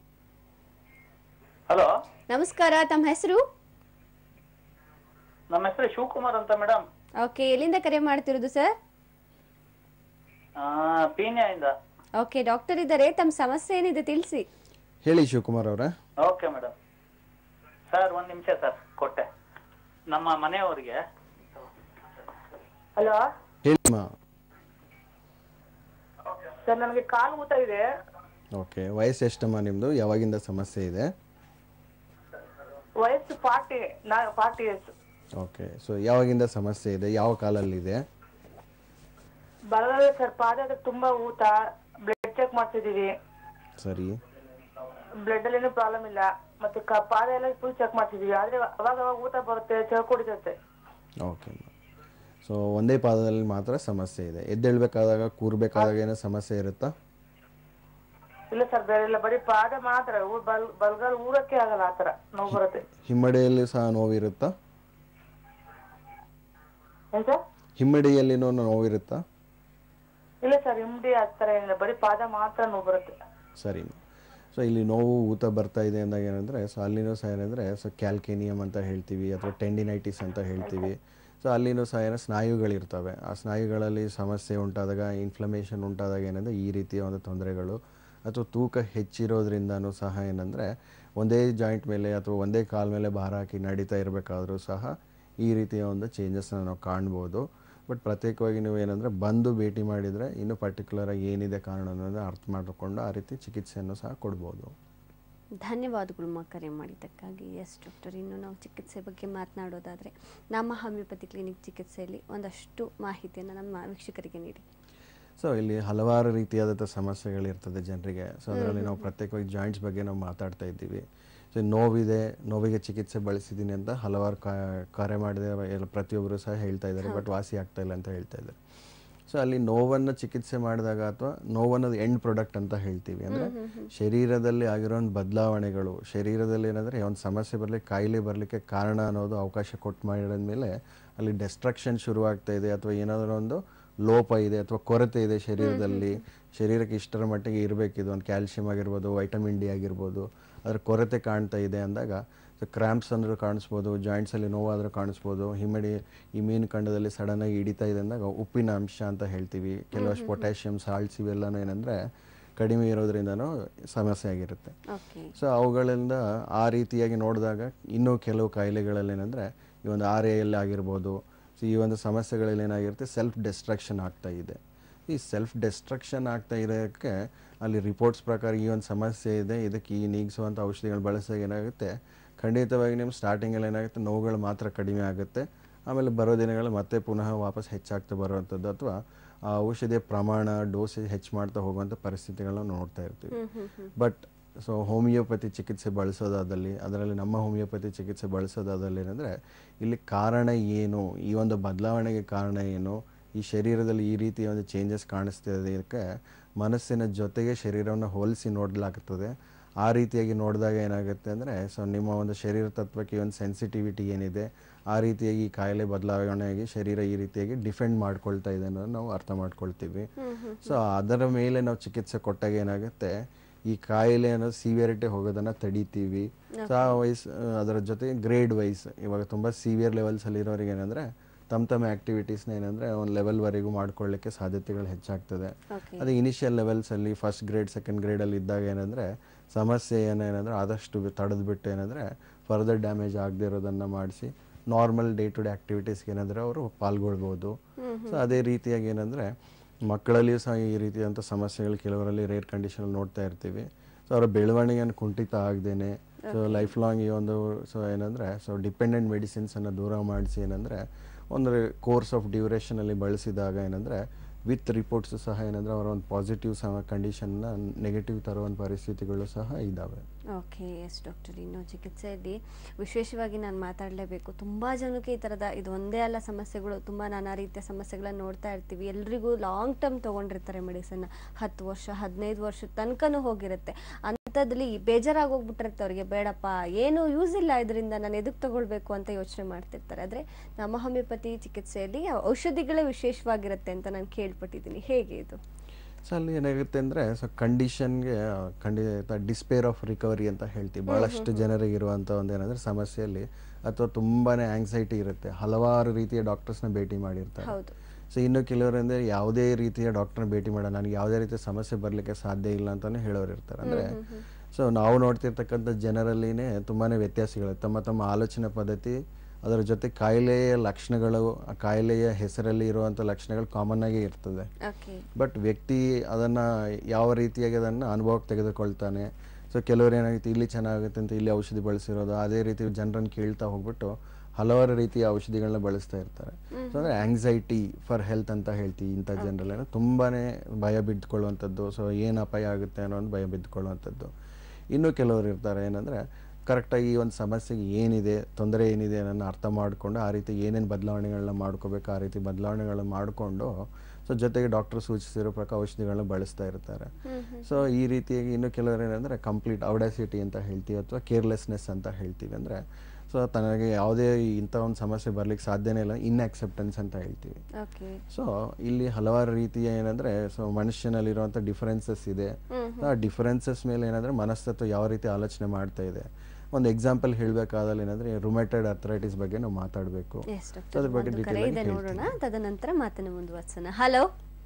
ಹಲೋ ನಮಸ್ಕಾರ ತಮ್ಮ ಹೆಸರು ನಮ್ಮ ಹೆಸರು ಶಿವಕುಮಾರ್ ಅಂತ ಮೇಡಮ್ ಓಕೆ ಎಲ್ಲಿಂದ ಕರೆ ಮಾಡ್ತಿರೋದು ಸರ್ ಪೀಣ್ಯದಿಂದ ಓಕೆ ಡಾಕ್ಟರ್ ಇದ್ದಾರೆ ತಮ್ಮ ಸಮಸ್ಯೆ ಏನಿದೆ ತಿಳಿಸಿ ಹೇಳಿ ಶಿವಕುಮಾರ್ ಅವರೇ ಓಕೆ ಮೇಡಮ್ ಸರ್ ಒಂದ್ ನಿಮಿಷ ಸರ್ ಕೊಟ್ಟೆ ನಮ್ಮ ಮನೆಯವರಿಗೆ ಹಲೋ ಹೇಳಿಮ್ಮ ಸರ್ ನನಗೆ ಕಾಲು ಊತ ಇದೆ ಓಕೆ ವಯಸ್ಸು ಎಷ್ಟಮ್ಮ ನಿಮ್ಮದು ಯಾವಾಗಿಂದ ಸಮಸ್ಯೆ ಇದೆ ವಯಸ್ಸು ಫಾರ್ಟಿ ನಾ ಫಾರ್ಟಿ ಇಯರ್ಸ್ ಓಕೆ ಸೊ ಯಾವಾಗಿಂದ ಸಮಸ್ಯೆ ಇದೆ ಯಾವ ಕಾಲಲ್ಲಿದೆ ಬರಲ್ಲ ಸರ್ ಪಾದದ ತುಂಬಾ ಊತ ಬ್ಲಡ್ ಚೆಕ್ ಮಾಡ್ತಿದೀವಿ ಸರಿ ಬ್ಲಡ್ ಅಲ್ಲಿ ಏನು ಪ್ರಾಬ್ಲಮ್ ಇಲ್ಲ ಮತ್ತೆ ಕ- ಪಾದ ಎಲ್ಲ ಫುಲ್ ಚೆಕ್ ಮಾಡ್ತಿದೀವಿ ಆದ್ರೆ ಅವಾಗ ಅವಾಗ ಊತ ಬರುತ್ತೆ ಚೆಕ್ ಕುಡಿತೈತೆ ಓಕೆ ಸೊ ಒಂದೇ ಪಾದದಲ್ಲಿ ಮಾತ್ರ ಸಮಸ್ಯೆ ಇದೆ ಎದ್ದೇಳ್ಬೇಕಾದಾಗ ಕೂರ್ಬೇಕಾದಾಗ ಏನೋ ಸಮಸ್ಯೆ ಇರುತ್ತಾ ಇಲ್ಲ ಸರ್ ಬೇರೆ ಇಲ್ಲ ಬರೀ ಪಾದ ಮಾತ್ರ ಊ- ಬಲ್ ಬಲ್ಗಾಲ್ ಊರಕ್ಕೆ ಆಗಲ್ಲ ಆತರ ನೋವು ಬರುತ್ತೆ ಹಿಮ್ಮಡಿಯಲ್ಲಿ ಸಹ ನೋವಿರುತ್ತಾ ಏನ್ ಸರ್ ಹಿಮ್ಮಡಿಯಲ್ಲಿನೂ ನೋವಿರುತ್ತಾ ಇಲ್ಲ ಸರ್ ಹಿಂಡಿ ಆ ಥರ ಏನಿಲ್ಲ ಬರೀ ಪಾದ ಮಾತ್ರ ನೋವು ಬರುತ್ತೆ ಸರಿ ಸೊ ಇಲ್ಲಿ ನೋವು ಊತ ಬರ್ತಾ ಇದೆ ಅಂದಾಗ ಏನಂದರೆ ಸೊ ಅಲ್ಲಿನೂ ಸಹ ಏನಂದರೆ ಸೊ ಕ್ಯಾಲ್ಕೇನಿಯಮ್ ಅಂತ ಹೇಳ್ತೀವಿ ಅಥವಾ ಟೆಂಡಿನೈಟಿಸ್ ಅಂತ ಹೇಳ್ತೀವಿ ಸೊ ಅಲ್ಲಿನೂ ಸಹ ಏನೋ ಸ್ನಾಯುಗಳಿರ್ತವೆ ಆ ಸ್ನಾಯುಗಳಲ್ಲಿ ಸಮಸ್ಯೆ ಉಂಟಾದಾಗ ಇನ್ಫ್ಲಮೇಷನ್ ಉಂಟಾದಾಗ ಏನಂದರೆ ಈ ರೀತಿಯ ಒಂದು ತೊಂದರೆಗಳು ಅಥವಾ ತೂಕ ಹೆಚ್ಚಿರೋದ್ರಿಂದನೂ ಸಹ ಏನಂದರೆ ಒಂದೇ ಜಾಯಿಂಟ್ ಮೇಲೆ ಅಥವಾ ಒಂದೇ ಕಾಲ ಮೇಲೆ ಭಾರ ಹಾಕಿ ನಡೀತಾ ಇರಬೇಕಾದ್ರೂ ಸಹ ಈ ರೀತಿಯ ಒಂದು ಚೇಂಜಸ್ನ ನಾವು ಕಾಣ್ಬೋದು ಬಟ್ ಪ್ರತ್ಯೇಕವಾಗಿ ನೀವು ಏನಂದರೆ ಬಂದು ಭೇಟಿ ಮಾಡಿದರೆ ಇನ್ನೂ ಪರ್ಟಿಕ್ಯುಲರಾಗಿ ಏನಿದೆ ಕಾರಣ ಅನ್ನೋದನ್ನ ಅರ್ಥ ಮಾಡಿಕೊಂಡು ಆ ರೀತಿ ಚಿಕಿತ್ಸೆಯನ್ನು ಸಹ ಕೊಡ್ಬೋದು ಧನ್ಯವಾದಗಳು ಮಾ ಕರೆ ಮಾಡಿದ್ದಕ್ಕಾಗಿ ಎಸ್ ಡಾಕ್ಟರ್ ಇನ್ನು ನಾವು ಚಿಕಿತ್ಸೆ ಬಗ್ಗೆ ಮಾತನಾಡೋದಾದರೆ ನಮ್ಮ ಹೋಮಿಯೋಪತಿ ಕ್ಲಿನಿಕ್ ಚಿಕಿತ್ಸೆಯಲ್ಲಿ ಒಂದಷ್ಟು ಮಾಹಿತಿಯನ್ನು ನಮ್ಮ ವೀಕ್ಷಕರಿಗೆ ನೀಡಿ ಸೊ ಇಲ್ಲಿ ಹಲವಾರು ರೀತಿಯಾದಂಥ ಸಮಸ್ಯೆಗಳಿರ್ತದೆ ಜನರಿಗೆ ಸೊ ಅದರಲ್ಲಿ ನಾವು ಪ್ರತ್ಯೇಕವಾಗಿ ಜಾಯಿಂಟ್ಸ್ ಬಗ್ಗೆ ನಾವು ಮಾತಾಡ್ತಾ ಇದ್ದೀವಿ ಸೊ ನೋವಿದೆ ನೋವಿಗೆ ಚಿಕಿತ್ಸೆ ಬಳಸಿದ್ದೀನಿ ಅಂತ ಹಲವಾರು ಕಾ- ಕರೆ ಮಾಡಿದೆ ಎಲ್ಲ ಪ್ರತಿಯೊಬ್ಬರು ಸಹ ಹೇಳ್ತಾ ಇದ್ದಾರೆ ಬಟ್ ವಾಸಿ ಆಗ್ತಾ ಇಲ್ಲ ಅಂತ ಹೇಳ್ತಾ ಇದ್ದಾರೆ ಸೊ ಅಲ್ಲಿ ನೋವನ್ನು ಚಿಕಿತ್ಸೆ ಮಾಡಿದಾಗ ಅಥವಾ ನೋವನ್ನೋದು ಎಂಡ್ ಪ್ರಾಡಕ್ಟ್ ಅಂತ ಹೇಳ್ತೀವಿ ಅಂದರೆ ಶರೀರದಲ್ಲಿ ಆಗಿರೋ ಒಂದು ಬದಲಾವಣೆಗಳು ಶರೀರದಲ್ಲಿ ಏನಂದರೆ ಒಂದು ಸಮಸ್ಯೆ ಬರಲಿಕ್ಕೆ ಕಾಯಿಲೆ ಬರಲಿಕ್ಕೆ ಕಾರಣ ಅನ್ನೋದು ಅವಕಾಶ ಕೊಟ್ಟು ಮಾಡಿದ್ಮೇಲೆ ಅಲ್ಲಿ ಡೆಸ್ಟ್ರಕ್ಷನ್ ಶುರುವಾಗ್ತಾ ಇದೆ ಅಥವಾ ಏನಾದರೂ ಒಂದು ಲೋಪ ಇದೆ ಅಥವಾ ಕೊರತೆ ಇದೆ ಶರೀರದಲ್ಲಿ ಶರೀರಕ್ಕೆ ಇಷ್ಟರ ಮಟ್ಟಿಗೆ ಇರಬೇಕಿದು ಒಂದು ಕ್ಯಾಲ್ಸಿಯಂ ಆಗಿರ್ಬೋದು ವೈಟಮಿನ್ ಡಿ ಆಗಿರ್ಬೋದು ಅದರ ಕೊರತೆ ಕಾಣ್ತಾ ಇದೆ ಅಂದಾಗ ಸೊ ಕ್ರ್ಯಾಂಪ್ಸ್ ಅಂದರೂ ಕಾಣಿಸ್ಬೋದು ಜಾಯಿಂಟ್ಸಲ್ಲಿ ನೋವಾದರೂ ಕಾಣಿಸ್ಬೋದು ಹಿಮ್ಮಡಿ ಈ ಮೀನು ಖಂಡದಲ್ಲಿ ಸಡನ್ನಾಗಿ ಹಿಡಿತಾ ಇದೆ ಅಂದಾಗ ಉಪ್ಪಿನ ಅಂಶ ಅಂತ ಹೇಳ್ತೀವಿ ಕೆಲವಷ್ಟು ಪೊಟ್ಯಾಷಿಯಮ್ ಸಾಲ್ಟ್ಸ್ ಇವೆಲ್ಲನೂ ಏನಂದರೆ ಕಡಿಮೆ ಇರೋದ್ರಿಂದನೂ ಸಮಸ್ಯೆ ಆಗಿರುತ್ತೆ ಓಕೆ ಸೊ ಅವುಗಳಿಂದ ಆ ರೀತಿಯಾಗಿ ನೋಡಿದಾಗ ಇನ್ನೂ ಕೆಲವು ಕಾಯಿಲೆಗಳಲ್ಲಿ ಏನಂದರೆ ಈ ಒಂದು ಆರ್ ಎಲ್ ಆಗಿರ್ಬೋದು ಸೊ ಈ ಒಂದು ಸಮಸ್ಯೆಗಳಲ್ಲಿ ಏನಾಗಿರುತ್ತೆ ಸೆಲ್ಫ್ ಡೆಸ್ಟ್ರಕ್ಷನ್ ಆಗ್ತಾ ಇದೆ ಈ ಸೆಲ್ಫ್ ಡೆಸ್ಟ್ರಕ್ಷನ್ ಆಗ್ತಾ ಇರೋಕ್ಕೆ ಅಲ್ಲಿ ರಿಪೋರ್ಟ್ಸ್ ಪ್ರಕಾರ ಈ ಒಂದು ಸಮಸ್ಯೆ ಇದೆ ಇದಕ್ಕೆ ಈ ನೀಗಿಸುವಂಥ ಔಷಧಿಗಳು ಬಳಸಿದಾಗ ಏನಾಗುತ್ತೆ ಖಂಡಿತವಾಗಿ ನಿಮ್ಮ ಸ್ಟಾರ್ಟಿಂಗಲ್ಲಿ ಏನಾಗುತ್ತೆ ನೋವುಗಳು ಮಾತ್ರ ಕಡಿಮೆ ಆಗುತ್ತೆ ಆಮೇಲೆ ಬರೋ ದಿನಗಳು ಮತ್ತೆ ಪುನಃ ವಾಪಸ್ ಹೆಚ್ಚಾಗ್ತಾ ಬರುವಂಥದ್ದು ಅಥವಾ ಆ ಔಷಧಿಯ ಪ್ರಮಾಣ ಡೋಸೇಜ್ ಹೆಚ್ಚು ಮಾಡ್ತಾ ಹೋಗುವಂಥ ಪರಿಸ್ಥಿತಿಗಳನ್ನ ನೋಡ್ತಾ ಇರ್ತೀವಿ ಬಟ್ ಸೊ ಹೋಮಿಯೋಪತಿ ಚಿಕಿತ್ಸೆ ಬಳಸೋದಾದಲ್ಲಿ ಅದರಲ್ಲಿ ನಮ್ಮ ಹೋಮಿಯೋಪತಿ ಚಿಕಿತ್ಸೆ ಬಳಸೋದಾದಲ್ಲಿ ಏನಂದರೆ ಇಲ್ಲಿ ಕಾರಣ ಏನು ಈ ಒಂದು ಬದಲಾವಣೆಗೆ ಕಾರಣ ಏನು ಈ ಶರೀರದಲ್ಲಿ ಈ ರೀತಿಯ ಒಂದು ಚೇಂಜಸ್ ಕಾಣಿಸ್ತಿದೆ ಇದಕ್ಕೆ ಮನಸ್ಸಿನ ಜೊತೆಗೆ ಶರೀರವನ್ನು ಹೋಲಿಸಿ ನೋಡಲಾಗ್ತದೆ ಆ ರೀತಿಯಾಗಿ ನೋಡಿದಾಗ ಏನಾಗುತ್ತೆ ಅಂದರೆ ಸೊ ನಿಮ್ಮ ಒಂದು ಶರೀರ ತತ್ವಕ್ಕೆ ಈ ಒಂದು ಸೆನ್ಸಿಟಿವಿಟಿ ಏನಿದೆ ಆ ರೀತಿಯಾಗಿ ಈ ಕಾಯಿಲೆ ಬದಲಾವಣೆಯಾಗಿ ಶರೀರ ಈ ರೀತಿಯಾಗಿ ಡಿಫೆಂಡ್ ಮಾಡ್ಕೊಳ್ತಾ ಇದೆ ಅನ್ನೋದು ನಾವು ಅರ್ಥ ಮಾಡ್ಕೊಳ್ತೀವಿ ಸೊ ಅದರ ಮೇಲೆ ನಾವು ಚಿಕಿತ್ಸೆ ಕೊಟ್ಟಾಗ ಏನಾಗುತ್ತೆ ಈ ಕಾಯಿಲೆ ಅನ್ನೋದು ಸಿವಿಯರಿಟಿ ಹೋಗೋದನ್ನ ತಡಿತೀವಿ ಸೊ ಆ ವಯಸ್ ಅದರ ಜೊತೆ ಗ್ರೇಡ್ ವೈಸ್ ಇವಾಗ ತುಂಬ ಸಿವಿಯರ್ ಲೆವೆಲ್ಸಲ್ಲಿ ಇರೋರಿಗೆ ಏನಂದರೆ ತಮ್ಮ ತಮ್ಮ ಆ್ಯಕ್ಟಿವಿಟೀಸ್ನ ಏನಂದರೆ ಒಂದು ಲೆವೆಲ್ವರೆಗೂ ಮಾಡ್ಕೊಳ್ಳಿಕ್ಕೆ ಸಾಧ್ಯತೆಗಳು ಹೆಚ್ಚಾಗ್ತದೆ ಓಕೆ ಅದು ಇನಿಷಿಯಲ್ ಲೆವೆಲ್ಸಲ್ಲಿ ಫಸ್ಟ್ ಗ್ರೇಡ್ ಸೆಕೆಂಡ್ ಗ್ರೇಡಲ್ಲಿ ಇದ್ದಾಗ ಏನಂದರೆ ಸಮಸ್ಯೆ ಏನೇನಂದರೆ ಆದಷ್ಟು ತಡೆದ್ಬಿಟ್ಟು ಏನಂದರೆ ಫರ್ದರ್ ಡ್ಯಾಮೇಜ್ ಆಗದೆ ಇರೋದನ್ನು ಮಾಡಿಸಿ ನಾರ್ಮಲ್ ಡೇ ಟು ಡೇ ಆ್ಯಕ್ಟಿವಿಟೀಸ್ಗೆ ಏನಂದರೆ ಅವರು ಪಾಲ್ಗೊಳ್ಬೋದು ಸೊ ಅದೇ ರೀತಿಯಾಗಿ ಏನಂದರೆ ಮಕ್ಕಳಲ್ಲಿಯೂ ಸಹ ಈ ರೀತಿಯಾದಂಥ ಸಮಸ್ಯೆಗಳು ಕೆಲವರಲ್ಲಿ ರೇರ್ ಕಂಡೀಷನಲ್ಲಿ ನೋಡ್ತಾ ಇರ್ತೀವಿ ಸೊ ಅವರ ಬೆಳವಣಿಗೆಯನ್ನು ಕುಂಠಿತ ಆಗದೇನೆ ಸೊ ಲೈಫ್ ಲಾಂಗ್ ಈ ಒಂದು ಸೊ ಏನಂದರೆ ಸೊ ಡಿಪೆಂಡೆಂಟ್ ಮೆಡಿಸಿನ್ಸನ್ನು ದೂರ ಮಾಡಿಸಿ ಏನಂದರೆ ಒಂದು ಕೋರ್ಸ್ ಆಫ್ ಡ್ಯೂರೇಷನಲ್ಲಿ ಬಳಸಿದಾಗ ಏನಂದರೆ ವಿತ್ ರಿಪೋರ್ಟ್ಸ್ ಸಹ ಏನಂದರೆ ಅವರ ಒಂದು ಪಾಸಿಟಿವ್ ಸಹ ಕಂಡೀಷನ್ನ ನೆಗೆಟಿವ್ ತರುವಂಥ ಪರಿಸ್ಥಿತಿಗಳು ಸಹ ಇದ್ದಾವೆ ಓಕೆ ಎಸ್ ಡಾಕ್ಟರ್ ಇನ್ನು ಚಿಕಿತ್ಸೆಯಲ್ಲಿ ವಿಶೇಷವಾಗಿ ನಾನು ಮಾತಾಡಲೇಬೇಕು ತುಂಬ ಜನಕ್ಕೆ ಈ ಥರದ ಇದು ಒಂದೇ ಅಲ್ಲ ಸಮಸ್ಯೆಗಳು ತುಂಬ ನಾನಾ ರೀತಿಯ ಸಮಸ್ಯೆಗಳನ್ನ ನೋಡ್ತಾ ಇರ್ತೀವಿ ಎಲ್ರಿಗೂ ಲಾಂಗ್ ಟರ್ಮ್ ತೊಗೊಂಡಿರ್ತಾರೆ ಮೆಡಿಸನ್ನ ಹತ್ತು ವರ್ಷ ಹದಿನೈದು ವರ್ಷದ ತನಕನೂ ಹೋಗಿರುತ್ತೆ ಅಂಥದ್ರಲ್ಲಿ ಬೇಜಾರಾಗಿ ಹೋಗ್ಬಿಟ್ಟಿರುತ್ತೆ ಅವರಿಗೆ ಬೇಡಪ್ಪ ಏನು ಯೂಸ್ ಇಲ್ಲ ಇದರಿಂದ ನಾನು ಎದಕ್ಕೆ ತಗೊಳ್ಬೇಕು ಅಂತ ಯೋಚನೆ ಮಾಡ್ತಿರ್ತಾರೆ ಆದರೆ ನಮ್ಮ ಹೋಮಿಯೋಪತಿ ಚಿಕಿತ್ಸೆಯಲ್ಲಿ ಔಷಧಿಗಳೇ ವಿಶೇಷವಾಗಿರುತ್ತೆ ಅಂತ ನಾನು ಕೇಳ್ಪಟ್ಟಿದ್ದೀನಿ ಹೇಗೆ ಇದು ಸೊ ಅಲ್ಲಿ ಏನಾಗುತ್ತೆ ಅಂದರೆ ಸೊ ಕಂಡೀಷನ್ಗೆ ಖಂಡಿತ ಡಿಸ್ಪೇರ್ ಆಫ್ ರಿಕವರಿ ಅಂತ ಹೇಳ್ತೀವಿ ಭಾಳಷ್ಟು ಜನರಿಗೆ ಇರುವಂಥ ಒಂದು ಏನಂದರೆ ಸಮಸ್ಯೆಯಲ್ಲಿ ಅಥವಾ ತುಂಬಾ ಆಂಗ್ಸೈಟಿ ಇರುತ್ತೆ ಹಲವಾರು ರೀತಿಯ ಡಾಕ್ಟರ್ಸ್ನ ಭೇಟಿ ಮಾಡಿರ್ತಾರೆ ಹೌದು ಸೊ ಇನ್ನು ಕೆಲವರು ಅಂದರೆ ಯಾವುದೇ ರೀತಿಯ ಡಾಕ್ಟರ್ನ ಭೇಟಿ ಮಾಡೋ ನನಗೆ ಯಾವುದೇ ರೀತಿಯ ಸಮಸ್ಯೆ ಬರಲಿಕ್ಕೆ ಸಾಧ್ಯ ಇಲ್ಲ ಅಂತಲೇ ಹೇಳೋರು ಇರ್ತಾರೆ ಅಂದರೆ ಸೊ ನಾವು ನೋಡ್ತಿರ್ತಕ್ಕಂಥ ಜನರಲ್ಲಿನೇ ತುಂಬಾ ವ್ಯತ್ಯಾಸಗಳು ತಮ್ಮ ತಮ್ಮ ಆಲೋಚನೆ ಪದ್ಧತಿ ಅದರ ಜೊತೆ ಕಾಯಿಲೆಯ ಲಕ್ಷಣಗಳು ಆ ಕಾಯಿಲೆಯ ಹೆಸರಲ್ಲಿ ಇರುವಂಥ ಲಕ್ಷಣಗಳು ಕಾಮನ್ ಆಗಿ ಇರ್ತದೆ ಓಕೆ ಬಟ್ ವ್ಯಕ್ತಿ ಅದನ್ನು ಯಾವ ರೀತಿಯಾಗಿ ಅದನ್ನು ಅನುಭವಕ್ಕೆ ತೆಗೆದುಕೊಳ್ತಾನೆ ಸೊ ಕೆಲವರು ಏನಾಗುತ್ತೆ ಇಲ್ಲಿ ಚೆನ್ನಾಗುತ್ತೆ ಅಂತ ಇಲ್ಲಿ ಔಷಧಿ ಬಳಸಿರೋದು ಅದೇ ರೀತಿ ಜನರನ್ನು ಕೇಳ್ತಾ ಹೋಗ್ಬಿಟ್ಟು ಹಲವಾರು ರೀತಿಯ ಔಷಧಿಗಳನ್ನ ಬಳಸ್ತಾ ಇರ್ತಾರೆ ಸೊ ಅಂದರೆ ಆಂಗ್ಸೈಟಿ ಫಾರ್ ಹೆಲ್ತ್ ಅಂತ ಹೇಳ್ತೀವಿ ಇಂಥ ಜನರಲ್ಲೇನೋ ತುಂಬಾ ಭಯ ಬಿದ್ದುಕೊಳ್ಳುವಂಥದ್ದು ಸೊ ಏನು ಅಪಾಯ ಆಗುತ್ತೆ ಅನ್ನೋ ಒಂದು ಭಯ ಬಿದ್ದುಕೊಳ್ಳುವಂಥದ್ದು ಇನ್ನು ಕೆಲವರು ಇರ್ತಾರೆ ಏನಂದರೆ ಕರೆಕ್ಟಾಗಿ ಈ ಒಂದು ಸಮಸ್ಯೆಗೆ ಏನಿದೆ ತೊಂದರೆ ಏನಿದೆ ಅನ್ನೋದನ್ನ ಅರ್ಥ ಮಾಡಿಕೊಂಡು ಆ ರೀತಿ ಏನೇನು ಬದಲಾವಣೆಗಳನ್ನ ಮಾಡ್ಕೋಬೇಕು ಆ ರೀತಿ ಬದಲಾವಣೆಗಳನ್ನ ಮಾಡಿಕೊಂಡು ಸೊ ಜೊತೆಗೆ ಡಾಕ್ಟರ್ ಸೂಚಿಸಿರೋ ಪ್ರಕಾರ ಔಷಧಿಗಳನ್ನ ಬಳಸ್ತಾ ಇರ್ತಾರೆ ಸೊ ಈ ರೀತಿಯಾಗಿ ಇನ್ನು ಕೆಲವರು ಏನಂದರೆ ಕಂಪ್ಲೀಟ್ ಔಡಾಸಿಟಿ ಅಂತ ಹೇಳ್ತೀವಿ ಅಥವಾ ಕೇರ್ಲೆಸ್ನೆಸ್ ಅಂತ ಹೇಳ್ತೀವಿ ಅಂದರೆ ಸೊ ತನಗೆ ಯಾವುದೇ ಇಂಥ ಒಂದು ಸಮಸ್ಯೆ ಬರ್ಲಿಕ್ಕೆ ಸಾಧ್ಯನೇ ಇಲ್ಲ ಇನ್ಆಕ್ಸೆಪ್ಟೆನ್ಸ್ ಅಂತ ಹೇಳ್ತೀವಿ ಓಕೆ ಸೊ ಇಲ್ಲಿ ಹಲವಾರು ರೀತಿಯ ಏನಂದ್ರೆ ಸೊ ಮನುಷ್ಯನಲ್ಲಿರುವಂಥ ಡಿಫರೆನ್ಸಸ್ ಇದೆ ಆ ಡಿಫರೆನ್ಸಸ್ ಮೇಲೆ ಏನಂದ್ರೆ ಮನಸ್ತತ್ವ ಯಾವ ರೀತಿ ಆಲೋಚನೆ ಮಾಡ್ತಾ ಇದೆ ಒಂದು ಎಕ್ಸಾಂಪಲ್ ಹೇಳಬೇಕಾದಲ್ಲಿ ಏನಂದ್ರೆ ರುಮೆಟೆಡ್ ಅರ್ಥರೈಟಿಸ್ ಬಗ್ಗೆ ನಾವು ಮಾತಾಡಬೇಕು ಎಸ್ ಅದ್ರ ಡಾಕ್ಟರ್ ಬಗ್ಗೆ ಒಂದು ಕರೆ detail ಇದೆ ಆಗಿ ನೋಡೋಣ ತದನಂತರ ಮಾತನ್ನು ಮುಂದುವರ್ಸೋಣ ಹಲೋ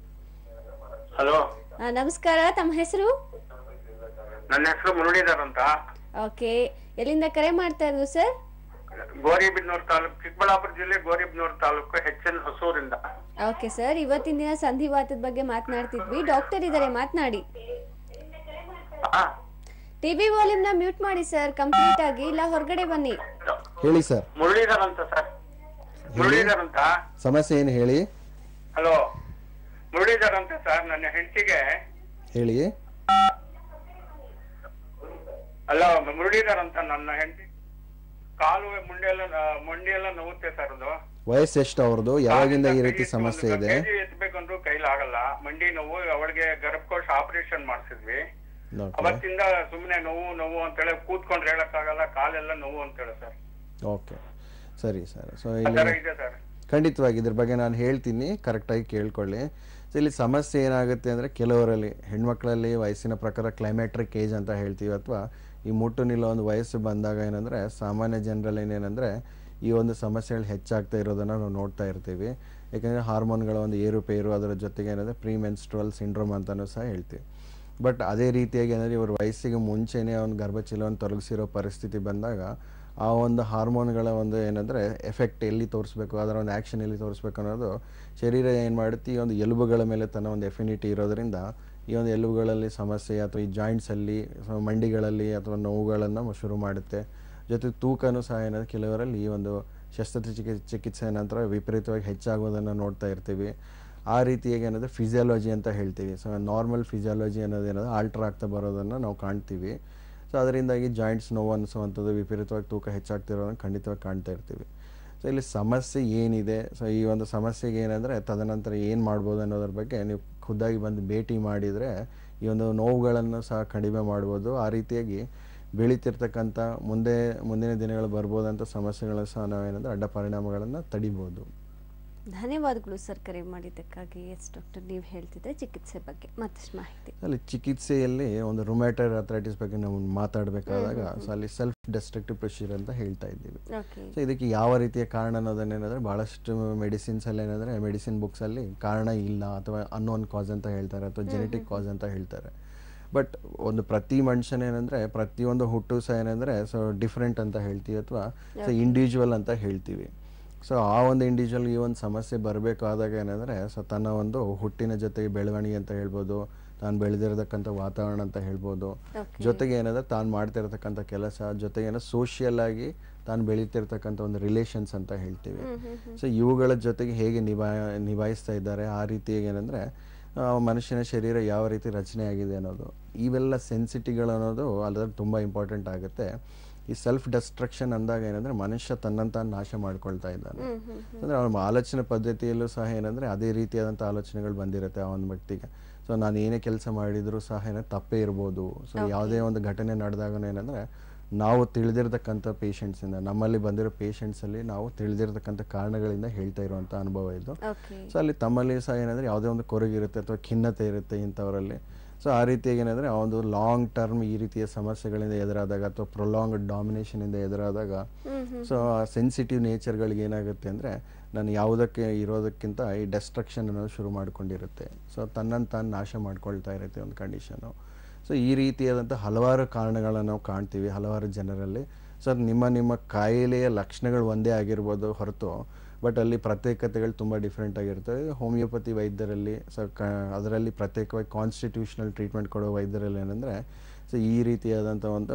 ಹಲೋ ನಮಸ್ಕಾರ ತಮ್ಮ ಹೆಸರು ನನ್ನ ಹೆಸರು ಮುರುಳೀಧರ್ ಅಂತ ಓಕೆ ಎಲ್ಲಿಂದ ಕರೆ ಮಾಡ್ತಾ ಇರೋದು ಸರ್ ಗೋರಿಬಿದ್ನೂರು ತಾಲೂಕು ಚಿಕ್ಕಬಳ್ಳಾಪುರ ಜಿಲ್ಲೆ ಗೋರಿಬಿದ್ನೂರು ತಾಲೂಕು ಎಚ್ ಎನ್ ಹೊಸೂರಿಂದ ಓಕೆ ಸರ್ ಇವತ್ತಿನ ದಿನ ಸಂಧಿವಾತದ ಬಗ್ಗೆ ಮಾತನಾಡ್ತಿದ್ವಿ ಡಾಕ್ಟರ್ ಇದ್ದಾರೆ ಮಾತನಾಡಿ ಆ, ಟಿವಿ ವಾಲ್ಯೂಮ್ ನ ಮ್ಯೂಟ್ ಮಾಡಿ ಸರ್ ಕಂಪ್ಲೀಟ್ ಆಗಿ ಇಲ್ಲ ಹೊರಗಡೆ ಬನ್ನಿ ಹೇಳಿ ಸರ್ ಮುರಳೀಧರ್ ಅಂತ ಸರ್ ಮುರಳೀಧರ್ ಅಂತ ಸಮಸ್ಯೆ ಏನು ಹೇಳಿ ಹಲೋ ಮುರಳೀಧರ್ ಅಂತ ಸರ್ ನನ್ನ ಹೆಂಡತಿಗೆ ಹೇಳಿ ಅಲ್ಲ ಮುರಳೀಧರ್ ಅಂತ ನನ್ನ ಹೆಂಡತಿ ಕಾಲು ಮುಂಡೆ ಎಲ್ಲ ಮಂಡಿ ಎಲ್ಲ ನೋವುತ್ತೆ ಸರ್ ಅದು ವಯಸ್ಸು ಎಷ್ಟು ಅವ್ರದ್ದು ಯಾವಾಗಿಂದ ಈ ರೀತಿ ಸಮಸ್ಯೆ ಇದೆ ಕೆಜಿ ಎತ್ಬೇಕಂದ್ರೂ ಕೈಲಾಗಲ್ಲ ಮಂಡಿ ನೋವು ಅವಳಿಗೆ ಗರ್ಭಕೋಶ ಆಪರೇಷನ್ ಮಾಡಿಸಿದ್ವಿ ಓಕೆ ಅವತ್ತಿಂದ ಸುಮ್ನೆ ನೋವು ನೋವು ಅಂತೇಳಿ ಕೂತ್ಕೊಂಡ್ರೆ ಹೇಳಕ್ಕಾಗಲ್ಲ ಕಾಲೆಲ್ಲ ನೋವು ಅಂತೇಳಿ ಸರ್ ಓಕೆ ಸರಿ ಸರ್ ಸೊ ಆ ತರ ಇಲ್ಲಿ ಇದೆ ಸರ್ ಖಂಡಿತವಾಗಿ ಇದ್ರ ಬಗ್ಗೆ ನಾನು ಹೇಳ್ತೀನಿ ಕರೆಕ್ಟಾಗಿ ಕೇಳ್ಕೊಳ್ಳಿ ಸೊ ಇಲ್ಲಿ ಸಮಸ್ಯೆ ಏನಾಗುತ್ತೆ ಅಂದರೆ ಕೆಲವರಲ್ಲಿ ಹೆಣ್ಮಕ್ಳಲ್ಲಿ ವಯಸ್ಸಿನ ಪ್ರಕಾರ ಕ್ಲೈಮ್ಯಾಟ್ರಿಕ್ ಏಜ್ ಅಂತ ಹೇಳ್ತೀವಿ ಅಥವಾ ಈ ಮುಟ್ಟು ನಿಲ್ಲೋ ಒಂದು ವಯಸ್ಸು ಬಂದಾಗ ಏನಂದರೆ ಸಾಮಾನ್ಯ ಜನರಲ್ಲಿ ಏನಂದರೆ ಈ ಒಂದು ಸಮಸ್ಯೆಗಳು ಹೆಚ್ಚಾಗ್ತಾ ಇರೋದನ್ನು ನಾವು ನೋಡ್ತಾ ಇರ್ತೀವಿ ಯಾಕೆಂದರೆ ಹಾರ್ಮೋನ್ಗಳ ಒಂದು ಏರುಪೇರು ಅದರ ಜೊತೆಗೆ ಏನಂದರೆ ಪ್ರೀ ಮೆನ್ಸ್ಟ್ರಲ್ ಸಿಂಡ್ರೋಮ್ ಅಂತಲೂ ಸಹ ಹೇಳ್ತೀವಿ ಬಟ್ ಅದೇ ರೀತಿಯಾಗಿ ಏನಂದರೆ ಇವ್ರ ವಯಸ್ಸಿಗೆ ಮುಂಚೆನೇ ಒಂದು ಗರ್ಭಚೀಲವನ್ನು ತೊಲಗಿಸಿರೋ ಪರಿಸ್ಥಿತಿ ಬಂದಾಗ ಆ ಒಂದು ಹಾರ್ಮೋನ್ಗಳ ಒಂದು ಏನಂದರೆ ಎಫೆಕ್ಟ್ ಎಲ್ಲಿ ತೋರಿಸ್ಬೇಕು ಅದರ ಒಂದು ಆ್ಯಕ್ಷನ್ ಎಲ್ಲಿ ತೋರಿಸ್ಬೇಕು ಅನ್ನೋದು ಶರೀರ ಏನು ಮಾಡುತ್ತೆ ಈ ಒಂದು ಎಲುಬುಗಳ ಮೇಲೆ ತನ್ನ ಒಂದು ಎಫಿನಿಟಿ ಇರೋದ್ರಿಂದ ಈ ಒಂದು ಎಲುಬುಗಳಲ್ಲಿ ಸಮಸ್ಯೆ ಅಥವಾ ಈ ಜಾಯಿಂಟ್ಸಲ್ಲಿ ಮಂಡಿಗಳಲ್ಲಿ ಅಥವಾ ನೋವುಗಳನ್ನು ಶುರು ಮಾಡುತ್ತೆ ಜೊತೆ ತೂಕನೂ ಸಹ ಏನಂದರೆ ಕೆಲವರಲ್ಲಿ ಈ ಒಂದು ಶಸ್ತ್ರಚಿಕಿ ಚಿಕಿತ್ಸೆ ನಂತರ ವಿಪರೀತವಾಗಿ ಹೆಚ್ಚಾಗೋದನ್ನು ನೋಡ್ತಾ ಇರ್ತೀವಿ ಆ ರೀತಿಯಾಗಿ ಏನಂದರೆ ಫಿಸಿಯಾಲಜಿ ಅಂತ ಹೇಳ್ತೀವಿ ಸೊ ನಾರ್ಮಲ್ ಫಿಸಿಯಾಲಜಿ ಅನ್ನೋದು ಏನಂದ್ರೆ ಆಲ್ಟ್ರ್ ಆಗ್ತಾ ಬರೋದನ್ನು ನಾವು ಕಾಣ್ತೀವಿ ಸೊ ಅದರಿಂದಾಗಿ ಜಾಯಿಂಟ್ಸ್ ನೋವು ಅನಿಸುವಂಥದ್ದು ವಿಪರೀತವಾಗಿ ತೂಕ ಹೆಚ್ಚಾಗ್ತಿರೋದನ್ನು ಖಂಡಿತವಾಗಿ ಕಾಣ್ತಾ ಇರ್ತೀವಿ ಸೊ ಇಲ್ಲಿ ಸಮಸ್ಯೆ ಏನಿದೆ ಸೊ ಈ ಒಂದು ಸಮಸ್ಯೆಗೆ ಏನಂದರೆ ತದನಂತರ ಏನು ಮಾಡ್ಬೋದು ಅನ್ನೋದ್ರ ಬಗ್ಗೆ ನೀವು ಖುದ್ದಾಗಿ ಬಂದು ಭೇಟಿ ಮಾಡಿದರೆ ಈ ಒಂದು ನೋವುಗಳನ್ನು ಸಹ ಕಡಿಮೆ ಮಾಡ್ಬೋದು ಆ ರೀತಿಯಾಗಿ ಬೆಳೀತಿರ್ತಕ್ಕಂಥ ಮುಂದೆ ಮುಂದಿನ ದಿನಗಳು ಬರ್ಬೋದಂಥ ಸಮಸ್ಯೆಗಳು ಸಹ ನಾವೇನಂದ್ರೆ ಅಡ್ಡ ಪರಿಣಾಮಗಳನ್ನು ತಡಿಬೋದು ಧನ್ಯವಾದಗಳು ಸರ್ ಕರೆ ಮಾಡಿದ್ದಕ್ಕಾಗಿ ಎಸ್ ಡಾಕ್ಟರ್ ನೀವು ಹೇಳ್ತಿದ್ರೆ ಚಿಕಿತ್ಸೆ ಬಗ್ಗೆ ಮತ್ತಷ್ಟು ಮಾಹಿತಿ ಅಲ್ಲಿ ಚಿಕಿತ್ಸೆಯಲ್ಲಿ ಒಂದು ರುಮ್ಯಾಟೈಡ್ ಅಥ್ರೈಟಿಸ್ ಬಗ್ಗೆ ನಾವು ಮಾತಾಡಬೇಕಾದಾಗ ಸೊ ಅಲ್ಲಿ ಸೆಲ್ಫ್ ಡೆಸ್ಟ್ರಕ್ಟಿವ್ ಪ್ರೊಸೀಜರ್ ಅಂತ ಹೇಳ್ತಾ ಇದ್ದೀವಿ ಓಕೆ ಸೊ ಇದಕ್ಕೆ ಯಾವ ರೀತಿಯ ಕಾರಣ ಅನ್ನೋದನ್ನೇನಂದರೆ ಭಾಳಷ್ಟು ಮೆಡಿಸಿನ್ಸಲ್ಲಿ ಏನಂದರೆ ಮೆಡಿಸಿನ್ ಬುಕ್ಸಲ್ಲಿ ಕಾರಣ ಇಲ್ಲ ಅಥವಾ ಅನ್ನೋನ್ ಕಾಸ್ ಅಂತ ಹೇಳ್ತಾರೆ ಅಥವಾ ಜೆನೆಟಿಕ್ ಕಾಸ್ ಅಂತ ಹೇಳ್ತಾರೆ ಬಟ್ ಒಂದು ಪ್ರತಿ ಮನುಷ್ಯನ ಏನಂದರೆ ಪ್ರತಿಯೊಂದು ಹುಟ್ಟು ಸಹ ಏನಂದರೆ ಸೊ ಡಿಫ್ರೆಂಟ್ ಅಂತ ಹೇಳ್ತೀವಿ ಅಥವಾ ಸೊ ಇಂಡಿವಿಜುವಲ್ ಅಂತ ಹೇಳ್ತೀವಿ ಸೊ ಆ ಒಂದು ಇಂಡಿವಿಜುವಲ್ ಈ ಒಂದು ಸಮಸ್ಯೆ ಬರಬೇಕಾದಾಗ ಏನಂದರೆ ಸೊ ತನ್ನ ಒಂದು ಹುಟ್ಟಿನ ಜೊತೆಗೆ ಬೆಳವಣಿಗೆ ಅಂತ ಹೇಳ್ಬೋದು ತಾನು ಬೆಳೆದಿರತಕ್ಕಂಥ ವಾತಾವರಣ ಅಂತ ಹೇಳ್ಬೋದು Okay. ಜೊತೆಗೆ ಏನಂದ್ರೆ ತಾನು ಮಾಡ್ತಿರ್ತಕ್ಕಂಥ ಕೆಲಸ ಜೊತೆಗೆ ಏನೋ ಸೋಷಿಯಲ್ ಆಗಿ ತಾನು ಬೆಳೀತಿರ್ತಕ್ಕಂಥ ಒಂದು ರಿಲೇಷನ್ಸ್ ಅಂತ ಹೇಳ್ತೀವಿ ಸೊ ಇವುಗಳ ಜೊತೆಗೆ ಹೇಗೆ ನಿಭಾ ನಿಭಾಯಿಸ್ತಾ ಇದ್ದಾರೆ ಆ ರೀತಿಯಾಗಿ ಏನಂದರೆ ಮನುಷ್ಯನ ಶರೀರ ಯಾವ ರೀತಿ ರಚನೆ ಆಗಿದೆ ಅನ್ನೋದು ಇವೆಲ್ಲ ಸೆನ್ಸಿಟಿಗಳು ಅನ್ನೋದು ಅದ್ರಲ್ಲಿ ತುಂಬ ಇಂಪಾರ್ಟೆಂಟ್ ಆಗುತ್ತೆ ಈ ಸೆಲ್ಫ್ ಡೆಸ್ಟ್ರಕ್ಷನ್ ಅಂದಾಗ ಏನಂದರೆ ಮನುಷ್ಯ ತನ್ನಂತ ನಾಶ ಮಾಡ್ಕೊಳ್ತಾ ಇದ್ದಾನೆ ಅಂದರೆ ಅವನ ಆಲೋಚನೆ ಪದ್ಧತಿಯಲ್ಲೂ ಸಹ ಏನಂದರೆ ಅದೇ ರೀತಿಯಾದಂಥ ಆಲೋಚನೆಗಳು ಬಂದಿರುತ್ತೆ ಆ ಒಂದು ವ್ಯಕ್ತಿಗೆ ಸೊ ನಾನು ಏನೇ ಕೆಲಸ ಮಾಡಿದರೂ ಸಹ ಏನೋ ತಪ್ಪೇ ಇರ್ಬೋದು ಸೊ ಯಾವುದೇ ಒಂದು ಘಟನೆ ನಡೆದಾಗ ಏನಂದರೆ ನಾವು ತಿಳಿದಿರ್ತಕ್ಕಂಥ ಪೇಷಂಟ್ಸಿಂದ ನಮ್ಮಲ್ಲಿ ಬಂದಿರೋ ಪೇಷಂಟ್ಸಲ್ಲಿ ನಾವು ತಿಳಿದಿರ್ತಕ್ಕಂಥ ಕಾರಣಗಳಿಂದ ಹೇಳ್ತಾ ಇರುವಂಥ ಅನುಭವ ಇದು ಓಕೆ ಸೊ ಅಲ್ಲಿ ತಮ್ಮಲ್ಲಿ ಸಹ ಏನಂದರೆ ಯಾವುದೇ ಒಂದು ಕೊರಗಿರುತ್ತೆ ಅಥವಾ ಖಿನ್ನತೆ ಇರುತ್ತೆ ಇಂಥವರಲ್ಲಿ ಸೊ ಆ ರೀತಿಯಾಗಿ ಏನಂದರೆ ಆ ಒಂದು ಲಾಂಗ್ ಟರ್ಮ್ ಈ ರೀತಿಯ ಸಮಸ್ಯೆಗಳಿಂದ ಎದುರಾದಾಗ ಅಥವಾ ಪ್ರೊಲಾಂಗ್ ಡಾಮಿನೇಷನಿಂದ ಎದುರಾದಾಗ ಸೊ ಆ ಸೆನ್ಸಿಟಿವ್ ನೇಚರ್ಗಳಿಗೆ ಏನಾಗುತ್ತೆ ಅಂದರೆ ನಾನು ಯಾವುದಕ್ಕೆ ಇರೋದಕ್ಕಿಂತ ಈ ಡೆಸ್ಟ್ರಕ್ಷನ್ ಅನ್ನೋದು ಶುರು ಮಾಡ್ಕೊಂಡಿರುತ್ತೆ ಸೊ ತನ್ನನ್ನು ತಾನು ನಾಶ ಮಾಡ್ಕೊಳ್ತಾ ಇರುತ್ತೆ ಒಂದು ಕಂಡೀಷನು ಸೊ ಈ ರೀತಿಯಾದಂಥ ಹಲವಾರು ಕಾರಣಗಳನ್ನು ನಾವು ಕಾಣ್ತೀವಿ ಹಲವಾರು ಜನರಲ್ಲಿ ಸರ್ ನಿಮ್ಮ ನಿಮ್ಮ ಕಾಯಿಲೆಯ ಲಕ್ಷಣಗಳು ಒಂದೇ ಆಗಿರ್ಬೋದು ಹೊರತು ಬಟ್ ಅಲ್ಲಿ ಪ್ರತ್ಯೇಕತೆಗಳು ತುಂಬ ಡಿಫ್ರೆಂಟ್ ಆಗಿರ್ತವೆ ಹೋಮಿಯೋಪತಿ ವೈದ್ಯರಲ್ಲಿ ಸೊ ಕ ಅದರಲ್ಲಿ ಪ್ರತ್ಯೇಕವಾಗಿ ಕಾನ್ಸ್ಟಿಟ್ಯೂಷನಲ್ ಟ್ರೀಟ್ಮೆಂಟ್ ಕೊಡೋ ವೈದ್ಯರಲ್ಲಿ ಏನಂದರೆ ಸೊ ಈ ರೀತಿಯಾದಂಥ ಒಂದು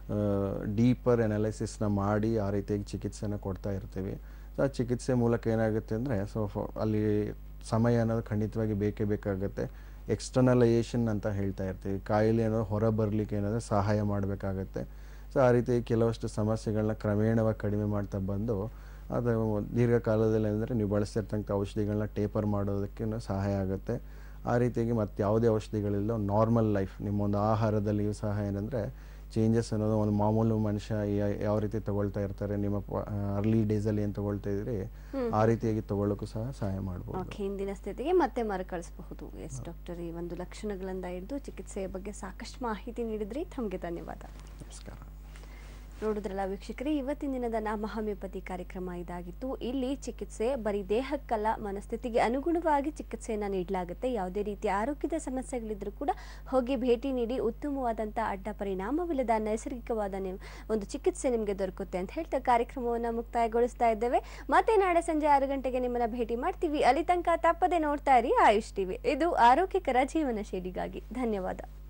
ಡೀಪರ್ ಎನಾಲಿಸಿಸ್ನ ಮಾಡಿ ಆ ರೀತಿಯಾಗಿ ಚಿಕಿತ್ಸೆನ ಕೊಡ್ತಾ ಇರ್ತೀವಿ ಸೊ ಆ ಚಿಕಿತ್ಸೆ ಮೂಲಕ ಏನಾಗುತ್ತೆ ಅಂದರೆ ಸೊ ಅಲ್ಲಿ ಸಮಯ ಅನ್ನೋದು ಖಂಡಿತವಾಗಿ ಬೇಕೇ ಬೇಕಾಗುತ್ತೆ ಎಕ್ಸ್ಟರ್ನಲೈಸೇಷನ್ ಅಂತ ಹೇಳ್ತಾ ಇರ್ತೀವಿ ಕಾಯಿಲೆ ಅನ್ನೋದು ಹೊರ ಬರಲಿಕ್ಕೆ ಏನಾದರೂ ಸಹಾಯ ಮಾಡಬೇಕಾಗತ್ತೆ ಸೊ ಆ ರೀತಿ ಕೆಲವಷ್ಟು ಸಮಸ್ಯೆಗಳನ್ನ ಕ್ರಮೇಣವಾಗಿ ಕಡಿಮೆ ಮಾಡ್ತಾ ಬಂದು ಅದು ದೀರ್ಘಕಾಲದಲ್ಲಿ ಅಂದರೆ ನೀವು ಬಳಸ್ತಿರ್ತಕ್ಕಂಥ ಔಷಧಿಗಳನ್ನ ಟೇಪರ್ ಮಾಡೋದಕ್ಕೆ ಸಹಾಯ ಆಗುತ್ತೆ ಆ ರೀತಿಯಾಗಿ ಮತ್ತೆ ಯಾವುದೇ ಔಷಧಿಗಳಿಲ್ಲ ನಾರ್ಮಲ್ ಲೈಫ್ ನಿಮ್ಮೊಂದು ಆಹಾರದಲ್ಲಿಯೂ ಸಹ ಏನಂದರೆ ಚೇಂಜಸ್ ಅನ್ನೋದು ಒಂದು ಮಾಮೂಲು ಮನುಷ್ಯ ಯಾ- ಯಾವ ರೀತಿ ತಗೊಳ್ತಾ ಇರ್ತಾರೆ ನಿಮ್ಮ ಅರ್ಲಿ ಡೇಸಲ್ಲಿ ಏನು ತಗೊಳ್ತಾ ಇದ್ರಿ ಆ ರೀತಿಯಾಗಿ ತಗೊಳ್ಳೋಕ್ಕೂ ಸಹ ಸಹಾಯ ಮಾಡ್ಬೋದು ಓಕೆ ಹಿಂದಿನ ಸ್ಥಿತಿಗೆ ಮತ್ತೆ ಮರುಕಳಿಸಬಹುದು ಎಸ್ ಡಾಕ್ಟರ್ ಈ ಒಂದು ಲಕ್ಷಣಗಳಿಂದ ಹಿಡಿದು ಚಿಕಿತ್ಸೆಯ ಬಗ್ಗೆ ಸಾಕಷ್ಟು ಮಾಹಿತಿ ನೀಡಿದ್ರಿ ತಮಗೆ ಧನ್ಯವಾದ ನಮಸ್ಕಾರ ನೋಡಿದ್ರಲ್ಲ ವೀಕ್ಷಕರೇ ಇವತ್ತಿನ ದಿನದ ನಮ್ಮ ಹೋಮಿಯೋಪತಿ ಕಾರ್ಯಕ್ರಮ ಇದಾಗಿತ್ತು ಇಲ್ಲಿ ಚಿಕಿತ್ಸೆ ಬರೀ ದೇಹಕ್ಕಲ್ಲ ಮನಸ್ಥಿತಿಗೆ ಅನುಗುಣವಾಗಿ ಚಿಕಿತ್ಸೆಯನ್ನು ನೀಡಲಾಗುತ್ತೆ ಯಾವುದೇ ರೀತಿಯ ಆರೋಗ್ಯದ ಸಮಸ್ಯೆಗಳಿದ್ರೂ ಕೂಡ ಹೋಗಿ ಭೇಟಿ ನೀಡಿ ಉತ್ತಮವಾದಂಥ ಅಡ್ಡ ಪರಿಣಾಮವಿಲ್ಲದ ನೈಸರ್ಗಿಕವಾದ ನಿಮ್- ಒಂದು ಚಿಕಿತ್ಸೆ ನಿಮಗೆ ದೊರಕುತ್ತೆ ಅಂತ ಹೇಳ್ತಾ ಕಾರ್ಯಕ್ರಮವನ್ನು ಮುಕ್ತಾಯಗೊಳಿಸ್ತಾ ಇದ್ದೇವೆ ಮತ್ತೆ ನಾಳೆ ಸಂಜೆ ಆರು ಗಂಟೆಗೆ ನಿಮ್ಮನ್ನ ಭೇಟಿ ಮಾಡ್ತೀವಿ ಅಲ್ಲಿ ತನಕ ತಪ್ಪದೆ ನೋಡ್ತಾ ಇರಿ ಆಯುಷ್ ಟಿವಿ ಇದು ಆರೋಗ್ಯಕರ ಜೀವನ ಶೈಲಿಗಾಗಿ ಧನ್ಯವಾದ